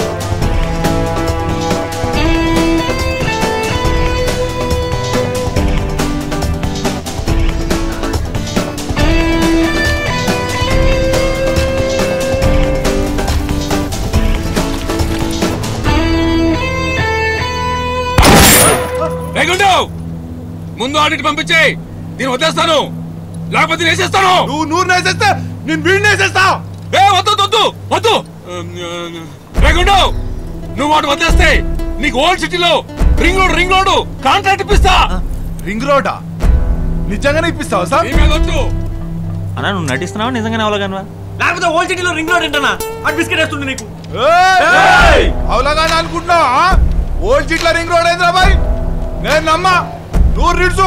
Speaker 8: రేగుండు ముందు ఆడిట్ పంపించే నేను వదిలేస్తాను లేకపోతే నేను వేసేస్తాను
Speaker 14: నువ్వు నూరు వేసేస్తా నేను వీడిని వేసేస్తా
Speaker 8: ఏ వద్దు వద్దు వద్దు రేగుండు నువ్వు వాడు వదిలేస్తే నీకు ఓల్డ్ సిటీలో ring road ring road contract ఇప్పిస్తా
Speaker 14: రింగ్ రోడా నిజంగానే ఇప్పిస్తావా సార్
Speaker 8: వద్దు
Speaker 1: అన్నా నువ్వు నటిస్తున్నావా నిజంగానే అవలగానువా లేకపోతే ఓల్డ్ సిటీలో రింగ్ రోడ్ ఏంటన్నా అది బిస్కెట్ వేస్తుంది నీకు
Speaker 14: అవలాగానే అనుకుంటున్నావా ఓల్డ్ సీట్ల రింగ్ రోడ్ ఏంద్రా బాయ్ నేను నమ్మా నూరు నిడుచు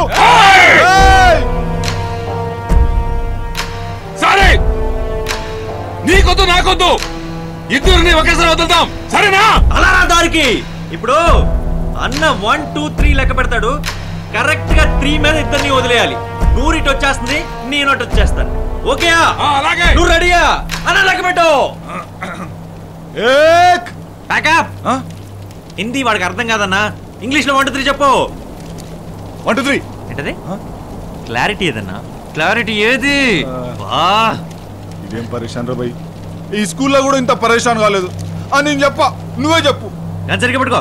Speaker 8: సరే నీకొద్దు నాకొద్దు ఇద్దరిని ఒకేసారి వదులుతాం సరేనా
Speaker 1: అలా రా దారికి ఇప్పుడు అన్న వన్ టూ త్రీ లెక్క పెడతాడు కరెక్ట్ గా త్రీ మీద ఇద్దరిని వదిలేయాలి నూరు ఇటు వచ్చేస్తుంది నేను అటు వచ్చేస్తాను ఓకేయా
Speaker 8: అలాగే
Speaker 1: నువ్వు రెడీయా అన్న లెక్క పెట్టు ప్యాకప్ హిందీ వాడికి అర్థం కాదన్నా ఇంగ్లీష్ లో వన్ టూ త్రీ చెప్పు
Speaker 14: వన్ టూ త్రీ
Speaker 1: ఏంటది క్లారిటీ ఏదన్నా క్లారిటీ ఏది వా
Speaker 14: ఇదేం పరేషాన్ రా బాయ్ ఈ స్కూల్లో కూడా ఇంత పరేషాన్ కాలేదు అని నేను చెప్ప నువ్వే చెప్పు
Speaker 1: సరిగ్గా పట్టుకో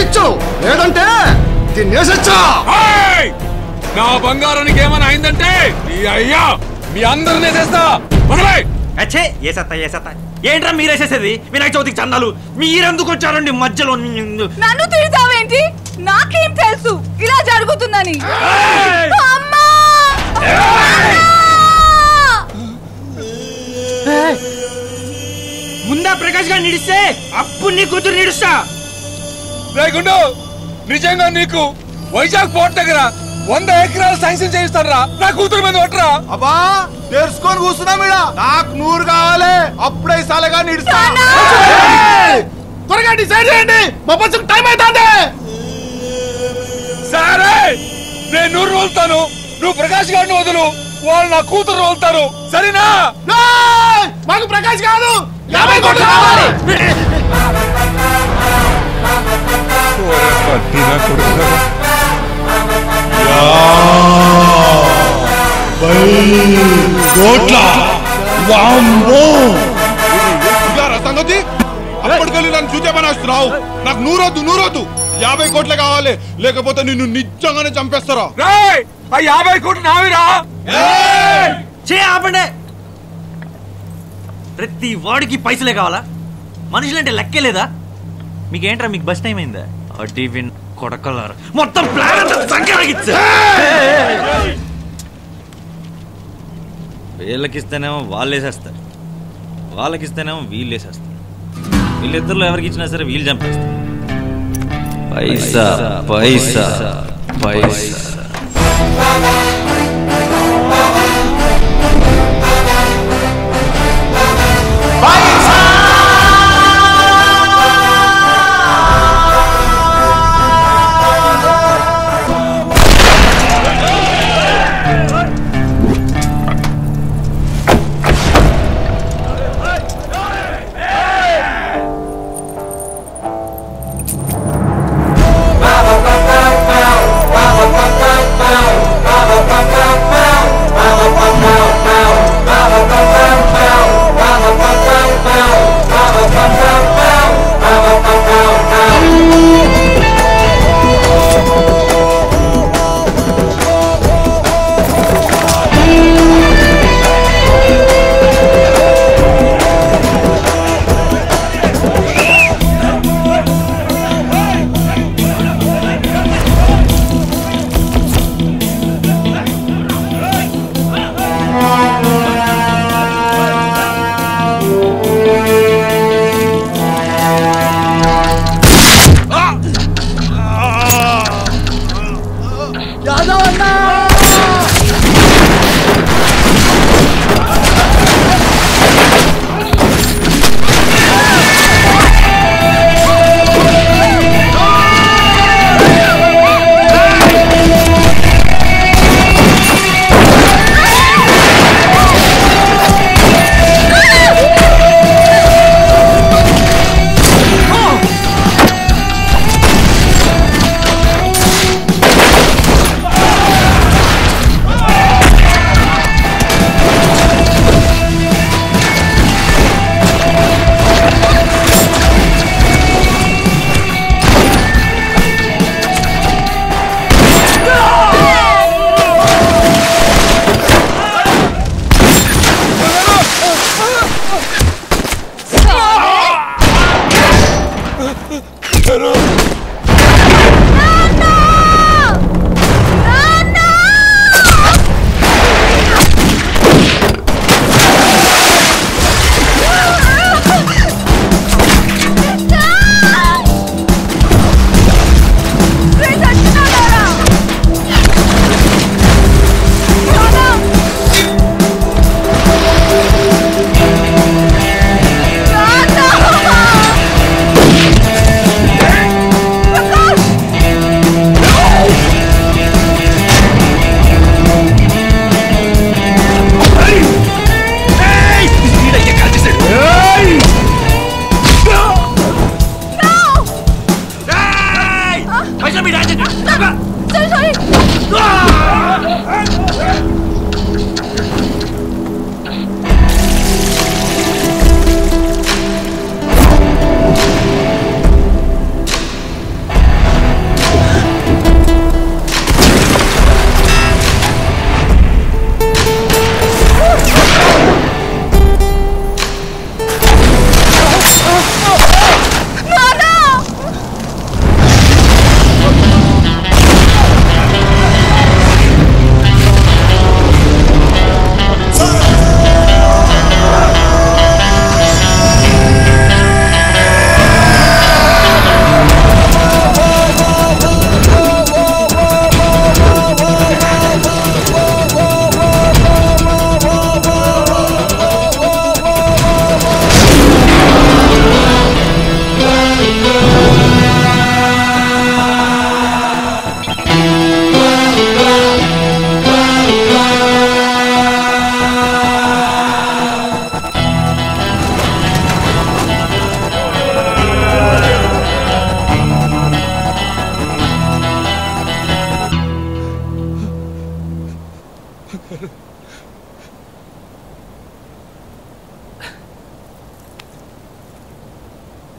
Speaker 15: ఇచ్చు లేదంటే తినేసొచ్చా
Speaker 14: ఏయ్! నా బంగారానికి ఏమైనా అయిందంటే ఈ అయ్యా మీ అందరినీ చేస్తా మనమే
Speaker 9: అచ్చే ఏసత్తా ఏసత్తా ఏంట్రా మీరేసేసేది వినాయక చవితికి చందాలు మీరెందుకు వచ్చారండి మధ్యలో
Speaker 3: నన్ను తిడతావేంటి నాకేం తెలుసు ఇలా జరుగుతుందని అమ్మా
Speaker 8: ముందా ప్రకాష్ గారు నిడిస్తే అప్పుడు నీ కూతురు నిడుస్తా
Speaker 14: లేకుండు నిజంగా నీకు వైజాగ్ పోర్ట్ దగ్గర వంద ఎకరాలు శాంక్షన్ చేయిస్తారా నా కూతురు మీద ఒట్టరా
Speaker 7: అబ్బా తెరుచుకొని కూర్చున్నా మీడ నాకు నూరు కావాలి అప్పుడే సాలగా నిడుస్తా త్వరగా డిసైడ్ చేయండి మా బస్సుకు టైం అవుతుంది
Speaker 14: సరే నేను నూరు రోజుతాను నువ్వు ప్రకాష్ గారిని వదులు వాళ్ళు నా కూతురు రోజుతారు సరేనా
Speaker 7: మాకు ప్రకాష్ కాదు యాభై కోట్లు కావాలి
Speaker 12: కోట్ల వామ్మో ఇదారా సంగతి అప్పటికెళ్ళి నన్ను చూచేమని వస్తున్నావు నాకు నూరొద్దు నూరొద్దు యాభై కోట్లే కావాలి లేకపోతే నిన్ను నిజంగానే చంపేస్తారా
Speaker 14: రేయ్, ఆ యాభై కోట్లు నావిరా
Speaker 9: చే ఆపండి ప్రతి వాడికి పైసలే కావాలా మనుషులంటే లెక్కే లేదా మీకేంట్రా మీకు బస్ టైం అయిందా అడ్డీ విన్ కొడకలారు మొత్తం ప్లాన్ అంతా సంకరాగిచ్చా వీళ్ళకిస్తేనేమో వాళ్ళు వేసేస్తారు వాళ్ళకిస్తేనేమో వీళ్ళు వేసేస్తారు వీళ్ళిద్దరిలో ఎవరికి ఇచ్చినా సరే వీళ్ళు చంపేస్తారు పైసా పైసా పైసా
Speaker 6: Baba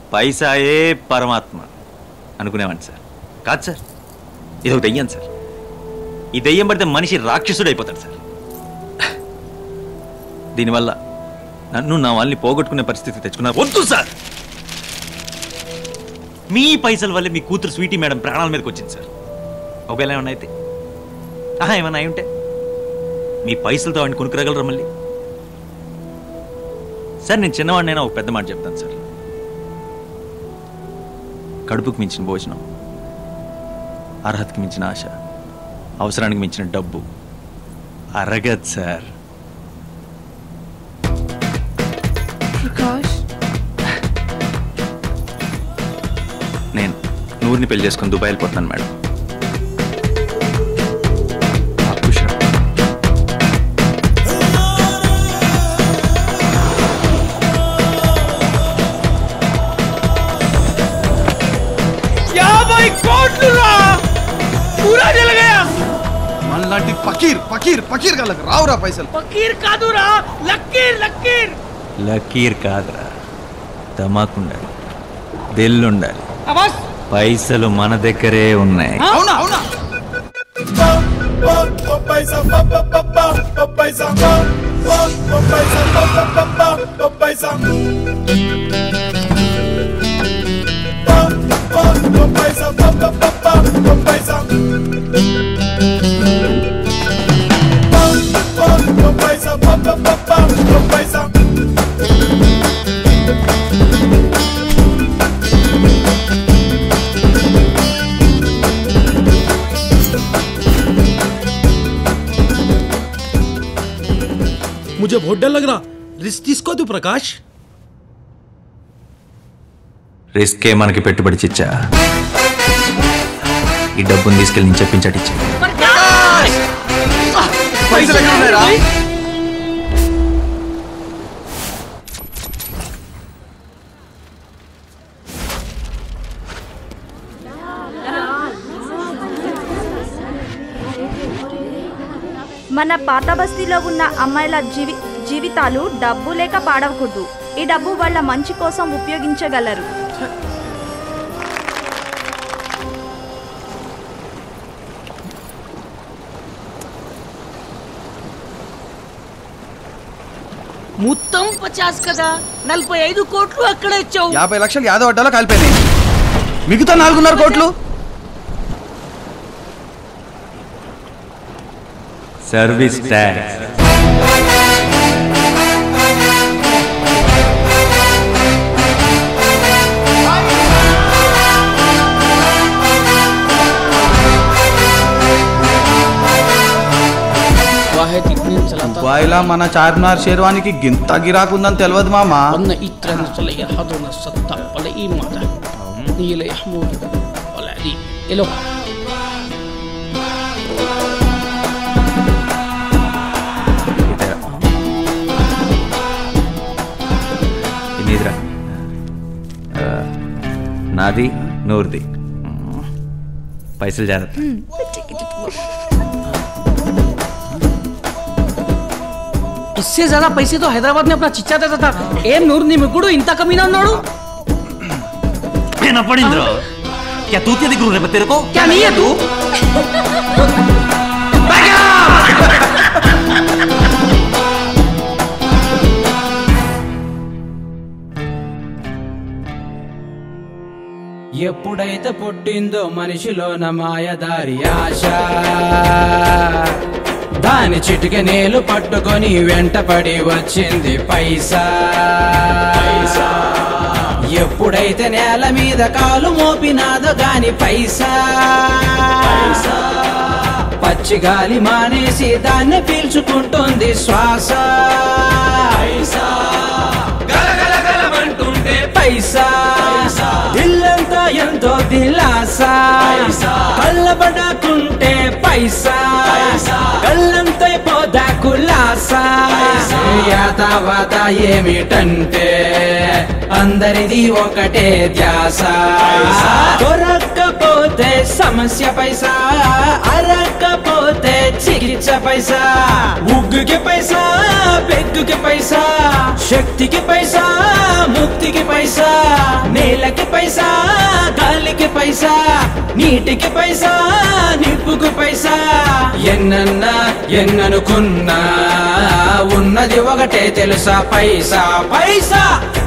Speaker 1: పైసాయే పరమాత్మ అనుకునేవాడిని సార్ కాదు సార్ ఇది ఒక దెయ్యం సార్ ఈ దెయ్యం పడితే మనిషి రాక్షసుడు అయిపోతాడు సార్ దీనివల్ల నన్ను నా వాళ్ళని పోగొట్టుకునే పరిస్థితి తెచ్చుకున్నారు వద్దు సార్ మీ పైసల వల్లే మీ కూతురు స్వీటీ మేడం ప్రాణాల మీదకి వచ్చింది సార్ ఒకవేళ ఏమన్నా అయితే ఆహా ఏమన్నా అయి ఉంటే మీ పైసలతో వాడిని కొనుక్కురాగలరా మళ్ళీ సార్ నేను చిన్నవాడినైనా ఒక పెద్ద మాట చెప్తాను సార్ కడుపుకు మించిన భోజనం అర్హతకి మించిన ఆశ అవసరానికి మించిన డబ్బు అరగదు సార్
Speaker 3: ప్రకాష్
Speaker 1: నేను నూరుని పెళ్లి చేసుకొని దుబాయ్ వెళ్ళిపోతున్నాను మేడం
Speaker 5: యాభై కోట్లు రా పూరా జల గయా
Speaker 19: మనలాంటి ఫకీర్ ఫకీర్ ఫకీర్ గలకు రావురా పైసలు
Speaker 18: ఫకీర్ కాదురా లక్కీర్ లక్కీర్
Speaker 1: లకీర్ కాదురా తమాకుండాలి దిల్లుండాలి
Speaker 18: అవాస్
Speaker 1: పైసలు మన దగ్గరే ఉన్నాయి
Speaker 19: అవునా అవునా
Speaker 2: Papaisa, papapapa, papaisa, papaisa, papapapa, papaisa. Papaisa, papapapa, papaisa. Papaisa, papapapa, papaisa.
Speaker 20: मुझे बहुत डर लग रहा रिस्क తీసుకో तू प्रकाश
Speaker 1: రిస్కే మనకి పెట్టుబడి చిచ్చా ఈ డబ్బుని తీసుకెళ్ళి నేను చెప్పించటిచ్చా
Speaker 19: పైసలు ఎక్కడ ఉన్నాయిరా
Speaker 21: మన పాత బస్తీలో ఉన్న అమ్మాయిల జీవి జీవితాలు డబ్బు లేక పాడవకూడదు ఈ డబ్బు వాళ్ళ మంచి కోసం ఉపయోగించగలరు
Speaker 18: మొత్తం పచాస్ కదా నలభై ఐదు కోట్లు అక్కడ ఇచ్చావు
Speaker 19: యాభై లక్షలు యాదవ్ అడ్డాలో కాలిపోయినాయి మిగతా నాలుగున్నర కోట్లు
Speaker 1: సర్వీస్ ట్యాక్స్
Speaker 18: వాహెద్ ఇత్ని చలాతా
Speaker 19: దుబాయ్లా మన చార్మినార్ షేర్వానికి గింత గిరాకుందని తెలియదు మామా
Speaker 18: అన్న ఇత్రన్ చల యహదున సత్త వల ఈ మాత నీల యహమూద్ వల అది ఎలో
Speaker 1: ఇనిదిరా ఆ, నాది నూరుది పైసలు జాగ్రత్త
Speaker 18: इससे ज्यादा पैसे तो हैदराबाद में अपना चिच्चा देता था ఏం నూరు నీ ముగ్గుడు ఇంత కమీనా ఉన్నాడు
Speaker 9: పడిందిరా क्या तूतिया दिख रहा है तेरे को
Speaker 18: क्या नहीं है तू
Speaker 22: ఎప్పుడైతే పుట్టిందో మనిషిలోన మాయదారి ఆశ దాని చిటిక నేలు పట్టుకొని వెంటపడి వచ్చింది పైసా ఎప్పుడైతే నేల మీద కాలు మోపినాదో గాని పైసా పచ్చి గాలి మానేసి దాన్ని పీల్చుకుంటుంది శ్వాస గలగలగలమంటుంటే పైసా ఇల్లంతా ఎంతో దిలాసా కళ్ళబడకుంటే పైసా కళ్ళంతా పోదా కులాసా యాతావాత ఏమిటంటే అందరిది ఒకటే ధ్యాస దొరక్కపోతే సమస్య పైసా అరక్కపోతే చికిత్స పైసా ఉగ్గుకి పైసా పెగ్గుకి పైసా శక్తికి పైసా ముక్తికి పైసా నేల పైసా గాలికి పైసా నీటికి పైసా నిప్పుకు పైసా ఎన్నన్నా ఎన్ననుకున్నా ఉన్నది ఒకటే తెలుసా పైసా పైసా